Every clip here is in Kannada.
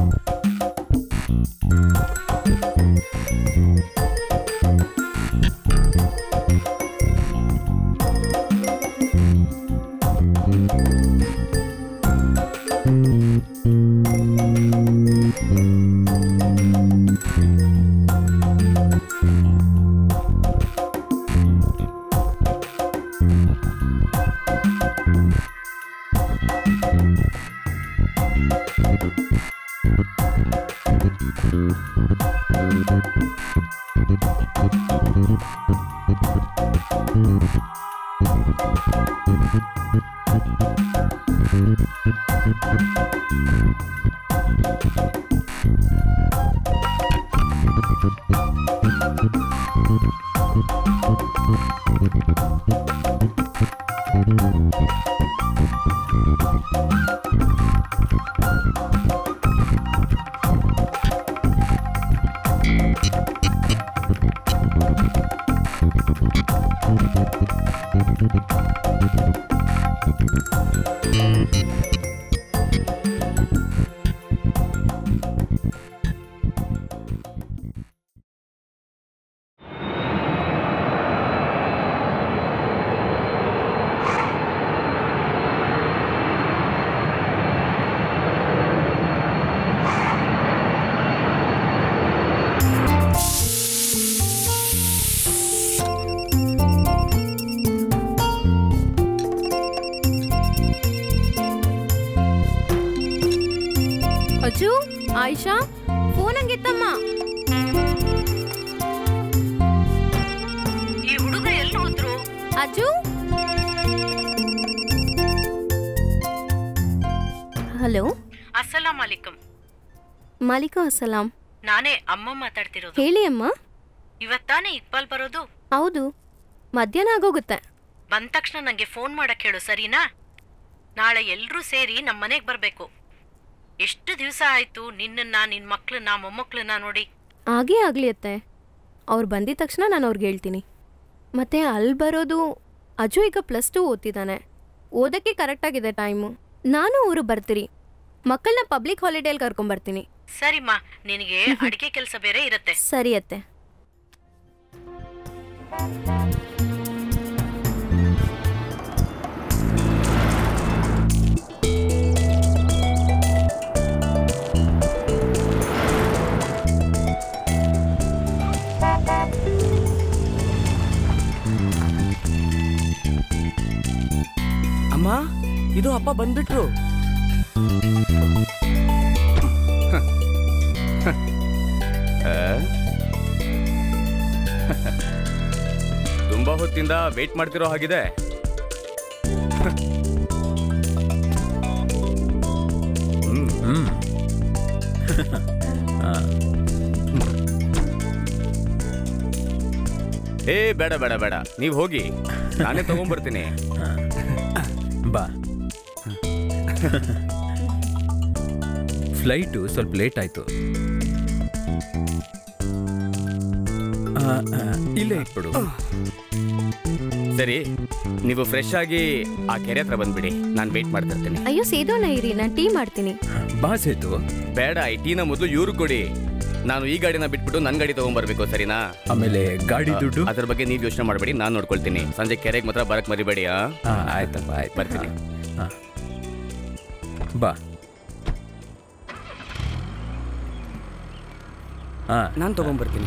ಅಜ್ಜು ಆಯಿಷಾ ಫೋನ್ ಹಂಗಿತ್ತಮ್ಮ ಈ ಹುಡುಗ ಎಲ್ಲಿ ಹೋದ್ರು ಅಜ್ಜು ಹಲೋ ಅಸ್ಸಲಾಂ ಅಲಿಕಂ ಮಾಲಿಕಾ ಅಸ್ಸಲಾಂ ನಾನೇ ಅಮ್ಮ ಮಾತಾಡ್ತಿರೋದು ಹೇಳಿ ಅಮ್ಮ ಇವತ್ತಾನೇ ಇಕ್ಬಾಲ್ ಬರೋದು ಹೌದು ಮಧ್ಯಾಹ್ನ ಆಗೋಗುತ್ತೆ ಬಂದ ತಕ್ಷಣ ನಂಗೆ ಫೋನ್ ಮಾಡಕ್ ಹೇಳು ಸರಿನಾ ನಾಳೆ ಎಲ್ರೂ ಸೇರಿ ನಮ್ಮ ಮನೆಗೆ ಬರ್ಬೇಕು ಎಷ್ಟು ದಿವಸ ಆಯ್ತು ನಿನ್ನನ್ನ ನಿನ್ ಮಕ್ಳನ್ನ ಮೊಮ್ಮಕ್ಳನ್ನ ನೋಡಿ ಹಾಗೇ ಆಗಲಿ ಅತ್ತೆ ಅವ್ರು ಬಂದಿದ ತಕ್ಷಣ ನಾನು ಅವ್ರಿಗೆ ಹೇಳ್ತೀನಿ ಮತ್ತೆ ಅಲ್ಲಿ ಬರೋದು ಅಜು ಈಗ ಪ್ಲಸ್ ಟು ಓದ್ತಿದ್ದಾನೆ ಓದಕ್ಕೆ ಕರೆಕ್ಟಾಗಿದೆ ಟೈಮು ನಾನು ಊರು ಬರ್ತೀರಿ ಮಕ್ಕಳನ್ನ ಪಬ್ಲಿಕ್ ಹಾಲಿಡೇಲಿ ಕರ್ಕೊಂಬರ್ತೀನಿ ಸರಿಮ್ಮ ನಿನಗೆ ಅಡಿಗೆ ಕೆಲಸ ಬೇರೆ ಇರತ್ತೆ ಸರಿ ಅತ್ತೆ ಅಮ್ಮ ಇದು ಅಪ್ಪ ಬಂದ್ಬಿಟ್ರು ತುಂಬಾ ಹೊತ್ತಿಂದ ವೇಟ್ ಮಾಡ್ತಿರೋ ಹಾಗಿದೆ ಹ್ಮ್. ಏ ಬೇಡ ಬೇಡ ಬೇಡ ನೀವ್ ಹೋಗಿ ನಾನೇ ತಗೊಂಡ್ಬರ್ತೀನಿ ಬಾ ಫ್ಲೈಟು ಸ್ವಲ್ಪ ಲೇಟ್ ಆಯ್ತು ಆ, ಆ, ಇಲ್ಲೇ ಇಟ್ಬಿಡು ಸರಿ ನೀವು ಫ್ರೆಶ್ ಆಗಿ ಆ ಕೆರೆ ಹತ್ರ ಬಂದ್ಬಿಡಿ ನಾನು ವೇಟ್ ಮಾಡ್ತಿರ್ತೀನಿ ಅಯ್ಯೋ ಸೇದೋಣ ಇರಿ ನಾನು ಟೀ ಮಾಡ್ತೀನಿ ಬಾ ಸೇತು ಬೇಡ ಈ ಟೀನ ಮೊದಲು ಇವ್ರು ಕೊಡಿ ನಾನು ಈ ಗಾಡಿನ ಬಿಟ್ಬಿಟ್ಟು ನನ್ನ ಗಾಡಿ ತಗೊಂಡ್ಬರ್ಬೇಕು ಸರಿನಾ ಆಮೇಲೆ ಗಾಡಿ ದುಡ್ಡು ಅದ್ರ ಬಗ್ಗೆ ನೀವು ಯೋಚನೆ ಮಾಡಬೇಡಿ ನಾನು ನೋಡ್ಕೊಳ್ತೀನಿ ಸಂಜೆ ಕೆರೆಗೆ ಮಾತ್ರ ಬರಕ್ ಮರಿಬೇಡಿ ಆ ಹಾ ಆಯ್ತಪ್ಪ ಆಯ್ತು ಬರ್ತೀನಿ. ಹಾ. ಬಾ ಹಾ ನಾನು ತಗೊಂಡ್ಬರ್ತೀನಿ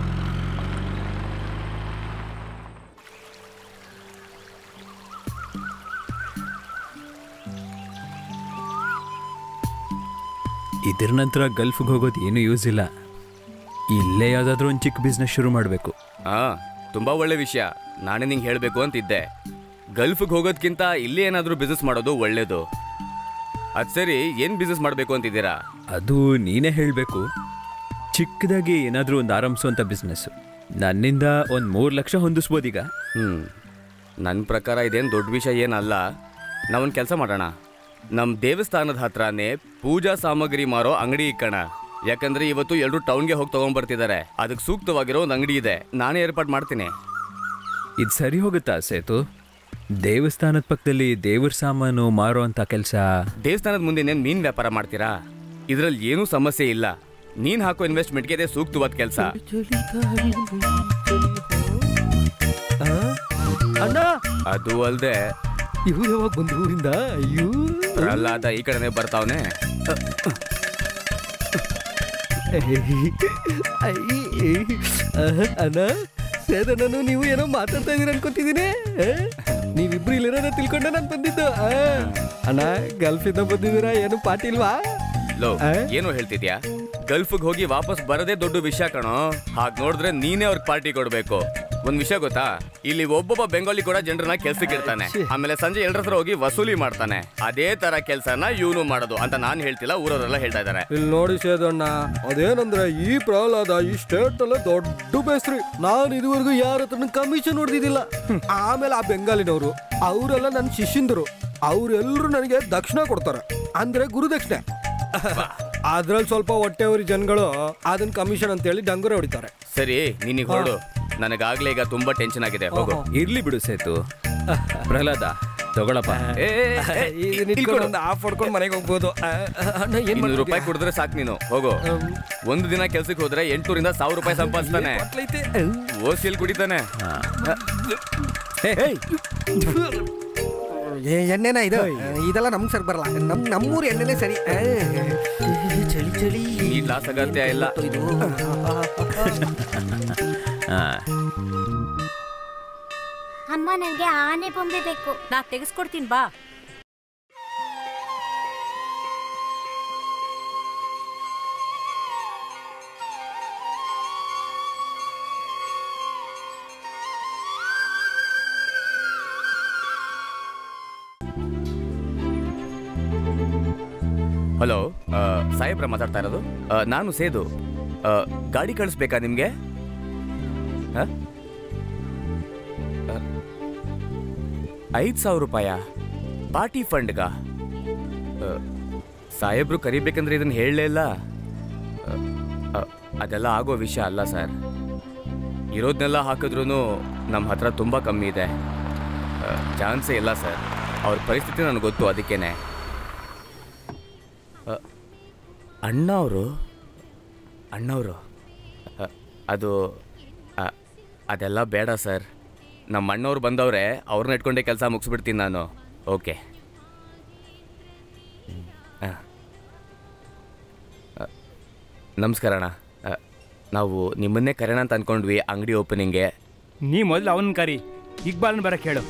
ಇದ್ರ ನಂತರ ಗಲ್ಫ್ಗೆ ಹೋಗೋದು ಏನು ಯೂಸ್ ಇಲ್ಲ ಇಲ್ಲೇ ಯಾವುದಾದ್ರೂ ಒಂದು ಚಿಕ್ಕ ಬಿಸ್ನೆಸ್ ಶುರು ಮಾಡಬೇಕು ಹಾ ತುಂಬಾ ಒಳ್ಳೆ ವಿಷಯ ನಾನೇ ನಿಂಗೆ ಹೇಳಬೇಕು ಅಂತಿದ್ದೆ ಗಲ್ಫ್ಗೆ ಹೋಗೋದ್ಕಿಂತ ಇಲ್ಲಿ ಏನಾದರೂ ಬಿಸ್ನೆಸ್ ಮಾಡೋದು ಒಳ್ಳೇದು ಅದು ಸರಿ ಏನು ಬಿಸ್ನೆಸ್ ಮಾಡಬೇಕು ಅಂತಿದ್ದೀರಾ ಅದು ನೀನೇ ಹೇಳಬೇಕು ಚಿಕ್ಕದಾಗಿ ಏನಾದರೂ ಒಂದು ಆರಂಭಿಸುವಂಥ ಬಿಸ್ನೆಸ್ಸು ನನ್ನಿಂದ ಒಂದು ಮೂರು ಲಕ್ಷ ಹೊಂದಿಸ್ಬೋದೀಗ ಹ್ಞೂ ನನ್ನ ಪ್ರಕಾರ ಇದೇನು ದೊಡ್ಡ ವಿಷಯ ಏನಲ್ಲ ನಾವೊಂದು ಕೆಲಸ ಮಾಡೋಣ ನಮ್ಮ ದೇವಸ್ಥಾನದ ಹತ್ರನೇ ಪೂಜಾ ಸಾಮಗ್ರಿ ಮಾರೋ ಅಂಗಡಿ ಇಕ್ಕಣ ಯಾಕಂದ್ರೆ ಇವತ್ತು ಎಲ್ಲರೂ ಟೌನ್ಗೆ ಹೋಗಿ ತಗೊಂಡ್ಬರ್ತಿದ್ದಾರೆ ಅದಕ್ಕೆ ಸೂಕ್ತವಾಗಿರೋ ಒಂದು ಅಂಗಡಿ ಇದೆ ನಾನೇ ಏರ್ಪಾಡು ಮಾಡ್ತೀನಿ ಇದು ಸರಿ ಹೋಗುತ್ತಾ ಸೇತು ದೇವಸ್ಥಾನದ ಪಕ್ಕದಲ್ಲಿ ದೇವ್ರ ಸಾಮಾನು ಮಾರೋ ಅಂಥ ಕೆಲಸ ದೇವಸ್ಥಾನದ ಮುಂದೆ ಇನ್ನೇನು ಮೀನು ವ್ಯಾಪಾರ ಮಾಡ್ತೀರಾ ಇದ್ರಲ್ಲಿ ಏನೂ ಸಮಸ್ಯೆ ಇಲ್ಲ ನೀನ್ ಹಾಕೋ ಇನ್ವೆಸ್ಟ್ಮೆಂಟ್ಗೆ ಇದೆ ಸೂಕ್ತವಾದ ಕೆಲಸ ಅಣ್ಣ ಅದು ಅಲ್ದೆ ಇವ್ರು ಯಾವಾಗ ಬಂದ್ರು ಊರಿಂದ ಅಯ್ಯೋ ಪ್ರಹ್ಲಾದ ಈ ಕಡೆನೆ ಬರ್ತಾವನೆ ಅಣ್ಣ ಸೇದಣ್ಣನು ನೀವು ಏನೋ ಮಾತಾಡ್ತಾ ಇದೀರ ಅನ್ಕೋತಿದ್ದೀನಿ ನೀವಿಬ್ರು ಇಲ್ಲಿರೋದ ತಿಳ್ಕೊಂಡೆ ನಾನು ಬಂದಿದ್ದು ಆ. ಅಣ್ಣ ಗಲ್ಫಿಂದ ಬಂದಿದ್ದೀರಾ ಏನು ಪಾರ್ಟಿ ಇಲ್ವಾ ಲೋ ಆ? ಏನು ಹೇಳ್ತಿದ್ಯಾ ಗಲ್ಫ್ಗೆ ಹೋಗಿ ವಾಪಸ್ ಬರದೇ ದೊಡ್ಡ ವಿಷಯ ಕಣೋ ಹಾಗ್ ನೋಡಿದ್ರೆ ನೀನೇ ಅವ್ರಿಗೆ ಪಾರ್ಟಿ ಕೊಡ್ಬೇಕು ಒಂದ್ ವಿಷಯ ಗೊತ್ತಾ ಇಲ್ಲಿ ಒಬ್ಬೊಬ್ಬ ಬೆಂಗಾಲಿ ಕೂಡ ಜನರನ್ನ ಕೆಲ್ಸಕ್ಕೆ ಇಡ್ತಾನೆ ಆಮೇಲೆ ಸಂಜೆ ಎಲ್ಲರ ಹತ್ರ ಹೋಗಿ ವಸೂಲಿ ಮಾಡ್ತಾನೆ ಅದೇ ತರ ಕೆಲ್ಸನ ಇವನು ಮಾಡೋದು ಅಂತ ನಾನ್ ಹೇಳ್ತಿಲ್ಲ ಊರವರೆಲ್ಲ ಹೇಳ್ತಾ ಇದಾರೆ ಇಲ್ಲಿ ನೋಡಿ ಸೇದಣ್ಣ ಅದೇನಂದ್ರೆ ಈ ಪ್ರಹ್ಲಾದ ಈ ಸ್ಟೇಟ್ ಅಲ್ಲೇ ದೊಡ್ಡ ಬೇಸ್ರಿ ನಾನು ಇದುವರೆಗೂ ಯಾರ ಹತ್ರ ಕಮಿಷನ್ ಹೊಡೆದಿದ್ದಿಲ್ಲ ಆಮೇಲೆ ಆ ಬೆಂಗಾಲಿನವರು ಅವರೆಲ್ಲ ನನ್ನ ಶಿಷ್ಯಂದರು ಅವರೆಲ್ಲರೂ ನನಗೆ ದಕ್ಷಿಣ ಕೊಡ್ತಾರೆ ಅಂದ್ರೆ ಗುರುದಕ್ಷಿಣೆ ಅದ್ರಲ್ಲಿ ಸ್ವಲ್ಪ ಹೊಟ್ಟೆವರಿ ಜನಗಳು ಅದನ್ನ ಕಮಿಷನ್ ಅಂತೇಳಿ ಡಂಗುರ ಹೊಡಿತಾರೆ ಸರಿ ನೀನೀಗ ಹೊರಡು ನನಗಾಗ್ಲೇ ಈಗ ತುಂಬಾ ಟೆನ್ಷನ್ ಆಗಿದೆ ಹೋಗು ಇರ್ಲಿ ಬಿಡು ಸೇತು ಪ್ರಹ್ಲಾದ ತಗೊಳಪ್ಪ ಏ, ಏ, ಏ, ಏ, ಇದನ್ನ ಇಲ್ಲಿ ಇಟ್ಕೊಂಡು ಕೊಡು. ಒಂದು ಆಫ್ ಹೊಡ್ಕೊಂಡು ಮನೆಗೆ ಹೋಗ್ಬೋದು ಆ, ಆ, ಅಣ್ಣ ಏನ್ ಇನ್ನೂರು ರೂಪಾಯಿ ಮಾಡ್ತಿದ್ಯಾ? ಕುಡಿದ್ರೆ ಸಾಕು ನೀನು ಹೋಗು ಒಂದು ದಿನ ಕೆಲ್ಸಕ್ಕೆ ಹೋದ್ರೆ ಎಂಟುನೂರಿಂದ ಸಾವಿರ ರೂಪಾಯಿ ಸಂಪಾದಿಸ್ತಾನೆ ಹೊಟ್ಲೈತೆ. ಓಸಿಯಲ್ಲಿ ಕುಡಿತಾನೆ ಏ ಎಣ್ಣೆನ ಇದು ಇದೆಲ್ಲ ನಮ್ಗೆ ಸರಿ ಬರಲ್ಲ ನಮ್ ನಮ್ಮೂರ್ ಎಣ್ಣೆನೇ ಸರಿ ಆ, ಚಳಿ ಚಳಿ ಈ ಲಾಸ್ ಅಗತ್ಯ ಇಲ್ಲ ಇದು ಹಾ ಅಮ್ಮ ನನಗೆ ಆನೆ ಬೊಂಬೆ ಬೇಕು ನಾ ತೆಗೆಸ್ಕೊಡ್ತೀನಿ ಬಾ ಹಲೋ ಸಾಹೇಬ್ರ ಮಾತಾಡ್ತಾ ಇರೋದು ಆ, ನಾನು ಸೇದು ಆ, ಗಾಡಿ ಕಳಿಸ್ಬೇಕಾ ನಿಮಗೆ ಐದು ಸಾವಿರ ರೂಪಾಯ ಪಾರ್ಟಿ ಫಂಡ್ಗ ಸಾಹೇಬ್ರು ಕರಿಬೇಕಂದ್ರೆ ಇದನ್ನ ಹೇಳಲೇ ಇಲ್ಲ ಆ, ಆ, ಅದೆಲ್ಲ ಆಗೋ ವಿಷಯ ಅಲ್ಲ ಸರ್ ಇರೋದನ್ನೆಲ್ಲ ಹಾಕಿದ್ರೂ ನಮ್ಮ ಹತ್ರ ತುಂಬ ಕಮ್ಮಿ ಇದೆ ಚಾನ್ಸೇ ಇಲ್ಲ ಸರ್ ಅವ್ರ ಪರಿಸ್ಥಿತಿ ನನಗೆ ಗೊತ್ತು ಅದಕ್ಕೇನೆ ಅಣ್ಣ ಅವರು ಅಣ್ಣವರು ಅ, ಅದು ಅ, ಅದೆಲ್ಲ ಬೇಡ ಸರ್ ನಮ್ಮ ಅಣ್ಣವ್ರು ಬಂದವ್ರೆ ಅವ್ರನ್ನ ಇಟ್ಕೊಂಡೇ ಕೆಲಸ ಮುಗಿಸ್ಬಿಡ್ತೀನಿ ನಾನು ಓಕೆ ಆ. ಅ, ನಮಸ್ಕಾರ ಅಣ್ಣ ಅ, ನಾವು ನಿಮ್ಮನ್ನೇ ಕರೆಯೋಣ ಅಂತ ಅಂದ್ಕೊಂಡ್ವಿ ಅಂಗಡಿ ಓಪನಿಂಗ್ಗೆ ನೀ ಮೊದಲು ಅವನ ಕರಿ ಇಕ್ಬಾಲ್ನ ಬರಕ್ಕೆ ಹೇಳು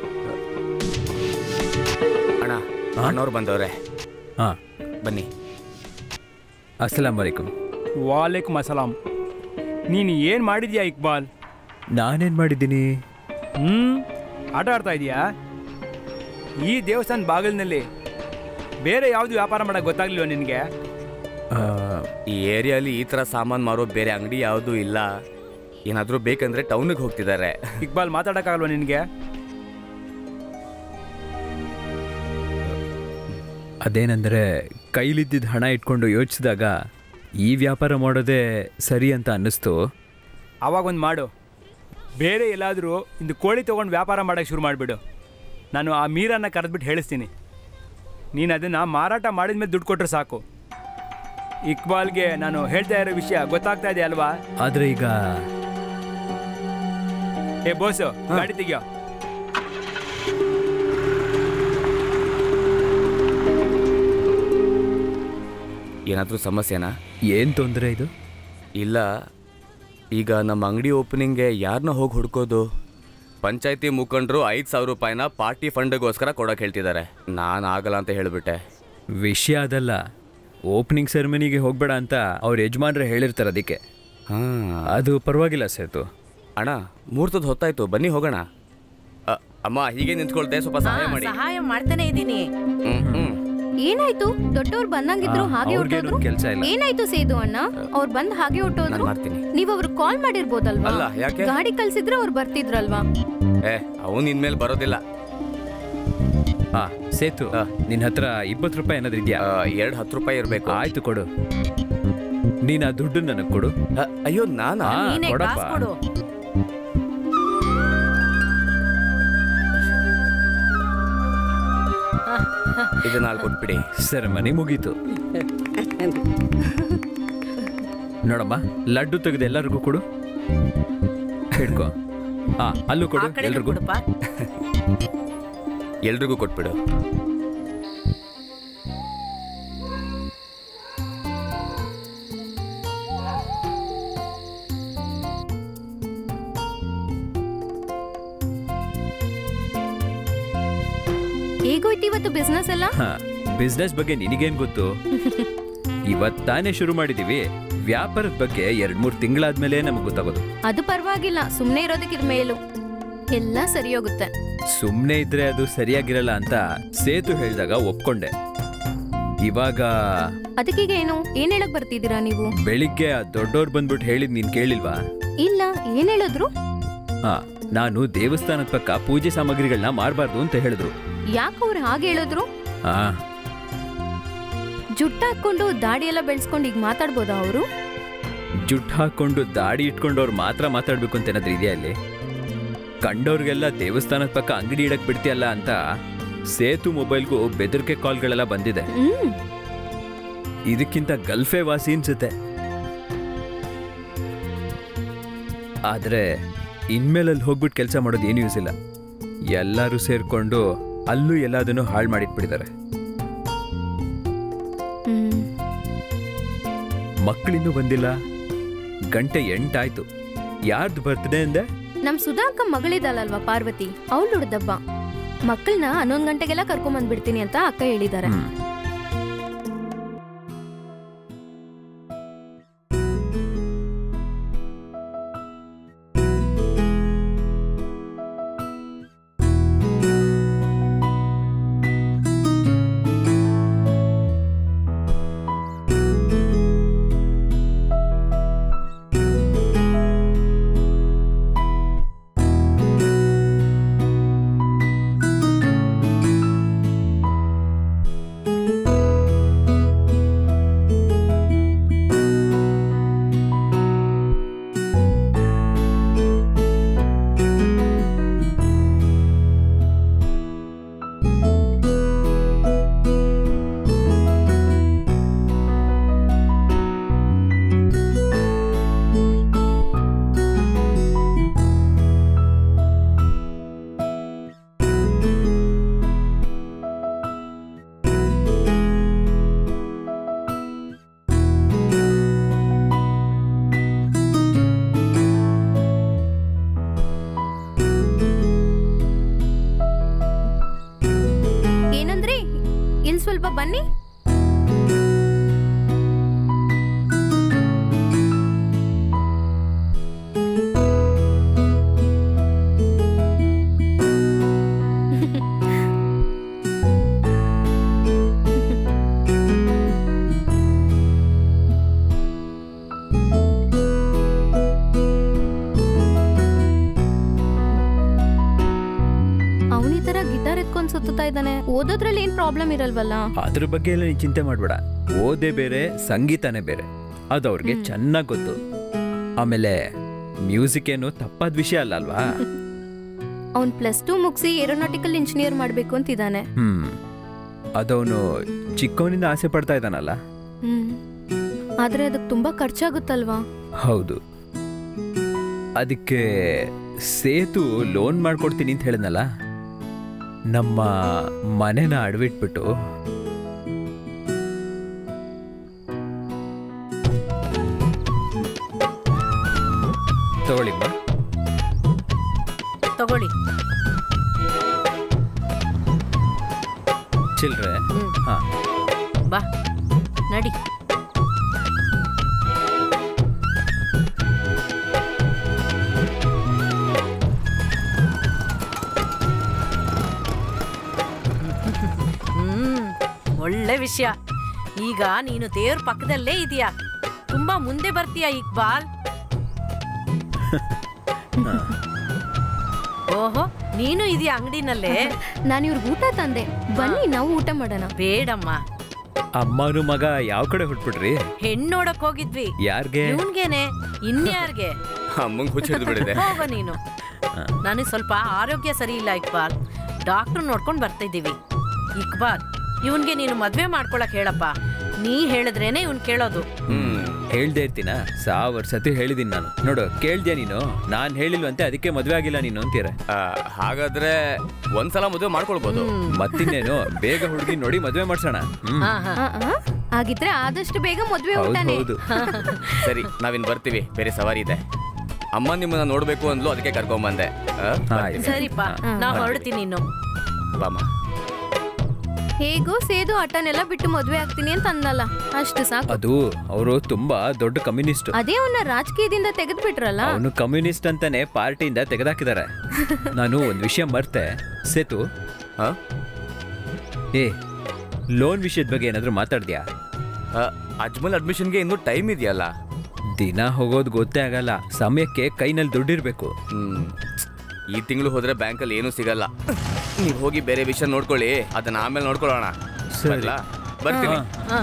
ಅಣ್ಣ ಅಣ್ಣವ್ರು ಬಂದವ್ರೆ ಹಾ ಬನ್ನಿ ಅಸ್ಸಲಾಂ ವಲೈಕುಮ್ ವಾಲೇಕುಮ್ ಅಸಲಾಂ ನೀನು ಏನು ಮಾಡಿದ್ಯಾ ಇಕ್ಬಾಲ್ ನಾನೇನ್ ಮಾಡಿದ್ದೀನಿ ಹ್ಞೂ ಆಟ ಆಡ್ತಾ ಇದೀಯಾ ಈ ದೇವಸ್ಥಾನ ಬಾಗಿಲಿನಲ್ಲಿ ಬೇರೆ ಯಾವುದು ವ್ಯಾಪಾರ ಮಾಡೋಕ್ಕೆ ಗೊತ್ತಾಗ್ಲಿಲ್ವ ನಿನಗೆ ಆ, ಈ ಏರಿಯಾಲಿ ಈ ಥರ ಸಾಮಾನು ಮಾರೋ ಬೇರೆ ಅಂಗಡಿ ಯಾವುದೂ ಇಲ್ಲ ಏನಾದರೂ ಬೇಕಂದ್ರೆ ಟೌನಿಗೆ ಹೋಗ್ತಿದ್ದಾರೆ ಇಕ್ಬಾಲ್ ಮಾತಾಡೋಕ್ಕಾಗಲ್ವ ನಿನಗೆ ಅದೇನಂದ್ರೆ ಕೈಲಿದ್ದಿದ್ದ ಹಣ ಇಟ್ಕೊಂಡು ಯೋಚಿಸಿದಾಗ ಈ ವ್ಯಾಪಾರ ಮಾಡೋದೇ ಸರಿ ಅಂತ ಅನ್ನಿಸ್ತು ಆವಾಗ ಒಂದು ಮಾಡು ಬೇರೆ ಎಲ್ಲಾದರೂ ಇಂದು ಕೋಳಿ ತೊಗೊಂಡು ವ್ಯಾಪಾರ ಮಾಡೋಕ್ಕೆ ಶುರು ಮಾಡಿಬಿಡು ನಾನು ಆ ಮೀರನ್ನು ಕರೆದ್ಬಿಟ್ಟು ಹೇಳಿಸ್ತೀನಿ ನೀನು ಅದನ್ನು ಮಾರಾಟ ಮಾಡಿದ ಮೇಲೆ ದುಡ್ಡು ಕೊಟ್ಟರೆ ಸಾಕು ಇಕ್ಬಾಲ್ಗೆ ನಾನು ಹೇಳ್ತಾ ಇರೋ ವಿಷಯ ಗೊತ್ತಾಗ್ತಾ ಇದೆ ಅಲ್ವಾ ಆದ್ರೆ ಈಗ ಏ ಬೋಸು ಗಾಡಿ ತೆಗಿಯೋ ಏನಾದರೂ ಸಮಸ್ಯೆನಾ ಏನ್ ತೊಂದರೆ ಇದು ಇಲ್ಲ ಈಗ ನಮ್ಮ ಅಂಗಡಿ ಓಪನಿಂಗ್ಗೆ ಯಾರನ್ನ ಹೋಗಿ ಹುಡ್ಕೋದು ಪಂಚಾಯತಿ ಮುಖಂಡರು ಐದು ಸಾವಿರ ರೂಪಾಯಿನ ಪಾರ್ಟಿ ಫಂಡ್ಗೋಸ್ಕರ ಕೊಡೋಕೆ ಹೇಳ್ತಿದ್ದಾರೆ ನಾನು ಆಗಲ್ಲ ಅಂತ ಹೇಳಿಬಿಟ್ಟೆ ವಿಷಯ ಅದಲ್ಲ ಓಪನಿಂಗ್ ಸೆರೆಮನಿಗೆ ಹೋಗ್ಬೇಡ ಅಂತ ಅವ್ರ ಯಜಮಾನ್ರೆ ಹೇಳಿರ್ತಾರೆ ಅದಕ್ಕೆ ಹಾಂ ಅದು ಪರವಾಗಿಲ್ಲ ಸೇತು ಅಣ್ಣ ಮುಹೂರ್ತದ ಹೊತ್ತಾಯ್ತು ಬನ್ನಿ ಹೋಗೋಣ ಅ, ಅಮ್ಮ ಹೀಗೆ ನಿಂತ್ಕೊಳ್ತೆ ಸ್ವಲ್ಪ ಸಹಾಯ ಮಾಡಿ ಸಹಾಯ ಮಾಡ್ತಾನೆ ಇದ್ದೀನಿ ಹ್ಮ್ ಹ್ಮ್ ಏನಾಯ್ತು ದೊಡ್ಡವ್ರು ಬಂದಂಗಿದ್ರು ಆ, ಹಾಗೆ ಅವ್ರಿಗೇನು ಹೊಟ್ಟೋದ್ರು ಕೆಲ್ಸ ಇಲ್ಲ. ಏನಾಯ್ತು ಸೇದು ಅಣ್ಣ ಅವ್ರು ಬಂದ್ ಹಾಗೆ ನಾನು ಹೊಟ್ಟೋದ್ರು ಮಾಡ್ತೀನಿ ನೀವ್ ಅವ್ರಿಗೆ ಕಾಲ್ ಮಾಡಿರ್ಬೋದಲ್ವಾ ಅಲ್ಲ, ಯಾಕೆ? ಗಾಡಿ ಕಳ್ಸಿದ್ರೆ ಅವ್ರು ಬರ್ತಿದ್ರಲ್ವಾ ಏ ಅವನು ಇನ್ಮೇಲೆ ಬರೋದಿಲ್ಲ ಹಾ ಸೇತು ಆ. ನಿನ್ನ ಹತ್ರ ಇಪ್ಪತ್ತು ರೂಪಾಯಿ ಏನಾದ್ರು ಇದೆಯಾ ಎರಡು ಹತ್ತು ರೂಪಾಯಿ ಇರಬೇಕು ಆಯ್ತು ಕೊಡು ನೀನು ಆ ದುಡ್ಡು ನನಗೆ ಕೊಡು ಅಯ್ಯೋ ನಾನಾ ಆ, ನೀನೇ ಕೊಡಪ್ಪ. ಕಾಸು ಕೊಡು ಇದನ್ನ ಅಲ್ಲಿ ಕೊಟ್ಬಿಡಿ ಸೆರೆಮನಿ ಮುಗೀತು ನೋಡಮ್ಮ ಲಡ್ಡು ತೆಗೆದು ಎಲ್ಲರಿಗೂ ಕೊಡು ಹಿಡ್ಕೋ ಹಾ ಅಲ್ಲೂ ಆ ಕೊಡು ಕಡೆ ಎಲ್ರಿಗೂ ಕೊಡಪ್ಪ ಎಲ್ರಿಗೂ ಕೊಟ್ಬಿಡು ಹೇಗೋಯ್ತು ಇವತ್ತು ಬಿಸ್ನೆಸ್ ಎಲ್ಲ ಹಾ ಬಿಸ್ನೆಸ್ ಬಗ್ಗೆ ನಿನಗೇನ್ ಗೊತ್ತು ಇವತ್ ತಾನೇ ಶುರು ಮಾಡಿದೀವಿ ವ್ಯಾಪಾರದ ಬಗ್ಗೆ ಎರಡ್ ಮೂರ್ ತಿಂಗಳಾದ್ಮೇಲೆ ನಮಗ್ ಗೊತ್ತಾಗೋದು ಅದು ಪರವಾಗಿಲ್ಲ ಸುಮ್ಮನೆ ಇರೋದಕ್ಕೆ ಇದು ಮೇಲು ಎಲ್ಲ ಸರಿ ಹೋಗುತ್ತೆ ಸುಮ್ನೆ ಇದ್ರೆ ಅದು ಸರಿಯಾಗಿರಲ್ಲ ಅಂತ ಸೇತು ಹೇಳಿದಾಗ ಒಪ್ಕೊಂಡೆ ಇವಾಗ ಅದಕ್ಕೀಗ ಏನು ಏನ್ ಹೇಳಕ್ ಬರ್ತಿದ್ದೀರಾ ನೀವು ಬೆಳಿಗ್ಗೆ ಆ ದೊಡ್ಡೋರ್ ಬಂದ್ಬಿಟ್ಟು ಹೇಳಿದ್ ನೀನ್ ಕೇಳಿಲ್ವಾ ಇಲ್ಲ ಏನ್ ಹೇಳಿದ್ರು ಹಾ ನಾನು ದೇವಸ್ಥಾನದ ಪಕ್ಕ ಪೂಜೆ ಸಾಮಗ್ರಿಗಳನ್ನ ಮಾರಬಾರ್ದು ಅಂತ ಹೇಳಿದ್ರು ಯಾಕೆ ಅವ್ರು ಹಾಗೆ ಹೇಳಿದ್ರು ಹಾ ಜುಟ್ಟ ಹಾಕೊಂಡು ದಾಡಿ ಎಲ್ಲ ಬೆಳೆಸ್ಕೊಂಡು ಈಗ ಮಾತಾಡ್ಬೋದಾ ಅವರು ಜುಟ್ ಹಾಕೊಂಡು ದಾಡಿ ಇಟ್ಕೊಂಡವ್ರು ಮಾತ್ರ ಮಾತಾಡ್ಬೇಕು ಅಂತ ಏನಾದ್ರೂ ಇದೆಯಾ ಅಲ್ಲಿ ಕಂಡವ್ರಿಗೆಲ್ಲ ದೇವಸ್ಥಾನದ ಪಕ್ಕ ಅಂಗಡಿ ಇಡಕ್ ಬಿಡ್ತೀಯಲ್ಲ ಅಂತ ಸೇತು ಮೊಬೈಲ್ಗೂ ಬೆದರಿಕೆ ಕಾಲ್ಗಳೆಲ್ಲ ಬಂದಿದೆ ಹ್ಮ್ ಇದಕ್ಕಿಂತ ಗಲ್ಫೆ ವಾಸಿ ಅನ್ಸುತ್ತೆ ಆದ್ರೆ ಇನ್ಮೇಲೆ ಅಲ್ಲಿ ಹೋಗ್ಬಿಟ್ಟು ಕೆಲಸ ಮಾಡೋದು ಏನು ಯೂಸ್ ಇಲ್ಲ ಎಲ್ಲರೂ ಸೇರ್ಕೊಂಡು ಅಲ್ಲೂ ಎಲ್ಲದನ್ನು ಹಾಳು ಮಾಡಿಟ್ಬಿಟ್ಟಿದ್ದಾರೆ ಹ್ಮ್ ಮಕ್ಕಳಿನ್ನೂ ಬಂದಿಲ್ಲ ಗಂಟೆ ಎಂಟಾಯ್ತು ಯಾರ್ದು ಬರ್ತ್ಡೇ ಅಂದೆ ನಮ್ ಸುಧಾಕ ಮಗಳಿದಳಲ್ವಾ ಪಾರ್ವತಿ ಅವಳು ಹುಡ್ದಬ್ಬ ಮಕ್ಕಳನ್ನ ಹನ್ನೊಂದ್ ಗಂಟೆಗೆಲ್ಲ ಕರ್ಕೊಂಡ್ ಬಂದ್ಬಿಡ್ತೀನಿ ಅಂತ ಅಕ್ಕ ಹೇಳಿದಾರೆ ಹ್ಮ್. ಏನಂದ್ರಿ ಇಲ್ ಸ್ವಲ್ಪ ಬನ್ನಿ ಅವನಿ ತರ ಗಿಟಾರ್ ಎತ್ಕೊಂಡ್ ಸುತ್ತಾ ಇದ್ದಾನೆ ಓದೋದ್ರಲ್ಲಿ ಏನ್ ಪ್ರಾಬ್ಲಮ್ ಇರಲ್ವಲ್ಲ ಅದ್ರ ಬಗ್ಗೆ ಎಲ್ಲ ನೀನ್ ಚಿಂತೆ ಮಾಡ್ಬೇಡ ಓದೇ ಬೇರೆ ಸಂಗೀತನೇ ಬೇರೆ ಅದು ಅವ್ರಿಗೆ ಚೆನ್ನಾಗಿ ಗೊತ್ತು ಆಮೇಲೆ ಮ್ಯೂಸಿಕ್ ಏನು ತಪ್ಪಾದ ವಿಷಯ ಅಲ್ಲ ಅಲ್ವಾ ಅವ್ನ್ ಪ್ಲಸ್ ಟೂ ಮುಗಿಸಿ ಏರೋನಾಟಿಕಲ್ ಇಂಜಿನಿಯರ್ ಮಾಡ್ಬೇಕು ಅಂತಿದ್ದಾನೆ ಹ್ಮ್ ಅದವನು ಚಿಕ್ಕವನಿಂದ ಆಸೆ ಪಡ್ತಾ ಇದ್ದಾನಲ್ಲ ಹ್ಮ್ ಆದ್ರೆ ಅದಕ್ಕೆ ತುಂಬಾ ಖರ್ಚಾಗುತ್ತಲ್ವಾ ಹೌದು ಅದಕ್ಕೆ ಸೇತು ಲೋನ್ ಮಾಡ್ಕೊಡ್ತೀನಿ ಅಂತ ಹೇಳಿದ್ನಲ್ಲ ನಮ್ಮ ಮನೆನ ಅಡವಿಟ್ಬಿಟ್ಟು ತಗೊಳ್ಳಿಮ್ಮ ತಗೊಳ್ಳಿ ಚಿಲ್ರೆ ಹ್ಮ್. ಹಾ ಬಾ ನಡಿ ಹ್ಮ್ ಒಳ್ಳೆ ವಿಷಯ ಈಗ ನೀನು ದೇವ್ರ ಪಕ್ಕದಲ್ಲೇ ಇದೀಯಾ ತುಂಬಾ ಮುಂದೆ ಬರ್ತೀಯ ಇಕ್ಬಾಲ್ ಓಹೋ ನೀನು ಇದೀಯ ಅಂಗಡಿನಲ್ಲೇ ನಾನು ಇವ್ರಿಗೆ ಊಟ ತಂದೆ ಬನ್ನಿ ನಾವು ಊಟ ಮಾಡೋಣ ಬೇಡಮ್ಮ ಅಮ್ಮನು ಮಗ ಯಾವ ಕಡೆ ಹುಟ್ಬಿಟ್ರಿ ಹೆಣ್ಣು ನೋಡಕ್ ಹೋಗಿದ್ವಿ ಯಾರ್ಗೆ ಇವನ್ಗೇನೆ ಇನ್ಯಾರ್ಗೆ ಅಮ್ಮಂಗೆ ಹುಚ್ಚಿಡ್ದು ಬಿಡಿದೆ ಹೋಗೋ ನೀನು ನನಗೆ ಸ್ವಲ್ಪ ಆರೋಗ್ಯ ಸರಿ ಇಲ್ಲ ಇಕ್ಬಾಲ್ ಡಾಕ್ಟರ್ ನೋಡ್ಕೊಂಡು ಬರ್ತಾ ಇದ್ದೀವಿ ಇಕ್ಬಾಲ್ ಇವನ್ಗೆ ನೀನು ಮದ್ವೆ ಮಾಡ್ಕೊಳಕ್ ಹೇಳಪ್ಪ ನೀ ಹೇಳಿದ್ರೇನೆ ಇವ್ನ್ ಕೇಳೋದು ಹ್ಮ್ ಹೇಳ್ದೆ ಇರ್ತೀನ ಸಾವಿರ ಸತಿ ಹೇಳಿದೀನಿ ನಾನು ನೋಡು ಕೇಳ್ದ್ಯಾ ನೀನು ನಾನು ಹೇಳಿಲ್ವಂತೆ ಅದಕ್ಕೆ ಮದುವೆ ಆಗಿಲ್ಲ ನೀನು ಅಂತೀರ ಆ, ಹಾಗಾದ್ರೆ ಒಂದ್ಸಲ ಮದುವೆ ಮಾಡ್ಕೊಳ್ಬೋದು ಮತ್ತಿನ್ನೇನು ಬೇಗ ಹುಡುಗಿ ನೋಡಿ ಮದುವೆ ಮಾಡ್ಸೋಣ ಹ್ಮ್ ಹಾ ಹಾ ಆ, ಆ, ಹಾಗಿದ್ರೆ ಆದಷ್ಟು ಬೇಗ ಮದ್ವೆ ಹೌದು ಊಟನೇ ಹೌದು ಸರಿ ನಾವಿನ್ ಬರ್ತೀವಿ ಬೇರೆ ಸವಾರಿ ಇದೆ ಅಮ್ಮ ನಿಮ್ಮನ್ನ ನೋಡ್ಬೇಕು ಅಂದ್ಲು ಅದಕ್ಕೆ ಕರ್ಕೊಂಬಂದೆ ಆ, ಆಯ್ತು. ಸರಿಪ್ಪ ನಾ ಹೊರಡ್ತೀನಿ ಇನ್ನು ಬಾಮ್ಮ ಹೇಗೋ ಸೇದು ಆಟನೆಲ್ಲ ಬಿಟ್ಟು ಮದ್ವೆ ಆಗ್ತೀನಿ ಅಂತ ಅಂದಲ್ಲ ಅಷ್ಟು ಸಾಕು ಅದು ಅವರು ತುಂಬಾ ದೊಡ್ಡ ಕಮ್ಯುನಿಸ್ಟ್ ಅದೇ ಅವನ್ನ ರಾಜಕೀಯದಿಂದ ತೆಗೆದು ಬಿಟ್ರಲ್ಲ ಅವನು ಕಮ್ಯುನಿಸ್ಟ್ ಅಂತಾನೆ ಪಾರ್ಟಿಯಿಂದ ತೆಗೆದಾಕಿದ್ದಾರೆ ನಾನು ಒಂದ್ ವಿಷಯ ಮರ್ತೆ ಸೇತು ಆ? ಏ ಲೋನ್ ವಿಷಯದ ಬಗ್ಗೆ ಏನಾದ್ರು ಮಾತಾಡ್ದ್ಯಾ ಆ, ಅಜ್ಮಲ್ ಅಡ್ಮಿಷನ್ಗೆ ಇನ್ನೂ ಟೈಮ್ ಇದೆಯಲ್ಲ ದಿನ ಹೋಗೋದು ಗೊತ್ತೇ ಆಗಲ್ಲ ಸಮಯಕ್ಕೆ ಕೈನಲ್ಲಿ ದುಡ್ಡಿರ್ಬೇಕು ಹ್ಮ್ ಈ ತಿಂಗಳು ಹೋದ್ರೆ ಬ್ಯಾಂಕಲ್ಲಿ ಏನೂ ಸಿಗಲ್ಲ ನೀವು ಹೋಗಿ ಬೇರೆ ವಿಷಯ ನೋಡ್ಕೊಳ್ಳಿ ಅದನ್ನ ಆಮೇಲೆ ನೋಡ್ಕೊಳ್ಳೋಣ ಸರಿ. ಬರ್ಲಾ? ಬರ್ತೀನಿ ಹಾ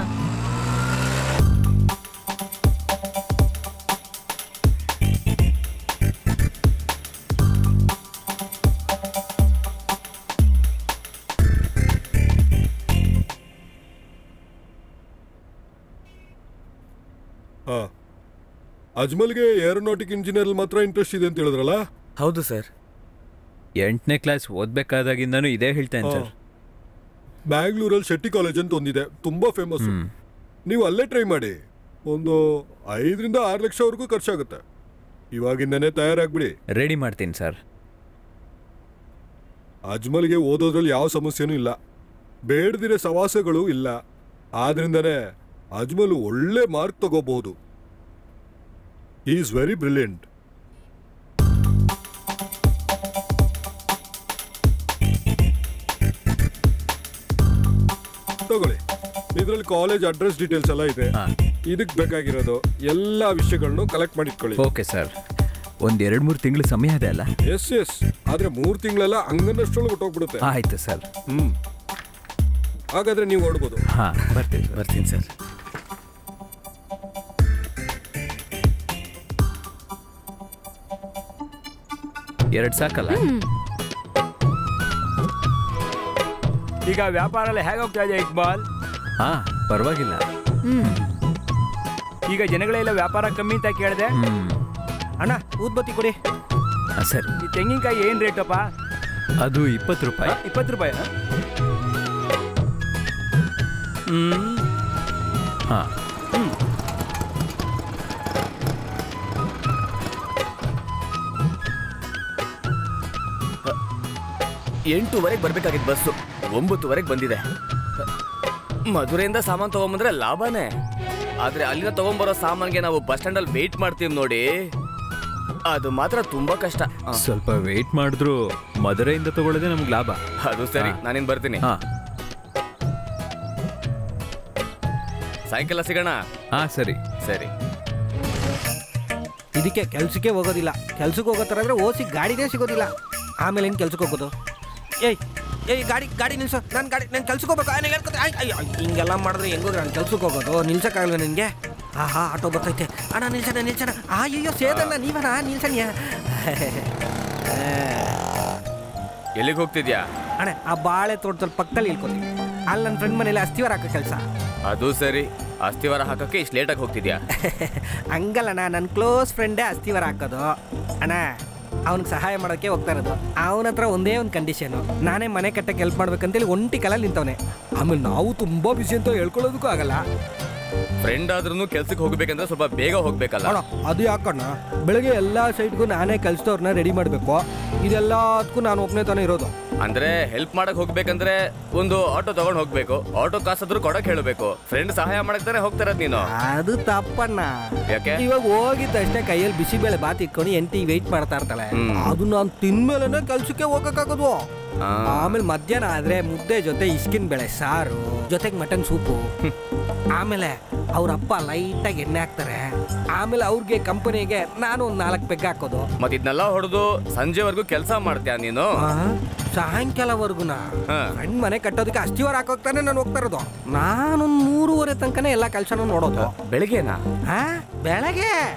ಹಾ ಅಜ್ಮಲ್ಗೆ ಏರೋನಾಟಿಕ್ ಇಂಜಿನಿಯರ್ ಮಾತ್ರ ಇಂಟ್ರೆಸ್ಟ್ ಇದೆ ಅಂತ ಹೇಳಿದ್ರಲ್ಲ ಹೌದು ಸರ್ ಎಂಟನೇ ಕ್ಲಾಸ್ ಓದ್ಬೇಕಾದಾಗಿಂದನೂ ಇದೇ ಹೇಳ್ತೇನೆ ಸರ್ ಬ್ಯಾಂಗ್ಳೂರಲ್ಲಿ ಶೆಟ್ಟಿ ಕಾಲೇಜ್ ಅಂತ ಒಂದಿದೆ ತುಂಬಾ ಫೇಮಸ್ ಹ್ಮ್ ನೀವು ಅಲ್ಲೇ ಟ್ರೈ ಮಾಡಿ ಒಂದು ಐದರಿಂದ ಆರು ಲಕ್ಷವರೆಗೂ ಖರ್ಚಾಗುತ್ತೆ ಇವಾಗಿಂದನೇ ತಯಾರಾಗ್ಬಿಡಿ ರೆಡಿ ಮಾಡ್ತೀನಿ ಸರ್ ಅಜ್ಮಲ್ಗೆ ಓದೋದ್ರಲ್ಲಿ ಯಾವ ಸಮಸ್ಯೆನೂ ಇಲ್ಲ ಬೇಡದಿರೋ ಸವಾಸಗಳು ಇಲ್ಲ ಆದ್ರಿಂದನೇ ಅಜ್ಮಲ್ ಒಳ್ಳೆ ಮಾರ್ಕ್ ತಗೋಬಹುದು ಈಸ್ ವೆರಿ ಬ್ರಿಲಿಯಂಟ್ ತಗೊಳ್ಳಿ ಇದರಲ್ಲಿ ಕಾಲೇಜ್ ಅಡ್ರೆಸ್ ಡೀಟೇಲ್ಸ್ ಎಲ್ಲ ಇದೆ ಹಾ. ಇದಕ್ಕೆ ಬೇಕಾಗಿರೋದು ಎಲ್ಲ ವಿಷಯಗಳನ್ನು ಕಲೆಕ್ಟ್ ಮಾಡಿಟ್ಕೊಳ್ಳಿ ಓಕೆ ಸರ್ ಒಂದ್ ಎರಡ್ ಮೂರು ತಿಂಗಳು ಸಮಯ ಇದೆ ಅಲ್ಲ ಎಸ್ ಎಸ್ ಆದ್ರೆ ಮೂರ್ ತಿಂಗಳೆಲ್ಲ ಹಂಗನ್ನಷ್ಟೊಳಗೆ ಹೊಟ್ಟೋಗ್ಬಿಡುತ್ತೆ ಆಯ್ತು ಸರ್ ಹ್ಮ್ ಹಾಗಾದ್ರೆ ನೀವು ಓಡ್ಬೋದು ಹಾ ಬರ್ತೀವಿ ಸರ್ ಬರ್ತೀನಿ ಸರ್ ಎರಡ್ ಸಾಕಲ್ಲ ಈಗ ವ್ಯಾಪಾರ ಎಲ್ಲ ಹೇಗೆ ಹೋಗ್ತಾ ಇದೆ ಇಕ್ಬಾಲ್ ಹಾ ಪರವಾಗಿಲ್ಲ ಈಗ ಜನಗಳೆಲ್ಲ ವ್ಯಾಪಾರ ಕಮ್ಮಿ ಅಂತ ಕೇಳಿದೆ ಹ್ಮ್ ಅಣ್ಣ ಊದ್ಬತ್ತಿ ಕೊಡಿ ಆ, ಸರಿ ಈ ತೆಂಗಿನಕಾಯಿ ಏನ್ ರೇಟಪ್ಪ ಅದು ಇಪ್ಪತ್ತು ರೂಪಾಯಿ ಇಪ್ಪತ್ತು ರೂಪಾಯಿ ಆ? ಹ್ಮ್ ಹಾ ಎಂಟೂವರೆಗೆ ಬರ್ಬೇಕಾಗಿತ್ತು ಬಸ್ಸು ಒಂಬತ್ತುವರೆಗೆ ಬಂದಿದೆ ಮಧುರೆಯಿಂದ ಸಾಮಾನು ತಗೊಂಬಂದ್ರೆ ಲಾಭನೇ ಆದ್ರೆ ಅಲ್ಲಿಂದ ತಗೊಂಬರೋ ಸಾಮಾನ್ಗೆ ನಾವು ಬಸ್ ಸ್ಟ್ಯಾಂಡ್ ಅಲ್ಲಿ ವೇಟ್ ಮಾಡ್ತೀವಿ ನೋಡಿ ಅದು ಮಾತ್ರ ತುಂಬಾ ಕಷ್ಟ ಆ, ಸ್ವಲ್ಪ ವೇಟ್ ಮಾಡಿದ್ರು ಮದುರೆಯಿಂದ ತಗೊಳ್ಳೋದೇ ನಮ್ಗೆ ಲಾಭ ಅದು ಸರಿ ಹಾ. ನಾನಿನ್ ಬರ್ತೀನಿ ಹಾ ಸಾಯಂಕಾಲ ಸಿಗೋಣ ಹಾ ಸರಿ ಸರಿ ಇದಕ್ಕೆ ಕೆಲ್ಸಕ್ಕೆ ಹೋಗೋದಿಲ್ಲ ಕೆಲ್ಸಕ್ಕೆ ಹೋಗೋ ಥರ ಅಂದ್ರೆ ಓಸಿ ಗಾಡಿನೇ ಸಿಗೋದಿಲ್ಲ ಆಮೇಲೆ ಹೆಂಗೆ ಕೆಲ್ಸಕ್ಕೆ ಹೋಗೋದು ಏಯ್ ಏಯ್ ಗಾಡಿ ಗಾಡಿ ನಿಲ್ಸೋ ನಾನು ಗಾಡಿ ನಾನು ಕೆಲ್ಸಕ್ಕೆ ಹೋಗ್ಬೇಕು ನಾನು ಹೇಳ್ಕೊತೆ ಅಯ್ಯೋ ಹಿಂಗೆಲ್ಲ ಮಾಡಿದ್ರೆ ಹೆಂಗೋ ನಾನು ಕೆಲ್ಸಕ್ಕೆ ಹೋಗೋದು ನಿಲ್ಸಕ್ಕಾಗಲ್ಲ ನಿನಗೆ ಆಹಾ ಆಟೋ ಬರ್ತೈತೆ ಅಣ್ಣ ನಿಲ್ಸಣ ನಿಲ್ಸಣ ಅಯ್ಯೋ ಸೇದಣ್ಣ ನೀವಣ್ಣ ನಿಲ್ಸಣ್ಯ ಎಲ್ಲಿಗೆ ಹೋಗ್ತಿದ್ಯಾ ಅಣ್ಣ ಆ ಬಾಳೆ ತೋಟದಲ್ಲಿ ಪಕ್ಕದಲ್ಲಿ ಇಳ್ಕೊತೀನಿ ಅಲ್ಲಿ ನನ್ನ ಫ್ರೆಂಡ್ ಮನೇಲಿ ಅಸ್ತಿವಾರ ಹಾಕೋ ಕೆಲಸ ಅದು ಸರಿ ಅಸ್ಥಿವಾರ ಹಾಕಕ್ಕೆ ಇಷ್ಟು ಲೇಟಾಗಿ ಹೋಗ್ತಿದ್ಯಾ ಹಂಗಲ್ಲಣ್ಣ ನನ್ನ ಕ್ಲೋಸ್ ಫ್ರೆಂಡೇ ಅಸ್ತಿವಾರ ಹಾಕೋದು ಅಣ್ಣ ಅವ್ನಿಗೆ ಸಹಾಯ ಮಾಡೋಕ್ಕೆ ಹೋಗ್ತಾ ಇರೋದು ಅವನ ಹತ್ರ ಒಂದೇ ಒಂದು ಕಂಡೀಷನು ನಾನೇ ಮನೆ ಕಟ್ಟಕ್ಕೆ ಹೆಲ್ಪ್ ಮಾಡ್ಬೇಕಂತೇಳಿ ಒಂಟಿ ಕಾಲಲ್ಲಿ ನಿಂತವನೆ ಆಮೇಲೆ ನಾವು ತುಂಬ ಬಿಸಿ ಅಂತ ಹೇಳ್ಕೊಳ್ಳೋದಕ್ಕೂ ಆಗಲ್ಲ ಫ್ರೆಂಡ್ ಆದ್ರೂ ಕೆಲ್ಸಕ್ಕೆ ಹೋಗ್ಬೇಕಂದ್ರೆ ಸ್ವಲ್ಪ ಬೇಗ ಹೋಗ್ಬೇಕಲ್ಲ ಅಣ್ಣ ಅದು ಯಾಕಣ್ಣ ಬೆಳಗ್ಗೆ ಎಲ್ಲ ಸೈಟ್ಗೂ ನಾನೇ ಕಲಿಸಿದವ್ರನ್ನ ರೆಡಿ ಮಾಡಬೇಕು ಇದೆಲ್ಲದಕ್ಕೂ ನಾನು ಒಬ್ಬನೇ ತಾನೇ ಇರೋದು ಅಂದ್ರೆ ಹೆಲ್ಪ್ ಮಾಡಕ್ ಹೋಗ್ಬೇಕಂದ್ರೆ ಒಂದು ಆಟೋ ತಗೊಂಡ್ ಹೋಗ್ಬೇಕು ಆಟೋ ಕಾಸಾದ್ರೂ ಕೊಡಕ್ ಹೇಳಬೇಕು ಫ್ರೆಂಡ್ ಸಹಾಯ ಮಾಡಕ್ ತಾನೇ ಹೋಗ್ತಾರದ್ ನೀನು ಅದು ತಪ್ಪಣ್ಣ ಯಾಕೆ ಇವಾಗ ಹೋಗಿದ್ದಷ್ಟೇ ಕೈಯಲ್ಲಿ ಬಿಸಿಬೇಳೆ ಬಾತ್ ಇಟ್ಕೊಂಡು ಎಂಟಿ ವೆಯ್ಟ್ ಮಾಡ್ತಾ ಇರ್ತಾಳೆ ಹ್ಮ್. ಅದು ನಾನು ತಿನ್ಮೇಲೆ ಕೆಲ್ಸಕ್ಕೆ ಹೋಗಕ್ಕಾಗೋದು ಆ, ಆಮೇಲೆ ಮಧ್ಯಾಹ್ನ ಆದ್ರೆ ಮುದ್ದೆ ಜೊತೆ ಇಸ್ಕಿನ ಬೆಳೆ ಸಾರು ಜೊತೆಗೆ ಮಟನ್ ಸೂಪು ಆಮೇಲೆ ಅವ್ರ ಅಪ್ಪ ಲೈಟಾಗಿ ಎಣ್ಣೆ ಹಾಕ್ತಾರೆ ಆಮೇಲೆ ಅವ್ರಿಗೆ ಕಂಪನಿಗೆ ನಾನು ಒಂದು ನಾಲ್ಕು ಪೆಗ್ ಹಾಕೋದು ಮತ್ ಇದನ್ನೆಲ್ಲ ಹೊಡೆದು ಸಂಜೆವರೆಗೂ ಕೆಲಸ ಮಾಡ್ತೀಯ ನೀನು ಆ, ಸಾಯಂಕಾಲವರೆಗುನ ಹಾ. ಫ್ರೆಂಡ್ ಮನೆ ಕಟ್ಟೋದಕ್ಕೆ ಅಷ್ಟಿವಾರ ಹಾಕೋಗ್ತಾನೆ ನಾನು ಹೋಗ್ತಾ ಇರೋದು ನಾನೊಂದು ಮೂರುವರೆ ತನಕನೇ ಎಲ್ಲ ಕೆಲಸನೂ ನೋಡೋದು ಬೆಳಿಗ್ಗೆನಾ ಆ ಬೆಳಗ್ಗೆ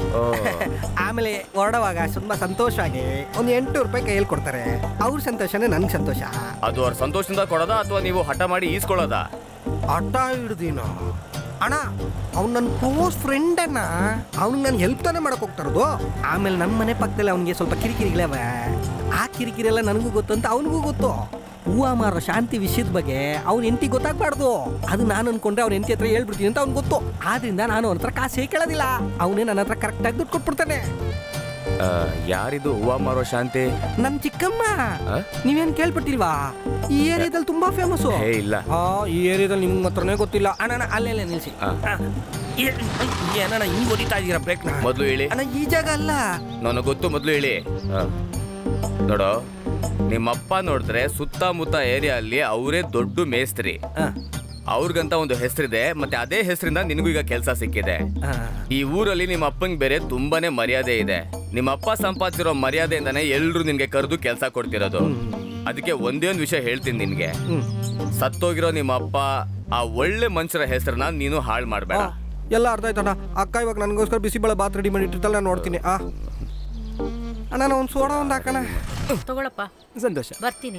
ಆಮೇಲೆ ಹೊರಡುವಾಗ ತುಂಬಾ ಸಂತೋಷವಾಗಿ ಒಂದು ಎಂಟುನೂರು ರೂಪಾಯಿ ಕೈಯಲ್ಲಿ ಕೊಡ್ತಾರೆ ಅವ್ರ ಸಂತೋಷನೇ ನನ್ಗೆ ಸಂತೋಷ ಅದು ಅವ್ರ ಸಂತೋಷದಿಂದ ಕೊಡೋದಾ ಅಥವಾ ನೀವು ಹಠ ಮಾಡಿ ಈಸ್ಕೊಳ್ಳೋದಾ ಆಟ ಹಿಡ್ದಿನ ಅಣ್ಣ ಅವ್ನು ನನ್ನ ಕ್ಲೋಸ್ ಫ್ರೆಂಡ್ ಅಣ್ಣ ಅವ್ನಿಗೆ ನಾನು ಹೆಲ್ಪ್ ತಾನೇ ಮಾಡಕ್ ಹೋಗ್ತಾ ಇರೋದು ಆಮೇಲೆ ನಮ್ಮ ಮನೆ ಪಕ್ಕದಲ್ಲಿ ಅವನಿಗೆ ಸ್ವಲ್ಪ ಕಿರಿಕಿರಿಗಳವೆ ಆ ಕಿರಿಕಿರಿ ಎಲ್ಲ ನನಗೂ ಗೊತ್ತು ಅಂತ ಅವನಿಗೂ ಗೊತ್ತು ಹೂವ ಮಾರೋ ಶಾಂತಿ ವಿಷಯದ ಬಗ್ಗೆ ಅವ್ನ ಹೆಂಡತಿ ಗೊತ್ತಾಗ್ಬಾರ್ದು ಅದು ನಾನು ಅನ್ಕೊಂಡ್ರೆ ಅವ್ನ ಹೆಂಡತಿ ಹತ್ರ ಹೇಳ್ಬಿಡ್ತೀನಿ ಅಂತ ಅವ್ನಿಗೆ ಗೊತ್ತು ಆದ್ರಿಂದ ನಾನು ಅವನ ಹತ್ರ ಕಾಸೇ ಕೇಳೋದಿಲ್ಲ ಅವನೇ ನನ್ನ ಹತ್ರ ಕರೆಕ್ಟಾಗಿ ದುಡ್ಡು ಕೊಟ್ಬಿಡ್ತಾನೆ ಆ, ಯಾರಿದು ಹೂವ ಮಾರೋ ಶಾಂತಿ ನಮ್ ಚಿಕ್ಕಮ್ಮ ಆ? ನೀವೇನ್ ಕೇಳ್ಬಿಟ್ಟಿಲ್ವಾ ಈ ಏರಿಯಾದಲ್ಲಿ ತುಂಬಾ ಫೇಮಸ್ ಹೇ ಇಲ್ಲ ಆ ಈ ಏರಿಯಾದಲ್ಲಿ ನಿಮ್ಗೆ ಮಾತ್ರನೇ ಗೊತ್ತಿಲ್ಲ ಅಣ್ಣ ಅಣ್ಣ ಅಲ್ಲೆಲ್ಲ ನಿಲ್ಸಿ ಆ. ಆ, ಏ- ಏನಣ್ಣ ಹಿಂಗ್ ಹೊಡಿತಾ ಇದೀರ ಬ್ರೇಕ್ನ ಮೊದಲು ಹೇಳಿ ಅಣ್ಣ ಈ ಜಾಗ ಅಲ್ಲ ನನಗೆ ಗೊತ್ತು ಮೊದಲು ಹೇಳಿ ಆ. ನೋಡೋ ನಿಮ್ಮಪ್ಪ ನೋಡಿದ್ರೆ ಸುತ್ತಮುತ್ತ ಏರಿಯಾ ಅಲ್ಲಿ ಅವರೇ ದೊಡ್ಡ ಮೇಸ್ತ್ರಿ ಆ, ಅವ್ರಿಗಂತ ಒಂದು ಹೆಸರಿದೆ ಮತ್ತೆ ಅದೇ ಹೆಸರಿಂದ ನಿನಗೂ ಈಗ ಕೆಲಸ ಸಿಕ್ಕಿದೆ ಆ, ಈ ಊರಲ್ಲಿ ನಿಮ್ಮ ಅಪ್ಪಂಗೆ ಬೇರೆ ತುಂಬಾನೇ ಮರ್ಯಾದೆ ಇದೆ ನಿಮ್ಮ ಅಪ್ಪ ಸಂಪಾದಿಸಿರೋ ಮರ್ಯಾದೆಯಿಂದಾನೇ ಎಲ್ರು ನಿನ್ಗೆ ಕರೆದು ಕೆಲಸ ಕೊಡ್ತಿರೋದು ಅದಕ್ಕೆ ಒಂದೇ ಒಂದು ವಿಷಯ ಹೇಳ್ತೀನಿ ನಿನ್ಗೆ ಹ್ಮ್. ಸತ್ತೋಗಿರೋ ನಿಮ್ಮ ಅಪ್ಪ ಆ ಒಳ್ಳೆ ಮನುಷ್ಯರ ಹೆಸರನ್ನ ನೀನು ಹಾಳು ಆ, ಮಾಡಬೇಡ ಎಲ್ಲ ಅರ್ಥ ಆಯ್ತಣ್ಣ ಅಕ್ಕ ಇವಾಗ ನನಗೋಸ್ಕರ ಬಿಸಿಬೇಳೆ ಬಾತ್ ರೆಡಿ ಮಾಡಿ ಇಟ್ಟಿರ್ತಲ್ಲ ನಾನು ನೋಡ್ತೀನಿ ಆ ಅಣ್ಣ ನಾನು ಒಂದು ಸೋಡಾ ಒಂದು ಹಾಕಣ ತಗೊಳಪ್ಪ ಸಂತೋಷ ಬರ್ತೀನಿ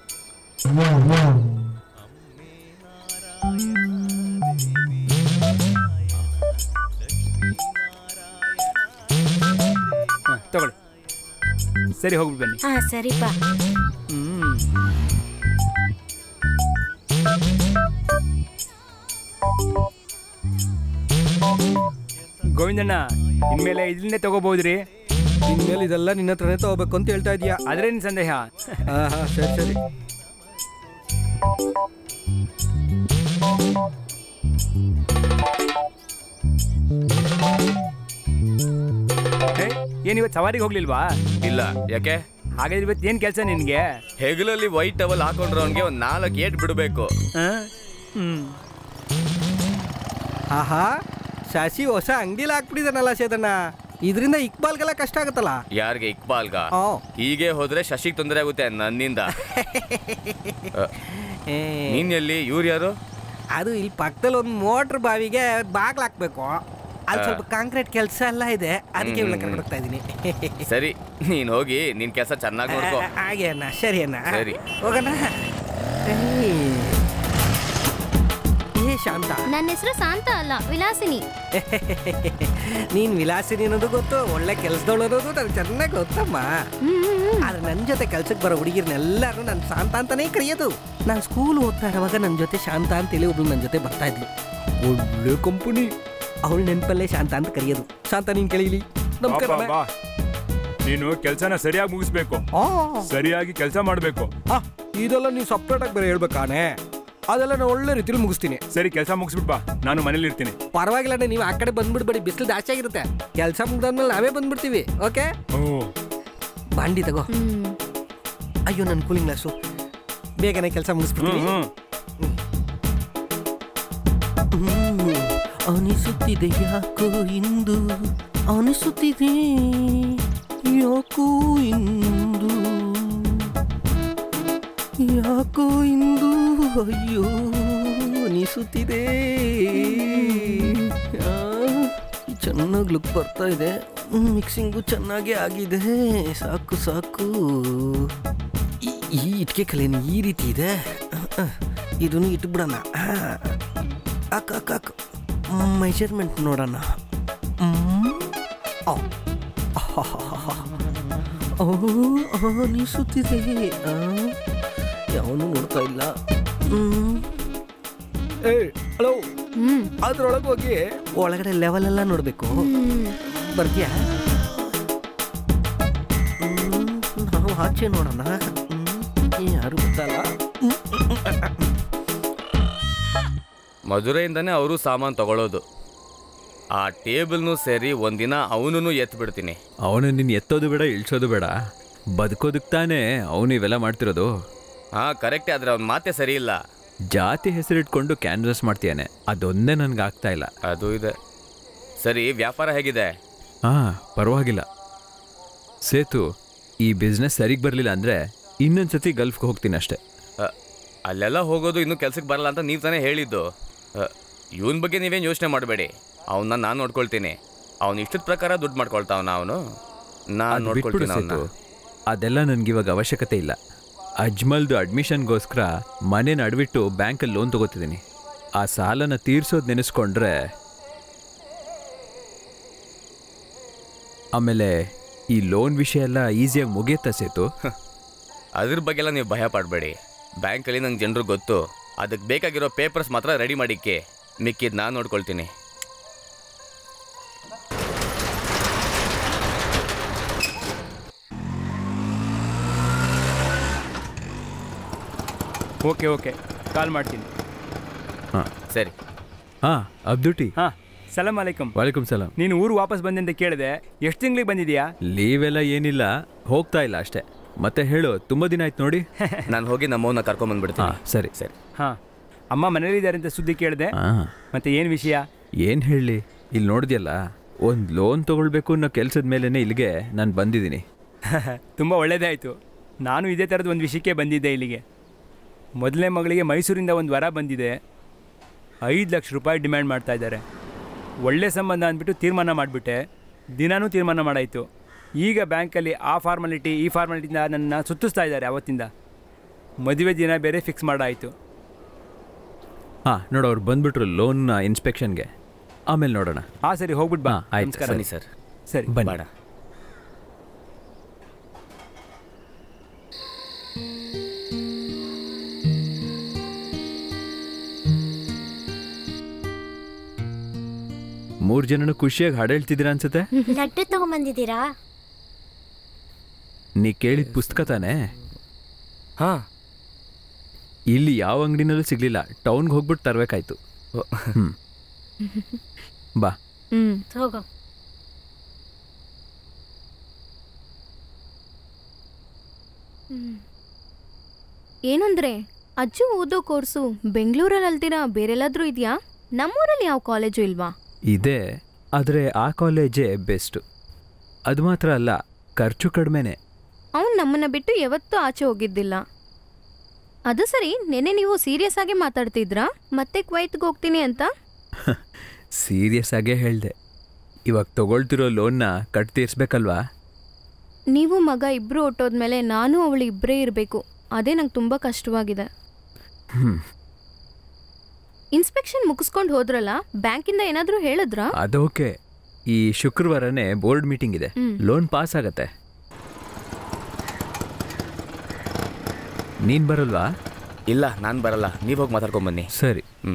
ಹಾಂ ತಗೊಳ್ಳಿ ಸರಿ ಹೋಗ್ಬಿಟ್ಟು ಬನ್ನಿ ಹಾ ಸರಿಪ್ಪ ಹ್ಮ್ ಗೋವಿಂದಣ್ಣ ಇನ್ಮೇಲೆ ಇದನ್ನೇ ತಗೋಬಹುದ್ರಿ ಇನ್ಮೇಲೆ ಇದೆಲ್ಲ ನಿನ್ನ ಹತ್ರನೇ ತಗೋಬೇಕು ಅಂತ ಹೇಳ್ತಾ ಇದೀಯಾ ಅದ್ರೇನು ಸಂದೇಹ ಹಾ ಹಾ ಸರಿ ಸರಿ ಏನು ಇವತ್ತು ಸವಾರಿಗೆ ಹೋಗ್ಲಿಲ್ವಾ ಇಲ್ಲ ಯಾಕೆ ಹಾಗಾದ್ರೆ ಇವತ್ತು ಏನು ಕೆಲಸ ನಿನಗೆ ಹೆಗಲಲ್ಲಿ ವೈಟ್ ಟವಲ್ ಹಾಕೊಂಡ್ರವನ್ಗೆ ಒಂದ್ ನಾಲ್ಕು ಏಟ್ ಬಿಡಬೇಕು ಹ್ಞೂ ಆಹಾ ಶಶಿ ಹೊಸ ಅಂಗಡಿಲಿ ಹಾಕ್ಬಿಟ್ಟಿದ್ದಾನಲ್ಲ ಸೇದಣ್ಣ ಇದರಿಂದ ಇಕ್ಬಾಲ್ಗೆಲ್ಲ ಕಷ್ಟ ಆಗುತ್ತಲ್ಲ ಯಾರಿಗೆ ಇಕ್ಬಾಲ್ಗ ಆ. ಹೀಗೆ ಹೋದ್ರೆ ಶಶಿಗ್ ತೊಂದರೆ ಆಗುತ್ತೆ ನನ್ನಿಂದ ಅ, ಏ, ನೀನ್ ಎಲ್ಲಿ ಇವ್ರು ಯಾರು ಅದು ಇಲ್ಲಿ ಪಕ್ಕದಲ್ಲಿ ಒಂದು ಮೋಟ್ರ್ ಬಾವಿಗೆ ಬಾಗ್ಲು ಹಾಕ್ಬೇಕು ಅಲ್ಲಿ ಸ್ವಲ್ಪ ಕಾಂಕ್ರೀಟ್ ಕೆಲಸ ಎಲ್ಲ ಇದೆ ಅದಕ್ಕೆ ಇವಳ ಕರ್ಕೊಂಡು ಹೋಗ್ತಾ ಇದ್ದೀನಿ ಸರಿ ನೀನ್ ಹೋಗಿ ನಿನ್ ಕೆಲಸ ಚೆನ್ನಾಗಿ ನೋಡ್ಕೋ ಹಾಗೆ ಅಣ್ಣ ಸರಿ ಅಣ್ಣ ಸರಿ. ಹೋಗೋಣ ಏಯ್. ಏ ಶಾಂತ ನನ್ನ ಹೆಸರು ಶಾಂತ ಅಲ್ಲ ವಿಲಾಸಿನಿ ನೀನ್ ವಿಲಾಸಿನಿ ಅನ್ನೋದು ಗೊತ್ತು ಒಳ್ಳೆ ಕೆಲಸದವಳು ಅನ್ನೋದು ನನಗೆ ಚೆನ್ನಾಗಿ ಗೊತ್ತಮ್ಮ ಆದ್ರೆ ನನ್ನ ಜೊತೆ ಕೆಲ್ಸಕ್ಕೆ ಬರೋ ಹುಡುಗಿರ್ನೆಲ್ಲರೂ ನನ್ನ ಶಾಂತ ಅಂತಾನೇ ಕರೆಯೋದು ನಾನು ಸ್ಕೂಲ್ ಓದ್ತಾ ಇರುವಾಗ ನನ್ನ ಜೊತೆ ಶಾಂತ ಅಂತೇಳಿ ಒಬ್ಳು ನನ್ನ ಜೊತೆ ಬರ್ತಾ ಇದ್ಲು ಒಳ್ಳೆ ಕಂಪನಿ ಅವಳು ನೆನಪಲ್ಲೇ ಶಾಂತ ಅಂತ ಕರೆಯೋದು ಶಾಂತ ನೀನ್ ಕೇಳಿಲಿ ನಮಸ್ಕಾರ ಬಾ, ಬಾ. ನೀನು ಕೆಲಸನ ಸರಿಯಾಗಿ ಮುಗಿಸ್ಬೇಕು ಸರಿಯಾಗಿ ಕೆಲಸ ಮಾಡಬೇಕು ಇದೆಲ್ಲ ನೀವು ಸಪ್ರೇಟ್ ಆಗಿ ಬೇರೆ ಹೇಳ್ಬೇಕಾನೆ ಅದೆಲ್ಲ ನಾನು ಒಳ್ಳೆ ರೀತಿಲಿ ಮುಗಿಸ್ತೀನಿ ಸರಿ ಕೆಲಸ ಮುಗಿಸ್ಬಿಟ್ ಬಾ ನಾನು ಮನೇಲಿ ಇರ್ತೀನಿ ಪರವಾಗಿಲ್ಲ ನೀವು ಆ ಕಡೆ ಬಂದ್ಬಿಡ್ಬೇಡಿ ಬಿಸಿಲು ಜಾಸ್ತಿ ಆಗಿರುತ್ತೆ ಕೆಲಸ ಮುಗ್ದಾದ್ಮೇಲೆ ನಾವೇ ಬಂದ್ಬಿಡ್ತೀವಿ ಓಕೆ ಹ್ಞೂ ಬಾಂಡಿ ತಗೋ ಅಯ್ಯೋ ನನ್ನ ಕೂಲಿಂಗ್ ಗ್ಲಾಸು ಬೇಗನೆ ಕೆಲಸ ಹ್ಞೂ ಮುಗಿಸ್ಬಿಡ್ತೀನಿ ಹ್ಞೂ ಹ್ಮ್. ಅನಿಸುತ್ತಿದೆ ಯಾಕೋ ಇಂದು ಅನಿಸುತ್ತಿದೆ ಯಾಕೋ ಇಂದು ಯಾಕೋ ಇಂದು ಅಯ್ಯೋ ಅನಿಸುತ್ತಿದೆ ಆ, ಚೆನ್ನಾಗಿ ಲುಕ್ ಬರ್ತಾ ಇದೆ ಮಿಕ್ಸಿಂಗು ಚೆನ್ನಾಗೇ ಆಗಿದೆ ಸಾಕು ಸಾಕು ಈ- ಈ ಇಟ್ಕೆ ಕಲೆನು ಈ ರೀತಿ ಇದೆ ಇದನ್ನು ಇಟ್ಬಿಡೋಣ ಅಕ್ಕ ಅಕ್ಕ ಅಕ್ಕ ಮೆಜರ್ಮೆಂಟ್ ನೋಡೋಣ ಹ್ಮ್. ಔ. ಆಹಾಹಾಹಾ. ಓ ಅನಿಸುತ್ತಿದೆ ಆ, ಯಾವನು ನೋಡ್ತಾ ಇಲ್ಲ ಏ ಹಲೋ ಅದ್ರೊಳಗೆ ಹೋಗಿ ಒಳಗಡೆ ಲೆವೆಲ್ ಎಲ್ಲ ನೋಡಬೇಕು ಬರ್ತೀಯಾ ಹ್ಮ್, ನಾವು ಆಚೆ ನೋಡೋಣ ಹ್ಮ್, ಯಾರು ಗೊತ್ತಲ್ಲ ಮಧುರೆಯಿಂದನೇ ಅವರು ಸಾಮಾನು ತಗೊಳ್ಳೋದು ಆ ಟೇಬಲ್ನು ಸೇರಿ ಒಂದಿನ ಅವನೂ ಎತ್ತು ಬಿಡ್ತೀನಿ ಅವನು ನಿನ್ನ ಎತ್ತೋದು ಬೇಡ ಇಳ್ಸೋದು ಬೇಡ ಬದುಕೋದಕ್ಕೆ ತಾನೇ ಅವನು ಇವೆಲ್ಲ ಮಾಡ್ತಿರೋದು ಹಾ ಕರೆಕ್ಟೇ ಆದ್ರೆ ಅವ್ನ ಮಾತೆ ಸರಿ ಇಲ್ಲ ಜಾತಿ ಹೆಸರಿಟ್ಕೊಂಡು ಕ್ಯಾನ್ವಸ್ ಮಾಡ್ತೀಯಾನೆ ಅದೊಂದೇ ನನ್ಗೆ ಆಗ್ತಾ ಇಲ್ಲ ಅದು ಇದೆ ಸರಿ ವ್ಯಾಪಾರ ಹೇಗಿದೆ ಹಾಂ ಪರವಾಗಿಲ್ಲ ಸೇತು ಈ ಬಿಸ್ನೆಸ್ ಸರಿಗೆ ಬರಲಿಲ್ಲ ಅಂದರೆ ಇನ್ನೊಂದ್ಸತಿ ಗಲ್ಫ್ಗೆ ಹೋಗ್ತೀನಿ ಅಷ್ಟೇ ಅ, ಅಲ್ಲೆಲ್ಲ ಹೋಗೋದು ಇನ್ನೂ ಕೆಲ್ಸಕ್ಕೆ ಬರಲ್ಲ ಅಂತ ನೀವು ತಾನೇ ಹೇಳಿದ್ದು ಇವನ ಬಗ್ಗೆ ನೀವೇನು ಯೋಚನೆ ಮಾಡಬೇಡಿ ಅವನ್ನ ನಾನು ನೋಡ್ಕೊಳ್ತೀನಿ ಅವನು ಇಷ್ಟದ ಪ್ರಕಾರ ದುಡ್ಡು ಮಾಡ್ಕೊಳ್ತಾವನ ಅವನು ನಾನು ಅದ್ ಬಿಟ್ಬಿಡು ನೋಡ್ಕೊಳ್ತೀನಿ ಅವನ್ನ ಸೇತು. ಅದೆಲ್ಲ ನನಗಿವಾಗ ಅವಶ್ಯಕತೆ ಇಲ್ಲ ಅಜ್ಮಲ್ದು ಅಡ್ಮಿಷನ್ಗೋಸ್ಕರ ಮನೇನ ಅಡ್ಬಿಟ್ಟು ಬ್ಯಾಂಕಲ್ಲಿ ಲೋನ್ ತಗೋತಿದ್ದೀನಿ ಆ ಸಾಲನ ತೀರ್ಸೋದು ನೆನೆಸ್ಕೊಂಡ್ರೆ ಆಮೇಲೆ ಈ ಲೋನ್ ವಿಷಯ ಎಲ್ಲ ಈಸಿಯಾಗಿ ಮುಗಿಯುತ್ತಾ ಸೇತು ಅದ್ರ ಬಗ್ಗೆ ಎಲ್ಲ ನೀವು ಭಯ ಪಡಬೇಡಿ ಬ್ಯಾಂಕಲ್ಲಿ ನಂಗೆ ಜನರು ಗೊತ್ತು ಅದಕ್ಕೆ ಬೇಕಾಗಿರೋ ಪೇಪರ್ಸ್ ಮಾತ್ರ ರೆಡಿ ಮಾಡಿಕ್ಕೆ ಮಿಕ್ಕಿದ್ ನಾನು ನೋಡ್ಕೊಳ್ತೀನಿ ಓಕೆ ಓಕೆ ಕಾಲ್ ಮಾಡ್ತೀನಿ ಹಾಂ ಸರಿ ಹಾಂ ಅಬ್ದುಟಿ ಹಾಂ ಸಲಾಂ ಅಲೈಕಮ್ ವಾಲೇಕುಮ್ ಸಲಾಂ ನೀನು ಊರು ವಾಪಸ್ ಬಂದೆ ಅಂತ ಕೇಳಿದೆ ಎಷ್ಟು ತಿಂಗಳಿಗೆ ಬಂದಿದ್ಯಾ ಲೀವ್ ಎಲ್ಲ ಏನಿಲ್ಲ ಹೋಗ್ತಾ ಇಲ್ಲ ಅಷ್ಟೇ ಮತ್ತೆ ಹೇಳು ತುಂಬ ದಿನ ಆಯ್ತು ನೋಡಿ ನಾನು ಹೋಗಿ ನಮ್ಮವನ್ನ ಕರ್ಕೊಂಬಂದ್ಬಿಡ್ತೀನಿ ಹಾಂ ಸರಿ ಸರಿ ಹಾಂ ಅಮ್ಮ ಮನೇಲಿದ್ದಾರೆ ಅಂತ ಸುದ್ದಿ ಕೇಳಿದೆ ಹಾಂ ಮತ್ತೆ ಏನು ವಿಷಯ ಏನು ಹೇಳಲಿ ಇಲ್ಲಿ ನೋಡಿದ್ಯಲ್ಲ ಒಂದು ಲೋನ್ ತೊಗೊಳ್ಬೇಕು ಅನ್ನೋ ಕೆಲಸದ ಮೇಲೇ ಇಲ್ಲಿಗೆ ನಾನು ಬಂದಿದ್ದೀನಿ ತುಂಬ ಒಳ್ಳೇದೇ ಆಯಿತು ನಾನು ಇದೇ ಥರದ ಒಂದು ವಿಷಯಕ್ಕೆ ಬಂದಿದ್ದೆ ಇಲ್ಲಿಗೆ ಮೊದಲನೇ ಮಗಳಿಗೆ ಮೈಸೂರಿಂದ ಒಂದು ವರ ಬಂದಿದೆ ಐದು ಲಕ್ಷ ರೂಪಾಯಿ ಡಿಮ್ಯಾಂಡ್ ಮಾಡ್ತಾ ಇದ್ದಾರೆ ಒಳ್ಳೆ ಸಂಬಂಧ ಅಂದ್ಬಿಟ್ಟು ತೀರ್ಮಾನ ಮಾಡಿಬಿಟ್ಟೆ ದಿನಾನೂ ತೀರ್ಮಾನ ಮಾಡಾಯಿತು ಈಗ ಬ್ಯಾಂಕಲ್ಲಿ ಆ ಫಾರ್ಮಾಲಿಟಿ ಈ ಫಾರ್ಮಾಲಿಟಿಯಿಂದ ನನ್ನ ಸುತ್ತಿಸ್ತಾ ಇದ್ದಾರೆ ಅವತ್ತಿಂದ ಮದುವೆ ದಿನ ಬೇರೆ ಫಿಕ್ಸ್ ಮಾಡಾಯಿತು ಹಾಂ ನೋಡು ಅವ್ರು ಬಂದ್ಬಿಟ್ರು ಲೋನ್ ಇನ್ಸ್ಪೆಕ್ಷನ್ಗೆ ಆಮೇಲೆ ನೋಡೋಣ ಹಾಂ ಸರಿ ಹೋಗ್ಬಿಟ್ಟು ಬಾ ಹಾ, ಆಯ್ತು, ನಮಸ್ಕಾರ. ಬನ್ನಿ ಸರ್ ಸರಿ ಬನ್ನಿ ಬೇಡ ಮೂರು ಜನನು ಖುಷಿಯಾಗಿ ಹಾಡು ಹೇಳ್ತಿದ್ದೀರಾ ಅನ್ಸುತ್ತೆ ಲಡ್ಡು ತಗೊಂಬಂದಿದ್ದೀರಾ ನೀ ಕೇಳಿದ ಪುಸ್ತಕ ತಾನೇ ಹಾಂ ಇಲ್ಲಿ ಯಾವ ಅಂಗಡಿನಲ್ಲೂ ಸಿಗ್ಲಿಲ್ಲ ಟೌನ್ಗೆ ಹೋಗ್ಬಿಟ್ಟು ತರಬೇಕಾಯ್ತು ಹ್ಞೂ ಬಾ ಹ್ಮ್ ತಗೋ ಏನಂದ್ರೆ ಅಜ್ಜು ಓದೋ ಕೋರ್ಸು ಬೆಂಗಳೂರಲ್ಲಿ ಅಲ್ದಿರಾ ಬೇರೆಲ್ಲಾದ್ರೂ ಇದೆಯಾ ನಮ್ಮೂರಲ್ಲಿ ಯಾವ ಕಾಲೇಜು ಇಲ್ವಾ ಇದೆ ಆದರೆ ಆ ಕಾಲೇಜೇ ಬೆಸ್ಟು ಅದು ಮಾತ್ರ ಅಲ್ಲ ಖರ್ಚು ಕಡಿಮೆನೆ ಅವನು ನಮ್ಮನ್ನ ಬಿಟ್ಟು ಯಾವತ್ತೂ ಆಚೆ ಹೋಗಿದ್ದಿಲ್ಲ ಅದು ಸರಿ ನೆನೆ ನೀವು ಸೀರಿಯಸ್ ಆಗಿ ಮಾತಾಡ್ತಿದ್ರಾ ಮತ್ತೆ ಕ್ವೈತ್ಗೆ ಹೋಗ್ತೀನಿ ಅಂತ ಸೀರಿಯಸ್ ಆಗೇ ಹೇಳಿದೆ ಇವಾಗ ತಗೊಳ್ತಿರೋ ಲೋನ್ನ ಕಟ್ ತೀರ್ಸ್ಬೇಕಲ್ವಾ ನೀವು ಮಗ ಇಬ್ರು ಹೊಟ್ಟೋದ್ಮೇಲೆ ನಾನು ಅವಳು ಇಬ್ಬರೇ ಇರಬೇಕು ಅದೇ ನಂಗೆ ತುಂಬ ಕಷ್ಟವಾಗಿದೆ ಹ್ಞೂ ಇನ್ಸ್ಪೆಕ್ಷನ್ ಮುಗಿಸ್ಕೊಂಡು ಹೋದ್ರಲ್ಲ ಬ್ಯಾಂಕಿಂದ ಏನಾದರೂ ಹೇಳಿದ್ರಾ ಅದೋಕೆ ಈ ಶುಕ್ರವಾರನೇ ಬೋರ್ಡ್ ಮೀಟಿಂಗ್ ಇದೆ ಹ್ಮ್. ಲೋನ್ ಪಾಸ್ ಆಗತ್ತೆ ನೀನ್ ಬರಲ್ವಾ ಇಲ್ಲ ನಾನು ಬರಲ್ಲ ನೀವು ಹೋಗಿ ಮಾತಾಡ್ಕೊಂಬನ್ನಿ ಸರಿ ಹ್ಞೂ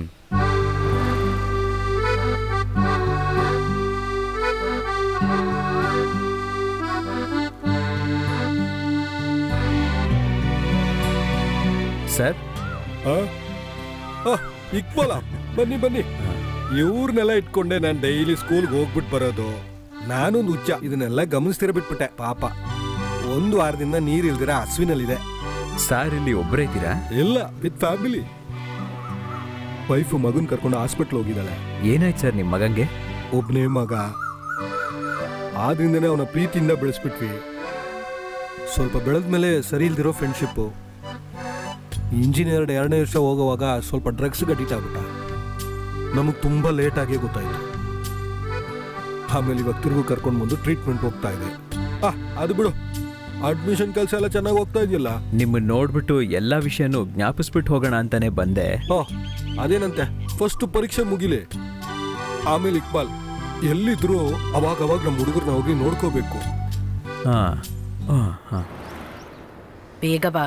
ಸರ್ ಆ? ಆ, ಇಕ್ಬಾಲ ಬನ್ನಿ ಬನ್ನಿ ಇವ್ರನ್ನೆಲ್ಲ ಇಟ್ಕೊಂಡೆ ನಾನು ಡೈಲಿ ಸ್ಕೂಲ್ಗೆ ಹೋಗ್ಬಿಟ್ಟು ಬರೋದು ನಾನೊಂದು ಹುಚ್ಚ ಇದನ್ನೆಲ್ಲ ಗಮನಿಸ್ತಿರ ಬಿಟ್ಬಿಟ್ಟೆ ಪಾಪ ಒಂದು ವಾರದಿಂದ ನೀರಿಲ್ದಿರ ಹಸುವಿನಲ್ಲಿದೆ ಸಾರ್ ಇಲ್ಲಿ ಒಬ್ಬರೇ ಇದ್ದೀರಾ ಇಲ್ಲ ವಿತ್ ಫ್ಯಾಮಿಲಿ ವೈಫು ಮಗನ್ ಕರ್ಕೊಂಡು ಹಾಸ್ಪಿಟ್ಲ್ ಹೋಗಿದ್ದಾಳೆ ಏನಾಯ್ತು ಸರ್ ನಿಮ್ಮ ಮಗಂಗೆ ಒಬ್ಬನೇ ಮಗ ಆದ್ರಿಂದನೇ ಅವನ ಪ್ರೀತಿಯಿಂದ ಬೆಳೆಸ್ಬಿಟ್ವಿ ಸ್ವಲ್ಪ ಬೆಳೆದ್ಮೇಲೆ ಸರಿ ಇಲ್ದಿರೋ ಫ್ರೆಂಡ್ಶಿಪ್ಪು ಇಂಜಿನಿಯರ್ ಎರಡನೇ ವರ್ಷ ಹೋಗುವಾಗ ಸ್ವಲ್ಪ ಡ್ರಗ್ಸ್ ಅಡಿಕ್ಟ್ ಆಗ್ಬಿಟ್ಟ ನಮಗೆ ತುಂಬ ಲೇಟಾಗಿ ಗೊತ್ತಾಯ್ತು ಆಮೇಲೆ ಇವಾಗ ತಿರುಗು ಕರ್ಕೊಂಡು ಬಂದು ಟ್ರೀಟ್ಮೆಂಟ್ ಹೋಗ್ತಾ ಇದೆ ಆ ಅದು ಬಿಡು ಅಡ್ಮಿಷನ್ ಕೆಲಸ ಎಲ್ಲ ಚೆನ್ನಾಗಿ ಹೋಗ್ತಾ ಇದೆಯಲ್ಲ ನಿಮ್ಮನ್ನ ನೋಡ್ಬಿಟ್ಟು ಎಲ್ಲಾ ವಿಷಯನೂ ಜ್ಞಾಪಿಸ್ಬಿಟ್ಟು ಹೋಗೋಣ ಅಂತಾನೆ ಬಂದೆ ಓ ಅದೇನಂತೆ ಫಸ್ಟ್ ಪರೀಕ್ಷೆ ಮುಗಿಲಿ ಆಮೇಲೆ ಇಕ್ಬಾಲ್ ಎಲ್ಲಿದ್ರು ಅವಾಗ ಅವಾಗ ನಮ್ಮ ಹುಡುಗರನ್ನ ಹೋಗಿ ನೋಡ್ಕೋಬೇಕು ಹಾ ಹಾ ಹಾ ಬೇಗ ಬಾ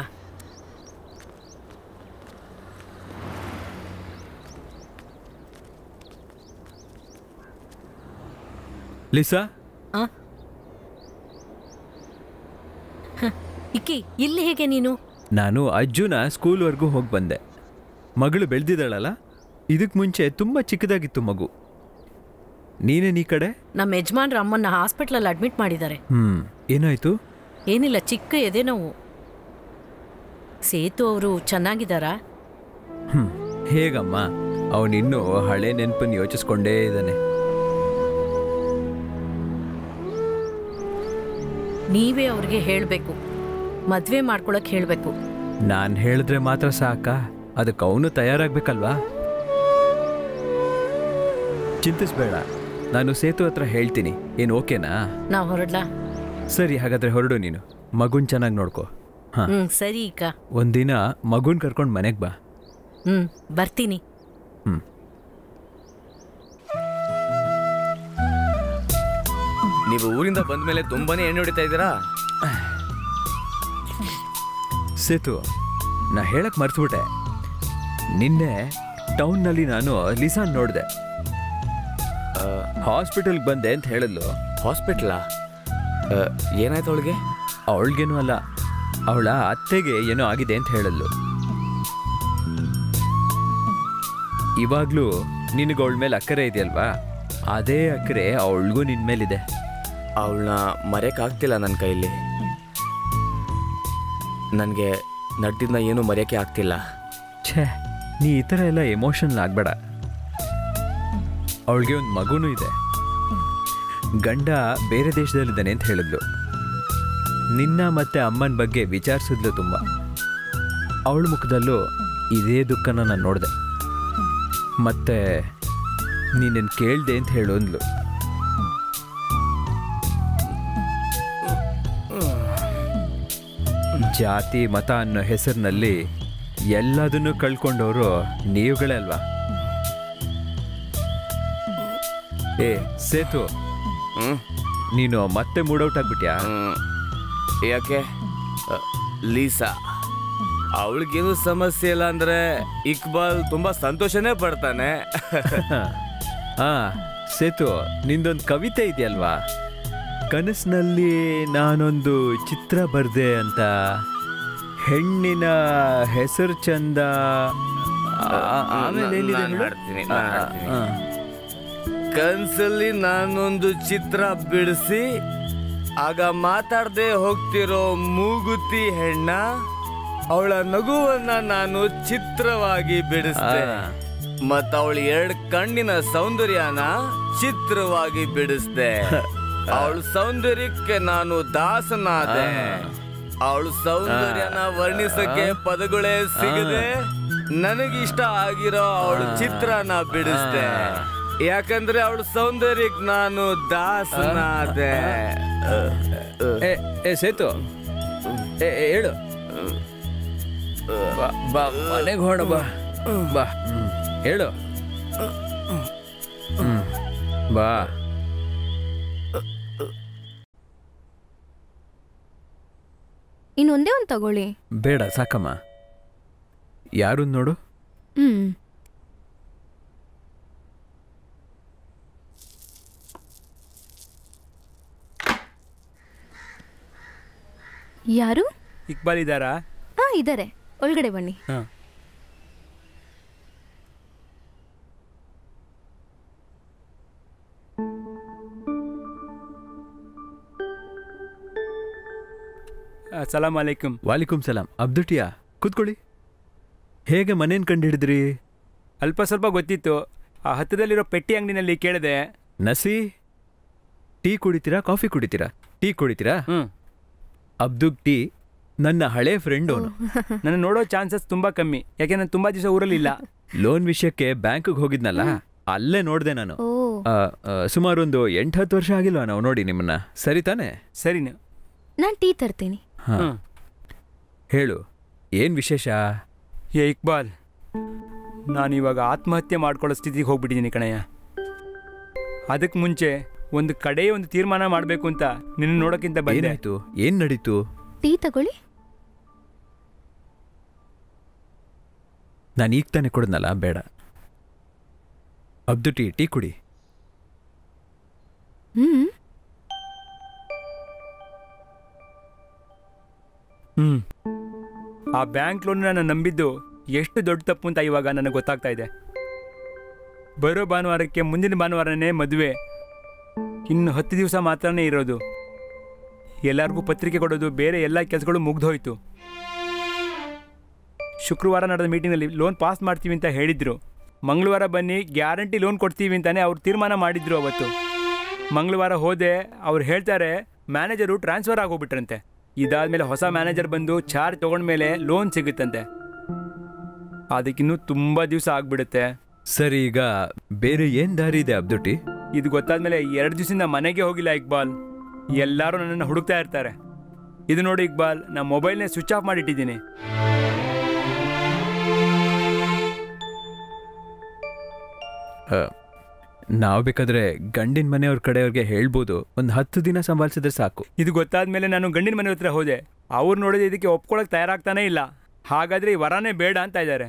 ಲಿಸಾ ಆ? ಹ, ಇಕ್ಕಿ ಇಲ್ಲಿ ಹೇಗೆ ನೀನು ನಾನು ಅಜ್ಜುನ ಸ್ಕೂಲ್ವರೆಗೂ ಹೋಗಿ ಬಂದೆ ಮಗಳು ಬೆಳೆದಿದ್ದಾಳಲ್ಲ ಇದಕ್ಕೆ ಮುಂಚೆ ತುಂಬ ಚಿಕ್ಕದಾಗಿತ್ತು ಮಗು ನೀನೇನು ಈ ಕಡೆ ನಮ್ಮ ಯಜಮಾನ್ರ ಅಮ್ಮನ್ನ ಹಾಸ್ಪಿಟ್ಲಲ್ಲಿ ಅಡ್ಮಿಟ್ ಮಾಡಿದ್ದಾರೆ ಹ್ಮ್ ಏನಾಯ್ತು ಏನಿಲ್ಲ ಚಿಕ್ಕ ಎದೆ ನೋವು ಸೇತು ಅವರು ಚೆನ್ನಾಗಿದ್ದಾರಾ ಹ್ಮ್ ಹೇಗಮ್ಮ ಅವನಿನ್ನೂ ಹಳೆ ನೆನಪನ್ನು ಯೋಚಿಸ್ಕೊಂಡೇ ಇದ್ದಾನೆ ನೀವೇ ಅವ್ರಿಗೆ ಹೇಳಬೇಕು ಮದ್ವೆ ಮಾಡ್ಕೊಳಕ್ ಹೇಳಬೇಕು ನಾನು ಹೇಳಿದ್ರೆ ಮಾತ್ರ ಸಾಕ ಅದಕ್ಕೆ ಅವನು ತಯಾರಾಗ್ಬೇಕಲ್ವಾ ಚಿಂತಿಸ್ಬೇಡ ನಾನು ಸೇತು ಹತ್ರ ಹೇಳ್ತೀನಿ ಏನು ಓಕೆನಾ ನಾವು ಹೊರಡ್ಲಾ ಸರಿ ಹಾಗಾದ್ರೆ ಹೊರಡು ನೀನು ಮಗುನ್ ಚೆನ್ನಾಗಿ ನೋಡ್ಕೋ ಹಾ ಹ್ಮ್ ಸರಿ ಈಗ ಒಂದಿನ ಮಗುನ್ ಕರ್ಕೊಂಡು ಮನೆಗೆ ಬಾ ಹ್ಮ್ ಬರ್ತೀನಿ ಹ್ಮ್ ನೀವು ಊರಿಂದ ಬಂದ್ಮೇಲೆ ತುಂಬಾನೇ ಎಣ್ಣೆ ಹೊಡಿತಾ ಇದ್ದೀರಾ ಸೇತು ನಾ ಹೇಳಕ್ ಮರ್ತ್ಬಿಟ್ಟೆ ನಿನ್ನೆ ಟೌನ್ನಲ್ಲಿ ನಾನು ಲಿಸಾನ್ ನೋಡಿದೆ ಹಾಸ್ಪಿಟಲ್ಗೆ ಬಂದೆ ಅಂತ ಹೇಳಿದ್ಲು ಹಾಸ್ಪಿಟ್ಲಾ ಏನಾಯ್ತು ಅವಳಿಗೆ ಅವಳಿಗೇನು ಅಲ್ಲ ಅವಳ ಅತ್ತೆಗೆ ಏನೋ ಆಗಿದೆ ಅಂತ ಹೇಳಿದ್ಲು ಇವಾಗ್ಲೂ ನಿನಗೆ ಅವಳ ಮೇಲೆ ಅಕ್ಕರೆ ಇದೆಯಲ್ವಾ ಅದೇ ಅಕ್ಕರೆ ಅವಳಿಗೂ ನಿನ್ ಮೇಲಿದೆ ಅವಳನ್ನ ಮರೆಯಕ್ಕಾಗ್ತಿಲ್ಲ ನನ್ನ ಕೈಲಿ ನನಗೆ ನಡ್ದಿದ್ನ ಏನು ಮರೆಯೋಕ್ಕೆ ಆಗ್ತಿಲ್ಲ ಛೇ ನೀ ಈ ಥರ ಎಲ್ಲ ಎಮೋಷನಲ್ ಆಗಬೇಡ ಅವಳಿಗೆ ಒಂದು ಮಗುನೂ ಇದೆ ಗಂಡ ಬೇರೆ ದೇಶದಲ್ಲಿದ್ದಾನೆ ಅಂತ ಹೇಳಿದ್ಲು ನಿನ್ನ ಮತ್ತೆ ಅಮ್ಮನ ಬಗ್ಗೆ ವಿಚಾರಿಸಿದ್ಲು ತುಂಬ ಅವಳ ಮುಖದಲ್ಲೂ ಇದೇ ದುಃಖನ ನಾನು ನೋಡಿದೆ ಮತ್ತೆ ನೀನನ್ನು ಕೇಳ್ದೆ ಅಂತ ಹೇಳು ಅಂದ್ಲು ಜಾತಿ ಮತ ಅನ್ನೋ ಹೆಸರಿನಲ್ಲಿ ಎಲ್ಲದನ್ನೂ ಕಳ್ಕೊಂಡವರು ನೀವುಗಳೇ ಅಲ್ವಾ ಏ ಸೇತು ಹ್ಮ್ ನೀನು ಮತ್ತೆ ಮೂಡೌಟ್ ಆಗ್ಬಿಟ್ಯಾ ಹ್ಮ್. ಯಾಕೆ ಅ, ಲೀಸಾ ಅವಳಿಗೇನು ಸಮಸ್ಯೆ ಇಲ್ಲ ಅಂದ್ರೆ ಇಕ್ಬಾಲ್ ತುಂಬಾ ಸಂತೋಷನೇ ಪಡ್ತಾನೆ ಆ ಸೇತು ನಿಂದೊಂದು ಕವಿತೆ ಇದೆಯಲ್ವಾ ಕನಸಿನಲ್ಲಿ ನಾನೊಂದು ಚಿತ್ರ ಬರ್ದೆ ಅಂತ ಹೆಣ್ಣಿನ ಹೆಸರು ಚಂದ ಆ- ಆಮೇಲೆ ಏನಿದೆ ನಾನ್ ಹೇಳು? ಹಾಡ್ತೀನಿ, ನಾನ್ ಹಾಡ್ತೀನಿ. ಆ, ಕನ್ಸಲ್ಲಿ ನಾನೊಂದು ಚಿತ್ರ ಬಿಡಿಸಿ ಆಗ ಮಾತಾಡದೆ ಹೋಗ್ತಿರೋ ಮೂಗುತಿ ಹೆಣ್ಣ ಅವಳ ನಗುವನ್ನ ನಾನು ಚಿತ್ರವಾಗಿ ಬಿಡಿಸ್ದೆ ಆ. ಮತ್ತ ಅವಳ ಎರಡ್ ಕಣ್ಣಿನ ಸೌಂದರ್ಯನ ಚಿತ್ರವಾಗಿ ಬಿಡಿಸ್ದೆ ಅವಳ ಸೌಂದರ್ಯಕ್ಕೆ ನಾನು ದಾಸನಾದೆ ಅವಳ ಸೌಂದರ್ಯನ ವರ್ಣಿಸಕ್ಕೆ ಪದಗಳೇ ಸಿಗದೆ ನನಗಿಷ್ಟ ಆಗಿರೋ ಅವಳ ಚಿತ್ರನ ಬಿಡಿಸ್ದೆ ಯಾಕಂದ್ರೆ ಅವಳ ಸೌಂದರ್ಯಕ್ಕೆ ನಾನು ದಾಸನಾದೆ ಏ ಏ ಸೇತು ಏ ಏ, ಹೇಳು ಬಾ ಬಾ ಮನೆಗೆ ಹೊರಡ ಬಾ ಬಾ ಹ್ಮ್. ಹೇಳು ಹ್ಮ್. ಬಾ ಇನ್ನೊಂದೇ ಒಂದು ತಗೊಳ್ಳಿ ಬೇಡ ಸಾಕಮ್ಮ ಯಾರು ನೋಡು ಹ್ಮ್ ಯಾರು ಇಕ್ಬಾಲ್ ಇದ್ದಾರಾ ಹಾ ಇದ್ದಾರೆ ಒಳಗಡೆ ಬನ್ನಿ ಹಾಂ ಸಲಾಮ್ ಅಲೈಕುಮ್ ವಾಲಿಕುಂ ಸಲಾಂ ಅಬ್ದುಟಿಯಾ ಕೂತ್ಕೊಳ್ಳಿ ಹೇಗೆ ಮನೇನ್ ಕಂಡು ಹಿಡಿದ್ರಿ ಅಲ್ಪ ಸ್ವಲ್ಪ ಗೊತ್ತಿತ್ತು ಆ ಹತ್ತದಲ್ಲಿರೋ ಪೆಟ್ಟಿ ಅಂಗಡಿನಲ್ಲಿ ಕೇಳಿದೆ ನಸಿ ಟೀ ಕುಡಿತೀರಾ ಕಾಫಿ ಕುಡಿತೀರಾ ಟೀ ಕುಡಿತೀರಾ ಹ್ಞೂ ಅಬ್ದುಗ್ ಟೀ ನನ್ನ ಹಳೆ ಫ್ರೆಂಡ್ ಅವನು ನನ್ನ ನೋಡೋ ಚಾನ್ಸಸ್ ತುಂಬ ಕಮ್ಮಿ ಯಾಕೆ ನಾನು ತುಂಬ ದಿವಸ ಊರಲ್ಲಿಲ್ಲ ಲೋನ್ ವಿಷಯಕ್ಕೆ ಬ್ಯಾಂಕ್ಗೆ ಹೋಗಿದ್ನಲ್ಲ ಅಲ್ಲೇ ನೋಡ್ದೆ ನಾನು ಓ ಆ, ಆ, ಸುಮಾರು ಒಂದು ಎಂಟು ಹತ್ತು ವರ್ಷ ಆಗಿಲ್ವಾ ನಾವು ನೋಡಿ ನಿಮ್ಮನ್ನ ಸರಿ ತಾನೆ ಸರಿನಾ ನಾನು ಟೀ ತರ್ತೀನಿ ಹಾ. ಹ್ಞೂ ಹೇಳು ಏನ್ ವಿಶೇಷ ಏ ಇಕ್ಬಾಲ್ ನಾನು ಇವಾಗ ಆತ್ಮಹತ್ಯೆ ಮಾಡ್ಕೊಳ್ಳೋ ಸ್ಥಿತಿಗೆ ಹೋಗ್ಬಿಟ್ಟಿದ್ದೀನಿ ಕಣಯ್ಯ ಅದಕ್ಕೆ ಮುಂಚೆ ಒಂದು ಕಡೆ ಒಂದು ತೀರ್ಮಾನ ಮಾಡಬೇಕು ಅಂತ ನಿನ್ನ ನೋಡೋಕ್ಕಿಂತ ಬಂದೆ ಏನಾಯ್ತು ಏನ್ ನಡೀತು ಟೀ ತಗೊಳ್ಳಿ ನಾನು ಈಗ ತಾನೇ ಕೊಡದ್ನಲ್ಲ ಬೇಡ ಅಬ್ದು ಟೀ ಟೀ ಕುಡಿ ಹ್ಮ್ ಹ್ಞೂ ಆ ಬ್ಯಾಂಕ್ ಲೋನ್ ನಾನು ನಂಬಿದ್ದು ಎಷ್ಟು ದೊಡ್ಡ ತಪ್ಪು ಅಂತ ಇವಾಗ ನನಗೆ ಗೊತ್ತಾಗ್ತಾ ಇದೆ ಬರೋ ಭಾನುವಾರಕ್ಕೆ ಮುಂದಿನ ಭಾನುವಾರನೇ ಮದುವೆ ಇನ್ನು ಹತ್ತು ದಿವಸ ಮಾತ್ರನೇ ಇರೋದು ಎಲ್ಲರಿಗೂ ಪತ್ರಿಕೆ ಕೊಡೋದು ಬೇರೆ ಎಲ್ಲ ಕೆಲಸಗಳು ಮುಗ್ದೋಯ್ತು ಶುಕ್ರವಾರ ನಡೆದ ಮೀಟಿಂಗಲ್ಲಿ ಲೋನ್ ಪಾಸ್ ಮಾಡ್ತೀವಿ ಅಂತ ಹೇಳಿದ್ರು ಮಂಗಳವಾರ ಬನ್ನಿ ಗ್ಯಾರಂಟಿ ಲೋನ್ ಕೊಡ್ತೀವಿ ಅಂತಾನೆ ಅವ್ರು ತೀರ್ಮಾನ ಮಾಡಿದ್ರು ಅವತ್ತು ಮಂಗಳವಾರ ಹೋದೆ ಅವ್ರು ಹೇಳ್ತಾರೆ ಮ್ಯಾನೇಜರು ಟ್ರಾನ್ಸ್ಫರ್ ಆಗೋಗ್ಬಿಟ್ರಂತೆ ಇದಾದ್ಮೇಲೆ ಹೊಸ ಮ್ಯಾನೇಜರ್ ಬಂದು ಚಾರ್ಜ್ ತಗೊಂಡ್ಮೇಲೆ ಲೋನ್ ಸಿಗುತ್ತಂತೆ ಅದಕ್ಕಿನ್ನೂ ತುಂಬ ದಿವಸ ಆಗ್ಬಿಡುತ್ತೆ ಸರಿ ಈಗ ಬೇರೆ ಏನ್ ದಾರಿ ಇದೆ ಅಬ್ದು ಟೀ ಇದು ಗೊತ್ತಾದ್ಮೇಲೆ ಎರಡು ದಿವಸದಿಂದ ಮನೆಗೆ ಹೋಗಿಲ್ಲ ಇಕ್ಬಾಲ್ ಎಲ್ಲರೂ ನನ್ನನ್ನು ಹುಡುಕ್ತಾ ಇರ್ತಾರೆ ಇದು ನೋಡಿ ಇಕ್ಬಾಲ್ ನಾ ಮೊಬೈಲ್ನೇ ಸ್ವಿಚ್ ಆಫ್ ಮಾಡಿಟ್ಟಿದ್ದೀನಿ ನಾವು ಬೇಕಾದ್ರೆ ಗಂಡಿನ ಮನೆಯವ್ರ ಕಡೆಯವ್ರಿಗೆ ಹೇಳ್ಬೋದು ಒಂದು ಹತ್ತು ದಿನ ಸಂಭಾಳಿಸಿದ್ರೆ ಸಾಕು ಇದು ಗೊತ್ತಾದ್ಮೇಲೆ ನಾನು ಗಂಡಿನ ಮನೆ ಹತ್ರ ಹೋದೆ ಅವ್ರು ನೋಡಿದ್ರೆ ಇದಕ್ಕೆ ಒಪ್ಕೊಳಕ್ ತಯಾರಾಗ್ತಾನೇ ಇಲ್ಲ ಹಾಗಾದ್ರೆ ಈ ವರನೇ ಬೇಡ ಅಂತ ಇದ್ದಾರೆ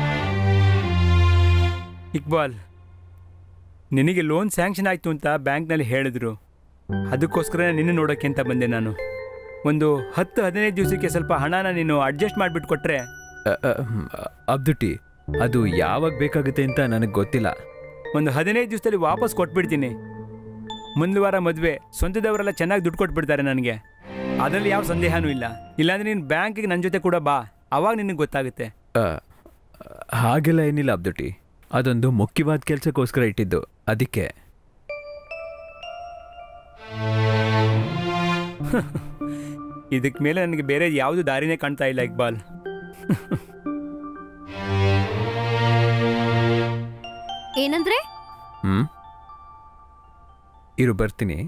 ಇಕ್ಬಾಲ್ ನಿನಗೆ ಲೋನ್ ಸ್ಯಾಂಕ್ಷನ್ ಆಯ್ತು ಅಂತ ಬ್ಯಾಂಕ್ನಲ್ಲಿ ಹೇಳಿದ್ರು ಅದಕ್ಕೋಸ್ಕರ ನಿನ್ನ ನೋಡೋಕ್ಕೆ ಅಂತ ಬಂದೆ ನಾನು ಒಂದು ಹತ್ತು ಹದಿನೈದು ದಿವಸಕ್ಕೆ ಸ್ವಲ್ಪ ಹಣನ ನೀನು ಅಡ್ಜಸ್ಟ್ ಮಾಡಿಬಿಟ್ಟು ಕೊಟ್ರೆ ಅ, ಅ, ಹ್ಮ್, ಅಬ್ದುಟಿ ಅದು ಯಾವಾಗ ಬೇಕಾಗುತ್ತೆ ಅಂತ ನನಗೆ ಗೊತ್ತಿಲ್ಲ ಒಂದು ಹದಿನೈದು ದಿವಸದಲ್ಲಿ ವಾಪಸ್ ಕೊಟ್ಬಿಡ್ತೀನಿ ಮುಂದಿನ ವಾರ ಮದುವೆ ಸ್ವಂತದವರೆಲ್ಲ ಚೆನ್ನಾಗಿ ದುಡ್ಡು ಕೊಟ್ಬಿಡ್ತಾರೆ ನನಗೆ ಅದರಲ್ಲಿ ಯಾವ ಸಂದೇಹನೂ ಇಲ್ಲ ಇಲ್ಲಾಂದ್ರೆ ನೀನು ಬ್ಯಾಂಕಿಗೆ ನನ್ನ ಜೊತೆ ಕೂಡ ಬಾ ಅವಾಗ ನಿನಗೆ ಗೊತ್ತಾಗುತ್ತೆ ಅ, ಹಾಗೆಲ್ಲ ಏನಿಲ್ಲ ಅಬ್ದುಟಿ ಅದೊಂದು ಮುಖ್ಯವಾದ ಕೆಲಸಕ್ಕೋಸ್ಕರ ಇಟ್ಟಿದ್ದು ಅದಕ್ಕೆ ಇದಕ್ಕೆ ಮೇಲೆ ನನಗೆ ಬೇರೆ ಯಾವುದು ದಾರಿನೇ ಕಾಣ್ತಾ ಇಲ್ಲ ಇಕ್ಬಾಲ್ ಏನಂದ್ರೆ ಹ್ಮ್ ಇರು ಬರ್ತೀನಿ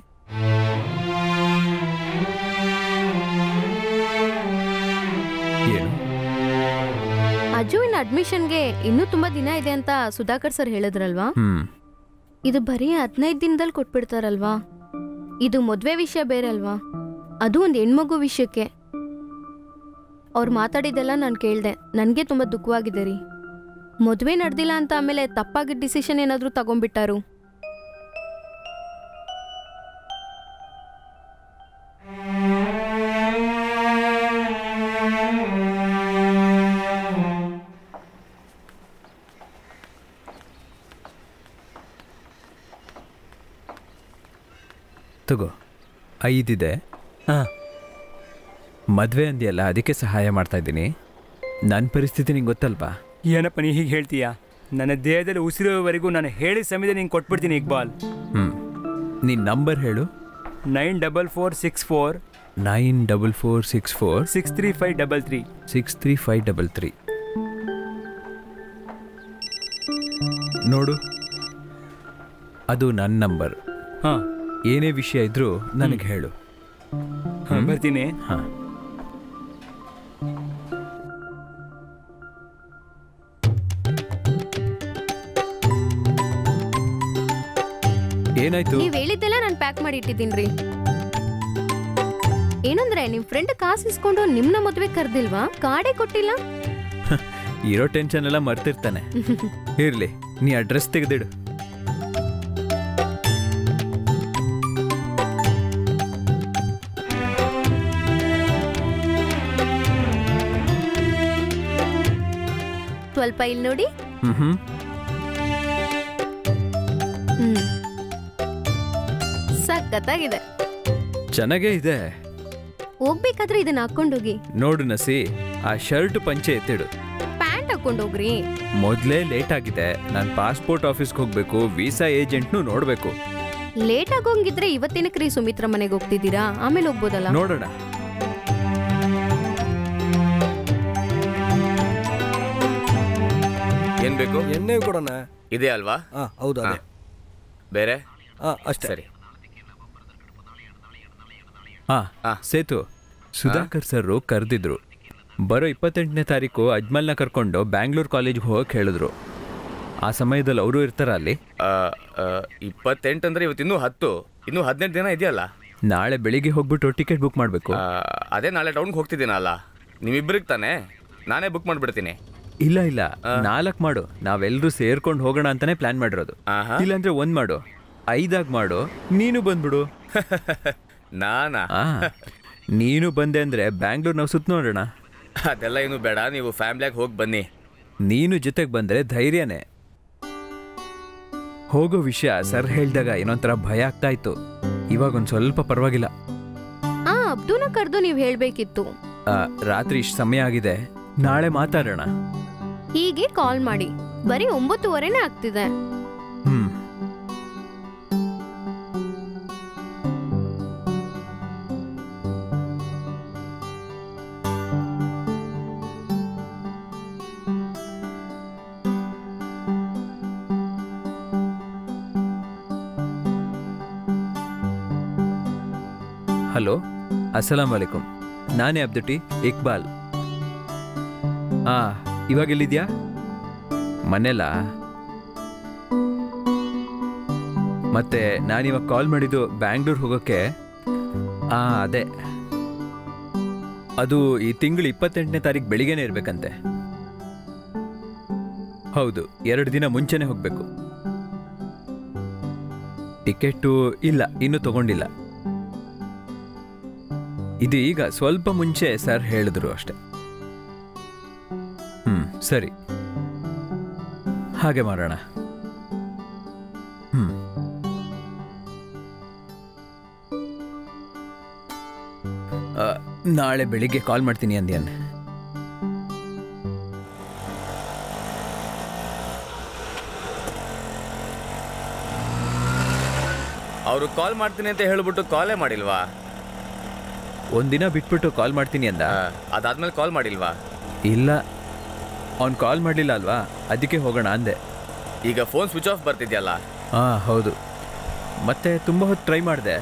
ಏನು ಅಜುವಿನ ಅಡ್ಮಿಷನ್ಗೆ ಇನ್ನೂ ತುಂಬಾ ದಿನ ಇದೆ ಅಂತ ಸುಧಾಕರ್ ಸರ್ ಹೇಳಿದ್ರಲ್ವಾ ಹ್ಮ್ ಇದು ಬರೀ ಹದಿನೈದು ದಿನದಲ್ಲಿ ಕೊಟ್ಬಿಡ್ತಾರಲ್ವಾ ಇದು ಮದುವೆ ವಿಷಯ ಬೇರೆ ಅಲ್ವಾ ಅದು ಒಂದು ಹೆಣ್ಮಗು ವಿಷಯಕ್ಕೆ ಅವ್ರು ಮಾತಾಡಿದ್ದೆಲ್ಲ ನಾನು ಕೇಳಿದೆ ನನಗೆ ತುಂಬ ದುಃಖವಾಗಿದೆ ರೀ ಮದುವೆ ನಡೆದಿಲ್ಲ ಅಂತ ಆಮೇಲೆ ತಪ್ಪಾಗಿ ಡಿಸಿಷನ್ ಏನಾದರೂ ತಗೊಂಡ್ಬಿಟ್ಟಾರು ತಗೋ ಐದಿದೆ ಹಾಂ ಮದುವೆ ಅಂದಿಯಲ್ಲ ಅದಕ್ಕೆ ಸಹಾಯ ಮಾಡ್ತಾ ಇದ್ದೀನಿ ನನ್ನ ಪರಿಸ್ಥಿತಿ ನಿಂಗೆ ಗೊತ್ತಲ್ವಾ ಏನಪ್ಪ ನೀ ಹೀಗೆ ಹೇಳ್ತೀಯಾ ನನ್ನ ದೇಹದಲ್ಲಿ ಉಸಿರುವವರೆಗೂ ನಾನು ಹೇಳಿದ ಸಮಯದಲ್ಲಿ ನಿಂಗೆ ಕೊಟ್ಬಿಡ್ತೀನಿ ಇಕ್ಬಾಲ್ ಹ್ಞೂ ನಿನ್ನ ನಂಬರ್ ಹೇಳು nine double four six four nine double four six four six three five double three six three five double three ನೋಡು ಅದು ನನ್ನ ನಂಬರ್ ಹಾಂ ಏನೇ ವಿಷಯ ಇದ್ರೂ ನನಗೆ ಹೇಳು ಹಾಂ ಬರ್ತೀನಿ ಹಾಂ ಏನಾಯ್ತು ನೀವು ಹೇಳಿದ್ದೆಲ್ಲ ನಾನು ಪ್ಯಾಕ್ ಮಾಡಿ ಇಟ್ಟಿದ್ದೀನಿ ರೀ ಏನಂದ್ರೆ ನಿಮ್ಮ ಫ್ರೆಂಡ್ ಕಾಸು ಇಸ್ಕೊಂಡು ನಿಮ್ನ ಮದುವೆ ಕರ್ದಿಲ್ವಾ ಕಾಡೇ ಕೊಟ್ಟಿಲ್ಲ ಇರೋ ಟೆನ್ಷನ್ ಎಲ್ಲ ಮರ್ತಿರ್ತಾನೆ ಇರ್ಲಿ ನೀ ಅಡ್ರೆಸ್ ತೆಗೆದಿಡು ಸ್ವಲ್ಪ ಇಲ್ಲಿ ನೋಡಿ ಹ್ಮ್ ಹ್ಮ್ ಹ್ಮ್ ಸಖತ್ತಾಗಿದೆ ಚೆನ್ನಾಗೇ ಇದೆ ಹೋಗ್ಬೇಕಾದ್ರೆ ಇದನ್ನ ಹಾಕೊಂಡೋಗಿ ನೋಡು ನಸಿ ಆ ಶರ್ಟ್ ಪಂಚೆ ಎತ್ತಿಡು ಪ್ಯಾಂಟ್ ಹಾಕೊಂಡೋಗ್ರಿ ಮೊದಲೇ ಲೇಟ್ ಆಗಿದೆ ನಾನು ಪಾಸ್ಪೋರ್ಟ್ ಆಫೀಸ್ಗೆ ಹೋಗ್ಬೇಕು ವೀಸಾ ಏಜೆಂಟ್ನು ನೋಡ್ಬೇಕು ಲೇಟ್ ಆಗೋಂಗಿದ್ರೆ ಇವತ್ತಿನಕ್ರಿ ಸುಮಿತ್ರ ಮನೆಗೆ ಹೋಗ್ತಿದ್ದೀರಾ ಆಮೇಲೆ ಹೋಗ್ಬೋದಲ್ಲ ನೋಡೋಣ ಏನ್ ಬೇಕು ಎಣ್ಣೆ ಕೊಡೋಣ ಇದೆ ಅಲ್ವಾ ಹಾ ಹೌದು ಅದೇ ಬೇರೆ ಹಾ ಅಷ್ಟೇ ಸರಿ ಹಾ ಆ. ಸೇತು ಸುಧಾಕರ್ ಸರ್ ಕರೆದಿದ್ರು ಬರೋ ಇಪ್ಪತ್ತೆಂಟನೇ ತಾರೀಕು ಅಜ್ಮಲ್ನ ಕರ್ಕೊಂಡು ಬ್ಯಾಂಗ್ಳೂರ್ ಕಾಲೇಜ್ಗೆ ಹೋಗಕ್ಕೆ ಹೇಳಿದ್ರು ಆ ಸಮಯದಲ್ಲಿ ಅವರು ಇರ್ತಾರ ಅಲ್ಲಿ ಆ, ಆ, ಇಪ್ಪತ್ತೆಂಟು ಅಂದ್ರೆ ಇವತ್ತು ಇನ್ನೂ ಹತ್ತು ಇನ್ನೂ ಹದಿನೆಂಟು ದಿನ ಇದೆಯಲ್ಲ ನಾಳೆ ಬೆಳಿಗ್ಗೆ ಹೋಗ್ಬಿಟ್ಟು ಟಿಕೆಟ್ ಬುಕ್ ಮಾಡಬೇಕು ಆ, ಅದೇ ನಾಳೆ ಟೌನ್ಗೆ ಹೋಗ್ತಿದ್ದೀನಲ್ಲ ನಿಮ್ಮಿಬ್ಬರಿಗೆ ತಾನೇ ನಾನೇ ಬುಕ್ ಮಾಡಿಬಿಡ್ತೀನಿ ಇಲ್ಲ ಇಲ್ಲ ನಾಲ್ಕು ಮಾಡು ನಾವೆಲ್ಲರೂ ಸೇರ್ಕೊಂಡು ಹೋಗೋಣ ಅಂತಾನೆ ಪ್ಲಾನ್ ಮಾಡಿರೋದು ಆಹಾ. ಇಲ್ಲಾಂದ್ರೆ ಒಂದ್ ಮಾಡು ಐದಾಗ್ ಮಾಡು ನೀನು ಬಂದ್ಬಿಡು ನಾನಾ ಆ ನೀನು ಬಂದೆ ಅಂದ್ರೆ ಬ್ಯಾಂಗ್ಳೂರ್ ನಾವು ಸುತ್ತ ನೋಡೋಣ ಅದೆಲ್ಲ ಏನು ಬೇಡ ನೀವು ಫ್ಯಾಮ್ಲಿಯಾಗಿ ಹೋಗಿ ಬನ್ನಿ ನೀನು ಜೊತೆಗೆ ಬಂದ್ರೆ ಧೈರ್ಯನೇ ಹೋಗೋ ವಿಷಯ ಸರ್ ಹೇಳ್ದಾಗ ಏನೊಂಥರ ಭಯ ಆಗ್ತಾ ಇತ್ತು ಇವಾಗ ಒಂದ್ ಸ್ವಲ್ಪ ಪರವಾಗಿಲ್ಲ ಆ ಅಬ್ದುನ ಕರೆದು ನೀವು ಹೇಳ್ಬೇಕಿತ್ತು ಆ, ರಾತ್ರಿ ಇಷ್ಟು ಸಮಯ ಆಗಿದೆ ನಾಳೆ ಮಾತಾಡೋಣ ಹೀಗೆ ಕಾಲ್ ಮಾಡಿ ಬರೀ ಒಂಬತ್ತುವರೆನೇ ಆಗ್ತಿದೆ ಹ್ಮ್ ಹಲೋ ಅಸ್ಸಲಾಂ ವಲೈಕುಮ್ ನಾನೇ ಅಬ್ದುಟಿ ಇಕ್ಬಾಲ್ ಆ ಇವಾಗ ಎಲ್ಲಿದ್ಯಾ ಮನೆಯಲ್ಲ ಮತ್ತೆ ನಾನಿವಾಗ ಕಾಲ್ ಮಾಡಿದ್ದು ಬ್ಯಾಂಗ್ಳೂರ್ ಹೋಗೋಕ್ಕೆ ಆ ಅದೇ ಅದು ಈ ತಿಂಗಳು ಇಪ್ಪತ್ತೆಂಟನೇ ತಾರೀಕು ಬೆಳಿಗ್ಗೆನೇ ಇರಬೇಕಂತೆ ಹೌದು ಎರಡು ದಿನ ಮುಂಚೆನೇ ಹೋಗಬೇಕು ಟಿಕೆಟು ಇಲ್ಲ ಇನ್ನೂ ತಗೊಂಡಿಲ್ಲ ಇದು ಈಗ ಸ್ವಲ್ಪ ಮುಂಚೆ ಸರ್ ಹೇಳಿದ್ರು ಅಷ್ಟೆ ಹ್ಮ್ ಸರಿ ಹಾಗೆ ಮಾಡೋಣ ಹ್ಮ್ ಆ, ನಾಳೆ ಬೆಳಿಗ್ಗೆ ಕಾಲ್ ಮಾಡ್ತೀನಿ ಅಂದ್ಯಾನ್ ಅವರು ಕಾಲ್ ಮಾಡ್ತೀನಿ ಅಂತ ಹೇಳ್ಬಿಟ್ಟು ಕಾಲೇ ಮಾಡಿಲ್ವಾ ಒಂದಿನ ಬಿಟ್ಬಿಟ್ಟು ಕಾಲ್ ಮಾಡ್ತೀನಿ ಅಂದ ಆ, ಅದಾದ್ಮೇಲೆ ಕಾಲ್ ಮಾಡಿಲ್ವಾ ಇಲ್ಲ ಅವ್ನು ಕಾಲ್ ಮಾಡಲಿಲ್ಲ ಅಲ್ವಾ ಅದಕ್ಕೆ ಹೋಗೋಣ ಅಂದೆ ಈಗ ಫೋನ್ ಸ್ವಿಚ್ ಆಫ್ ಬರ್ತಿದ್ಯಲ್ಲ ಹಾಂ ಹೌದು ಮತ್ತೆ ತುಂಬ ಹೊತ್ತು ಟ್ರೈ ಮಾಡಿದೆ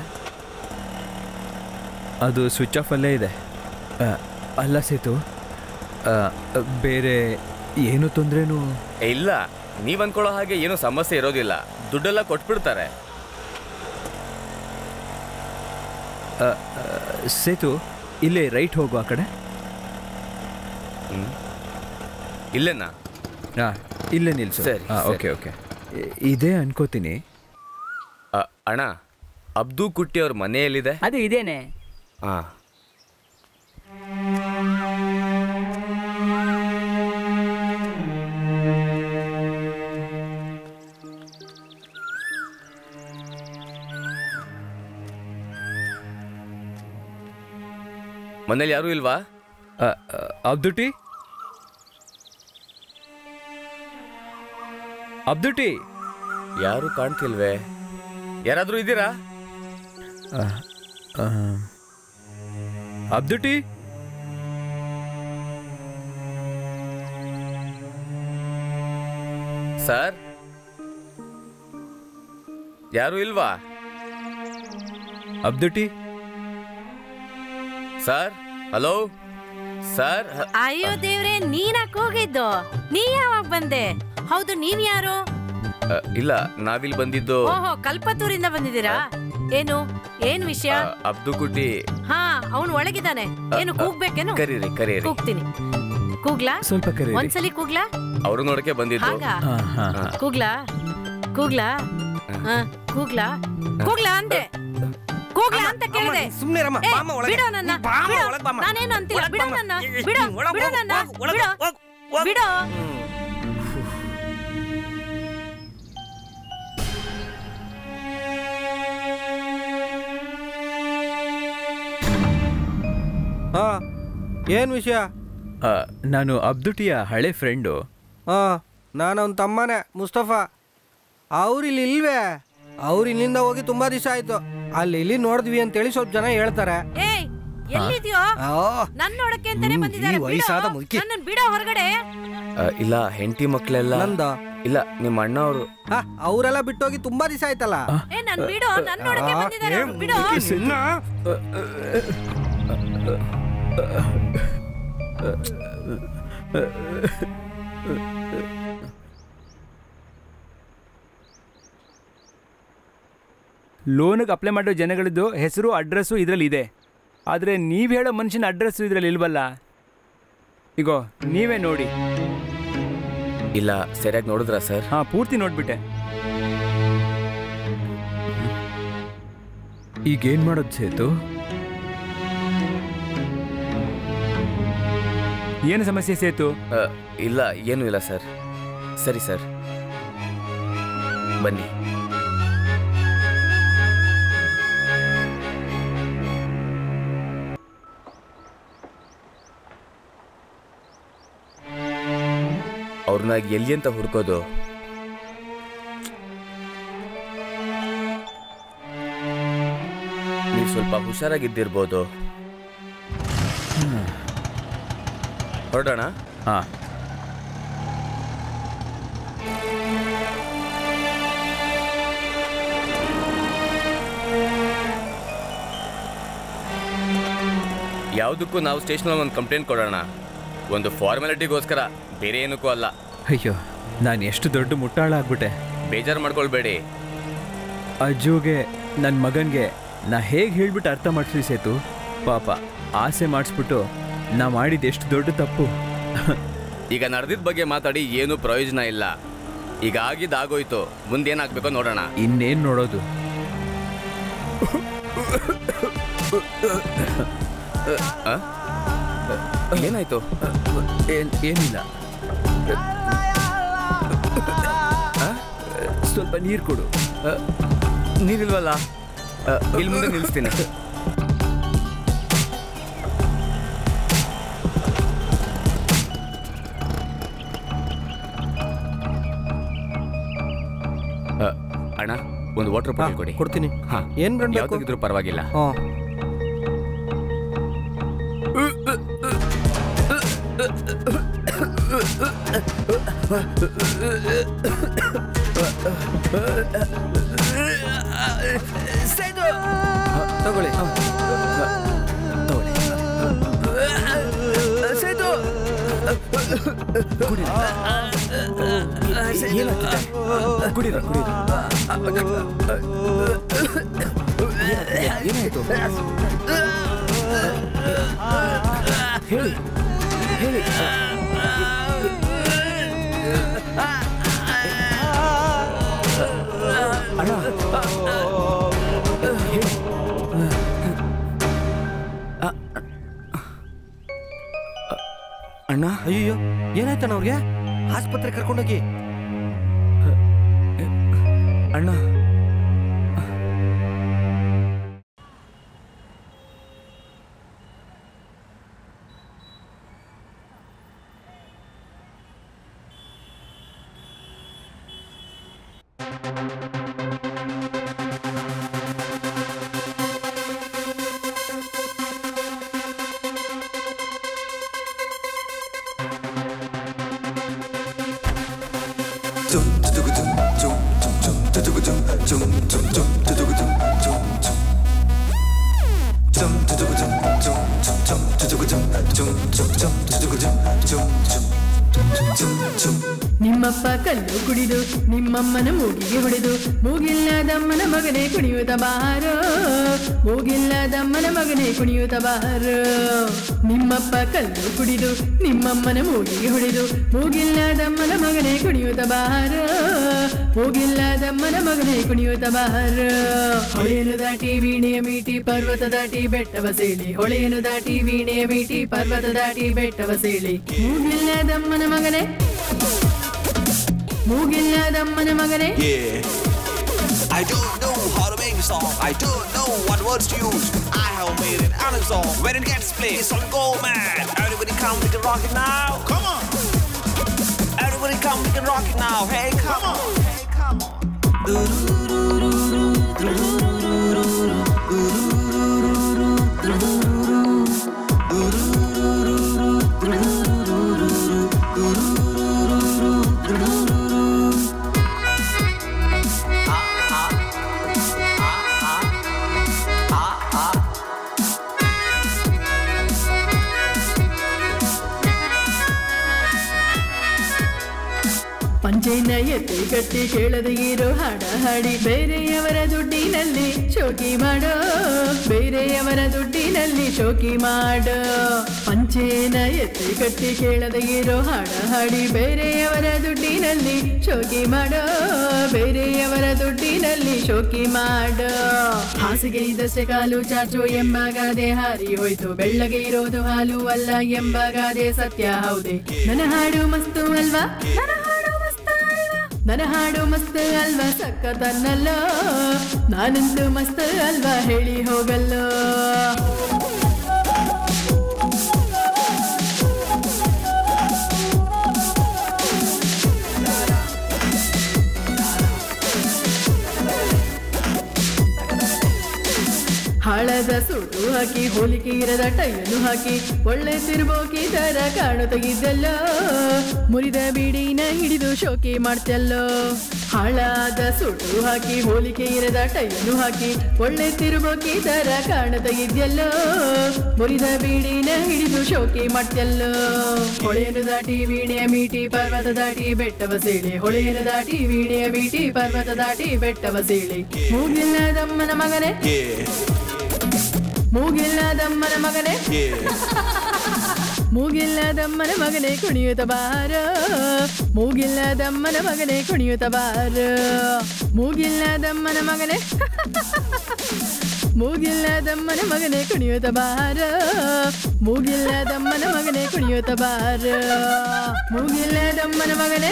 ಅದು ಸ್ವಿಚ್ ಆಫಲ್ಲೇ ಇದೆ ಆ, ಅಲ್ಲ ಸೇತು ಆ, ಬೇರೆ ಏನು ತೊಂದರೆನೂ ಏ, ಇಲ್ಲ ನೀವ್ ಅನ್ಕೊಳ್ಳೋ ಹಾಗೆ ಏನು ಸಮಸ್ಯೆ ಇರೋದಿಲ್ಲ ದುಡ್ಡೆಲ್ಲ ಕೊಟ್ಬಿಡ್ತಾರೆ ಸೇತು ಇಲ್ಲೇ ರೈಟ್ ಹೋಗು ಆ ಕಡೆ ಹ್ಮ್ ಇಲ್ಲೇನಾ ಹಾಂ ಇಲ್ಲೇ ನಿಲ್ಸು ಸರಿ, ಹಾಂ ಸರಿ. ಓಕೆ ಓಕೆ ಇದೇ ಅನ್ಕೋತೀನಿ ಆ, ಅಣ್ಣ ಅಬ್ದು ಕುಟ್ಟಿ ಅವ್ರ ಮನೆ ಎಲ್ಲಿದೆ ಅದು ಇದೇನೆ ಹಾ ಮನೇಲಿ ಯಾರೂ ಇಲ್ವಾ ಅಬ್ದುಟಿ ಅಬ್ದುಟಿ ಯಾರು ಕಾಣ್ತಿಲ್ವೇ ಯಾರಾದ್ರೂ ಇದ್ದೀರಾ ಆ, ಆ, ಅಬ್ದುಟಿ ಸರ್ ಯಾರು ಇಲ್ವಾ ಅಬ್ದುಟಿ ಸರ್ ಹಲೋ ಸರ್ ಹ- ಅಯ್ಯೋ ದೇವ್ರೆ ನೀನಾಕ್ ಹೋಗಿದ್ದು ನೀ ಯಾವಾಗ ಬಂದೆ ಹೌದು ನೀವ್ ಯಾರು ಅ, ಇಲ್ಲ ನಾವಿಲ್ಲಿ ಬಂದಿದ್ದು ಓಹೋ ಕಲ್ಪತ್ತೂರಿಂದ ಬಂದಿದ್ದೀರಾ ಏನು ಏನ್ ವಿಷಯ ಅ, ಅಬ್ದು ಕುಟ್ಟಿ ಹಾ ಅವನು ಒಳಗಿದ್ದಾನೆ ಏನು ಕೂಗ್ಬೇಕೇನು ಕರೀರಿ ಕರೀರಿ ಕೂಗ್ತೀನಿ ಕೂಗ್ಲಾ ಸ್ವಲ್ಪ ಕರೀರಿ ಒಂದ್ಸಲಿ ಕೂಗ್ಲಾ ಅವರು ನೋಡಕ್ಕೆ ಬಂದಿದ್ದು ಹಾಗ ಹಾ ಹಾ ಹಾ ಕೂಗ್ಲಾ ಕೂಗ್ಲಾ ಹಾ ಕೂಗ್ಲಾ ಕೂಗ್ಲಾ ಅಂದೆ ಕೂಗ್ಲಾ ಅಂತ ಕೇಳಿದೆ ಸುಮ್ನೆ ರಮ್ಮ ಏ, ಬಾಮ್ಮ ಒಳಗೆ ಬಿಡೋ ನನ್ನ ನೀ ಬಾಮ್ಮ ಬಿಡೋ. ಒಳಗೆ ಬಾಮ್ಮ ನಾನೇನು ಅಂತಿಲ್ಲ ಒಳಗೆ ಬಿಡೋ ಬಾಮ್ಮ. ನನ್ನ ಏ, ಏ, ಬಿಡೋ ನೀನ್ ಒಳಗೆ ಬಿಡೋ ಹೋಗು, ನನ್ನ ಹೋಗು, ಒಳಗೆ ಬಿಡೋ ಹೋಗು, ಹೋಗು. ಬಿಡೋ ಹಾ ಏನ್ ವಿಷಯ ಆ, ನಾನು ಅಬ್ದುಟಿಯ ಹಳೆ ಫ್ರೆಂಡು ಹಾ ನಾನು ಅವನ ತಮ್ಮನೇ ಮುಸ್ತಫಾ ಅವ್ರು ಇಲ್ಲಿ ಇಲ್ವೇ ಅವ್ರು ಇಲ್ಲಿಂದ ಹೋಗಿ ತುಂಬಾ ದಿವಸ ಆಯ್ತು ಅಲ್ಲಿ ಇಲ್ಲಿ ನೋಡಿದ್ವಿ ಅಂತೇಳಿ ಸ್ವಲ್ಪ ಜನ ಹೇಳ್ತಾರೆ ಏಯ್ ಎಲ್ಲಿದ್ಯೋ ಆ, ನನ್ ನೋಡಕ್ಕೆ ಅಂತಾನೆ ಹ್ಮ್, ಬಂದಿದ್ದಾರೆ ಈ ವಯಸ್ಸಾದ ಮುದುಕಿ. ನನ್ನ ಬಿಡೋ ಹೊರಗಡೆ ಅ, ಇಲ್ಲ ಹೆಂಡತಿ ಮಕ್ಕಳೆಲ್ಲ ನಂದ ಇಲ್ಲ ನಿಮ್ಮ ಅಣ್ಣ ಅವರು ಹಾ ಅವರೆಲ್ಲ ಬಿಟ್ಟೋಗಿ ತುಂಬಾ ದಿವಸ ಆಯ್ತಲ್ಲ ಏ ನನ್ ಬಿಡೋ ನನ್ ನೋಡಕ್ಕೆ ಬಂದಿದ್ದಾರೆ ಅವ್ರು, ಬಿಡೋ ಲೋನಿಗೆ ಅಪ್ಲೈ ಮಾಡೋ ಜನಗಳದ್ದು ಹೆಸರು ಅಡ್ರೆಸ್ಸು ಇದರಲ್ಲಿ ಇದೆ ಆದರೆ ನೀವು ಹೇಳೋ ಮನುಷ್ಯನ ಅಡ್ರೆಸ್ಸು ಇದರಲ್ಲಿ ಇಲ್ವಲ್ಲ ಇಗೋ ನೀವೇ ನೋಡಿ ಇಲ್ಲ ಸರಿಯಾಗಿ ನೋಡಿದ್ರ ಸರ್ ಹಾಂ ಪೂರ್ತಿ ನೋಡ್ಬಿಟ್ಟೆ ಈಗೇನ್ ಮಾಡೋದು ಸೇತು ಏನು ಸಮಸ್ಯೆ ಸೇತು ಅ, ಇಲ್ಲ ಏನೂ ಇಲ್ಲ ಸರ್ ಸರಿ ಸರ್ ಬನ್ನಿ ಅವ್ರನ್ನ ಎಲ್ಲಿ ಅಂತ ಹುಡ್ಕೋದು ನೀವು ಸ್ವಲ್ಪ ಹುಷಾರಾಗಿದ್ದಿರ್ಬೋದು ಹೊರಡೋಣ ಹಾಂ ಯಾವುದಕ್ಕೂ ನಾವು ಸ್ಟೇಷನಲ್ಲಿ ಒಂದು ಕಂಪ್ಲೇಂಟ್ ಕೊಡೋಣ ಒಂದು ಫಾರ್ಮಾಲಿಟಿಗೋಸ್ಕರ ಬೇರೆ ಏನಕ್ಕೂ ಅಲ್ಲ ಅಯ್ಯೋ ನಾನು ಎಷ್ಟು ದೊಡ್ಡ ಮುಟ್ಟಾಳ ಆಗ್ಬಿಟ್ಟೆ ಬೇಜಾರು ಮಾಡ್ಕೊಳ್ಬೇಡಿ ಅಜ್ಜುಗೆ ನನ್ನ ಮಗನಿಗೆ ನಾ ಹೇಗೆ ಹೇಳ್ಬಿಟ್ಟು ಅರ್ಥ ಮಾಡಿಸ್ಲಿ ಸೇತು ಪಾಪ ಆಸೆ ಮಾಡಿಸ್ಬಿಟ್ಟು ನಾ ಮಾಡಿದ ಎಷ್ಟು ದೊಡ್ಡ ತಪ್ಪು ಈಗ ನಡೆದಿದ್ದ ಬಗ್ಗೆ ಮಾತಾಡಿ ಏನೂ ಪ್ರಯೋಜನ ಇಲ್ಲ ಈಗ ಆಗಿದ್ದು ಆಗೋಯ್ತು ಮುಂದೇನಾಗಬೇಕೋ ನೋಡೋಣ ಇನ್ನೇನು ನೋಡೋದು ಆ? ಏನಾಯ್ತು ಏನ್ ಏನಿಲ್ಲ ಸ್ವಲ್ಪ ನೀರು ಕೊಡು ನೀರಿಲ್ವಲ್ಲ ಆ, ಇಲ್ಲಿ ಮುಂದೆ ನಿಲ್ಲಿಸ್ತೀನಿ ಆ, ಅಣ್ಣ ಒಂದು ವಾಟರ್ ಬಾಟಲ್ ಕೊಡಿ ಕೊಡ್ತೀನಿ ಹಾ ಏನ್ ಬ್ರ್ಯಾಂಡ್ ಬೇಕು ಯಾವ್ದಾಗಿದ್ರು ಪರವಾಗಿಲ್ಲ ಹಾ ತಗೊಳ್ಳಿ ಕುಡೀರ ಕುಡೀರ ಏನಾಯ್ತು ಹೇಳಿ ಹೇಳಿ ಅಣ್ಣ ಹೇಳಿ ಅಣ್ಣ ಅಯ್ಯೋ ಏನಾಯ್ತಣ್ಣ ಅವ್ರಿಗೆ ಆಸ್ಪತ್ರೆ ಕರ್ಕೊಂಡೋಗಿ ಅಣ್ಣ ನಿಮ್ಮಪ್ಪ ಕಲ್ಲು ಕುಡಿದು ನಿಮ್ಮಮ್ಮನ ಮೂಗಿಗೆ ಹೊಡೆದು ಮೂಗಿಲ್ಲದಮ್ಮನ ಮಗನೇ ಕುಣಿಯುತ್ತ ಬಾರೋ ಮೂಗಿಲ್ಲದಮ್ಮನ ಮಗನೇ ಕುಣಿಯುತ್ತ ಬಾರೋ ನಿಮ್ಮಪ್ಪ ಕಲ್ಲು ಕುಡಿದು ನಿಮ್ಮಮ್ಮನ ಮೂಗಿಗೆ ಹೊಡೆದು ಮೂಗಿಲ್ಲದಮ್ಮನ ಮಗನೇ ಕುಣಿಯುತ್ತ ಬಾರೋ ಮೂಗಿಲ್ಲದಮ್ಮನ ಮಗನೇ ಕುಣಿಯುತ್ತ ಬಾರೋ ಹೊಳೆಯನ್ನು ದಾಟಿ ವೀಣೆಯ ಮೀಟಿ ಪರ್ವತ ದಾಟಿ ಬೆಟ್ಟವ ಸೇಳಿ ಹೊಳೆಯನ್ನು ದಾಟಿ ವೀಣೆಯ ಮೀಟಿ ಪರ್ವತ ದಾಟಿ ಬೆಟ್ಟವ ಸೇಳಿ ಮೂಗಿಲ್ಲದಮ್ಮನ ಮಗನೇ ಮೂಗಿಲ್ಲದಮ್ಮನ ಮಗನೇ Yeah. I don't know how to make a song. I don't know what words to use. I have made it on a song. When it gets played, some go mad. Everybody come, we can rock it now. Come on. Everybody come, we can rock it now. Hey, come, on. Hey, come on. ಪಂಚೆನ ಎತ್ತಿ ಕಟ್ಟಿ ಕೇಳದೆ ಇರೋ ಹಾಡ ಹಾಡಿ ಬೇರೆಯವರ ದುಡ್ಡಿನಲ್ಲಿ ಶೋಕಿ ಮಾಡೋ ಬೇರೆಯವರ ದುಡ್ಡಿನಲ್ಲಿ ಶೋಕಿ ಮಾಡೋ ಪಂಚೆನ ಎತ್ತಿ ಕಟ್ಟಿ ಕೇಳದೆ ಇರೋ ಹಾಡ ಹಾಡಿ ಬೇರೆಯವರ ದುಡ್ಡಿನಲ್ಲಿ ಶೋಕಿ ಮಾಡೋ ಬೇರೆಯವರ ದುಡ್ಡಿನಲ್ಲಿ ಶೋಕಿ ಮಾಡೋ ಹಾಸಿಗೆ ಇದ್ದಷ್ಟೇ ಕಾಲು ಚಾಚು ಎಂಬ ಗಾದೆ ಹಾರಿ ಹೋಯ್ತು ಬೆಳ್ಳಗೆ ಇರೋದು ಹಾಲು ಅಲ್ಲ ಎಂಬ ಗಾದೆ ಸತ್ಯ ಹೌದೇ ನನ್ನ ಹಾಡು ಮಸ್ತು ಅಲ್ವಾ ನನ್ನ ಹಾಡು ಮಸ್ತ್ ಅಲ್ವಾ? ನನ್ನ ಹಾಡು ಮಸ್ತ್ ಅಲ್ವಾ ಸಕ್ಕತ್ತನ್ನಲ್ಲ ನಾನಂತೂ ಮಸ್ತ್ ಅಲ್ವಾ ಹೇಳಿ ಹೋಗಲ್ಲೋ ಹಾಳದ ಸುಡು ಹಾಕಿ ಹೋಲಿಕೆ ಇರದ ಟೈಯನ್ನು ಹಾಕಿ ಒಳ್ಳೆ ತಿರ್ಬೋಕಿ ತರ ಕಾಣುತ್ತಿದ್ದಲ್ಲ ಮುರಿದ ಬೀಡಿನ ಹಿಡಿದು ಶೋಕಿ ಮಾಡ್ತಲ್ಲೋ ಹಾಳಾದ ಸುಡು ಹಾಕಿ ಹೋಲಿಕೆ ಇರದ ಟೈಯನ್ನು ಹಾಕಿ ಒಳ್ಳೆ ತಿರುಬೋಕಿ ತರ ಕಾಣುತ್ತಿದ್ದಲ್ಲೋ ಮುರಿದ ಬೀಡಿನ ಹಿಡಿದು ಶೋಕಿ ಮಾಡ್ತಲ್ಲೋ ಹೊಳೆಯನ್ನು ದಾಟಿ ವೀಣೆಯ ಮೀಟಿ ಪರ್ವತ ದಾಟಿ ಬೆಟ್ಟವ ಸೀಳಿ ಹೊಳೆಯನ್ನು ದಾಟಿ ವೀಣೆಯ ಮೀಟಿ ಪರ್ವತ ದಾಟಿ ಬೆಟ್ಟವ ಸೀಳಿ ಮೂಗಿಲ್ಲದಮ್ಮನ ಮಗನೇ ಮೂಗಿಲ್ಲದಮ್ಮನ ಮಗನೇ ಮೂಗಿಲ್ಲದಮ್ಮನ ಮಗನೇ ಕುಣಿಯುತ್ತ ಬಾರ ಮೂಗಿಲ್ಲದಮ್ಮನ ಮಗನೇ ಕುಣಿಯುತ್ತ ಬಾರ ಮೂಗಿಲ್ಲದಮ್ಮನ ಮಗನೇ ಮೂಗಿಲ್ಲದಮ್ಮನ ಮಗನೇ ಕುಣಿಯುತ್ತ ಬಾರ ಮೂಗಿಲ್ಲದಮ್ಮನ ಮಗನೇ ಕುಣಿಯುತ್ತ ಬಾರ ಮೂಗಿಲ್ಲದಮ್ಮನ ಮಗನೇ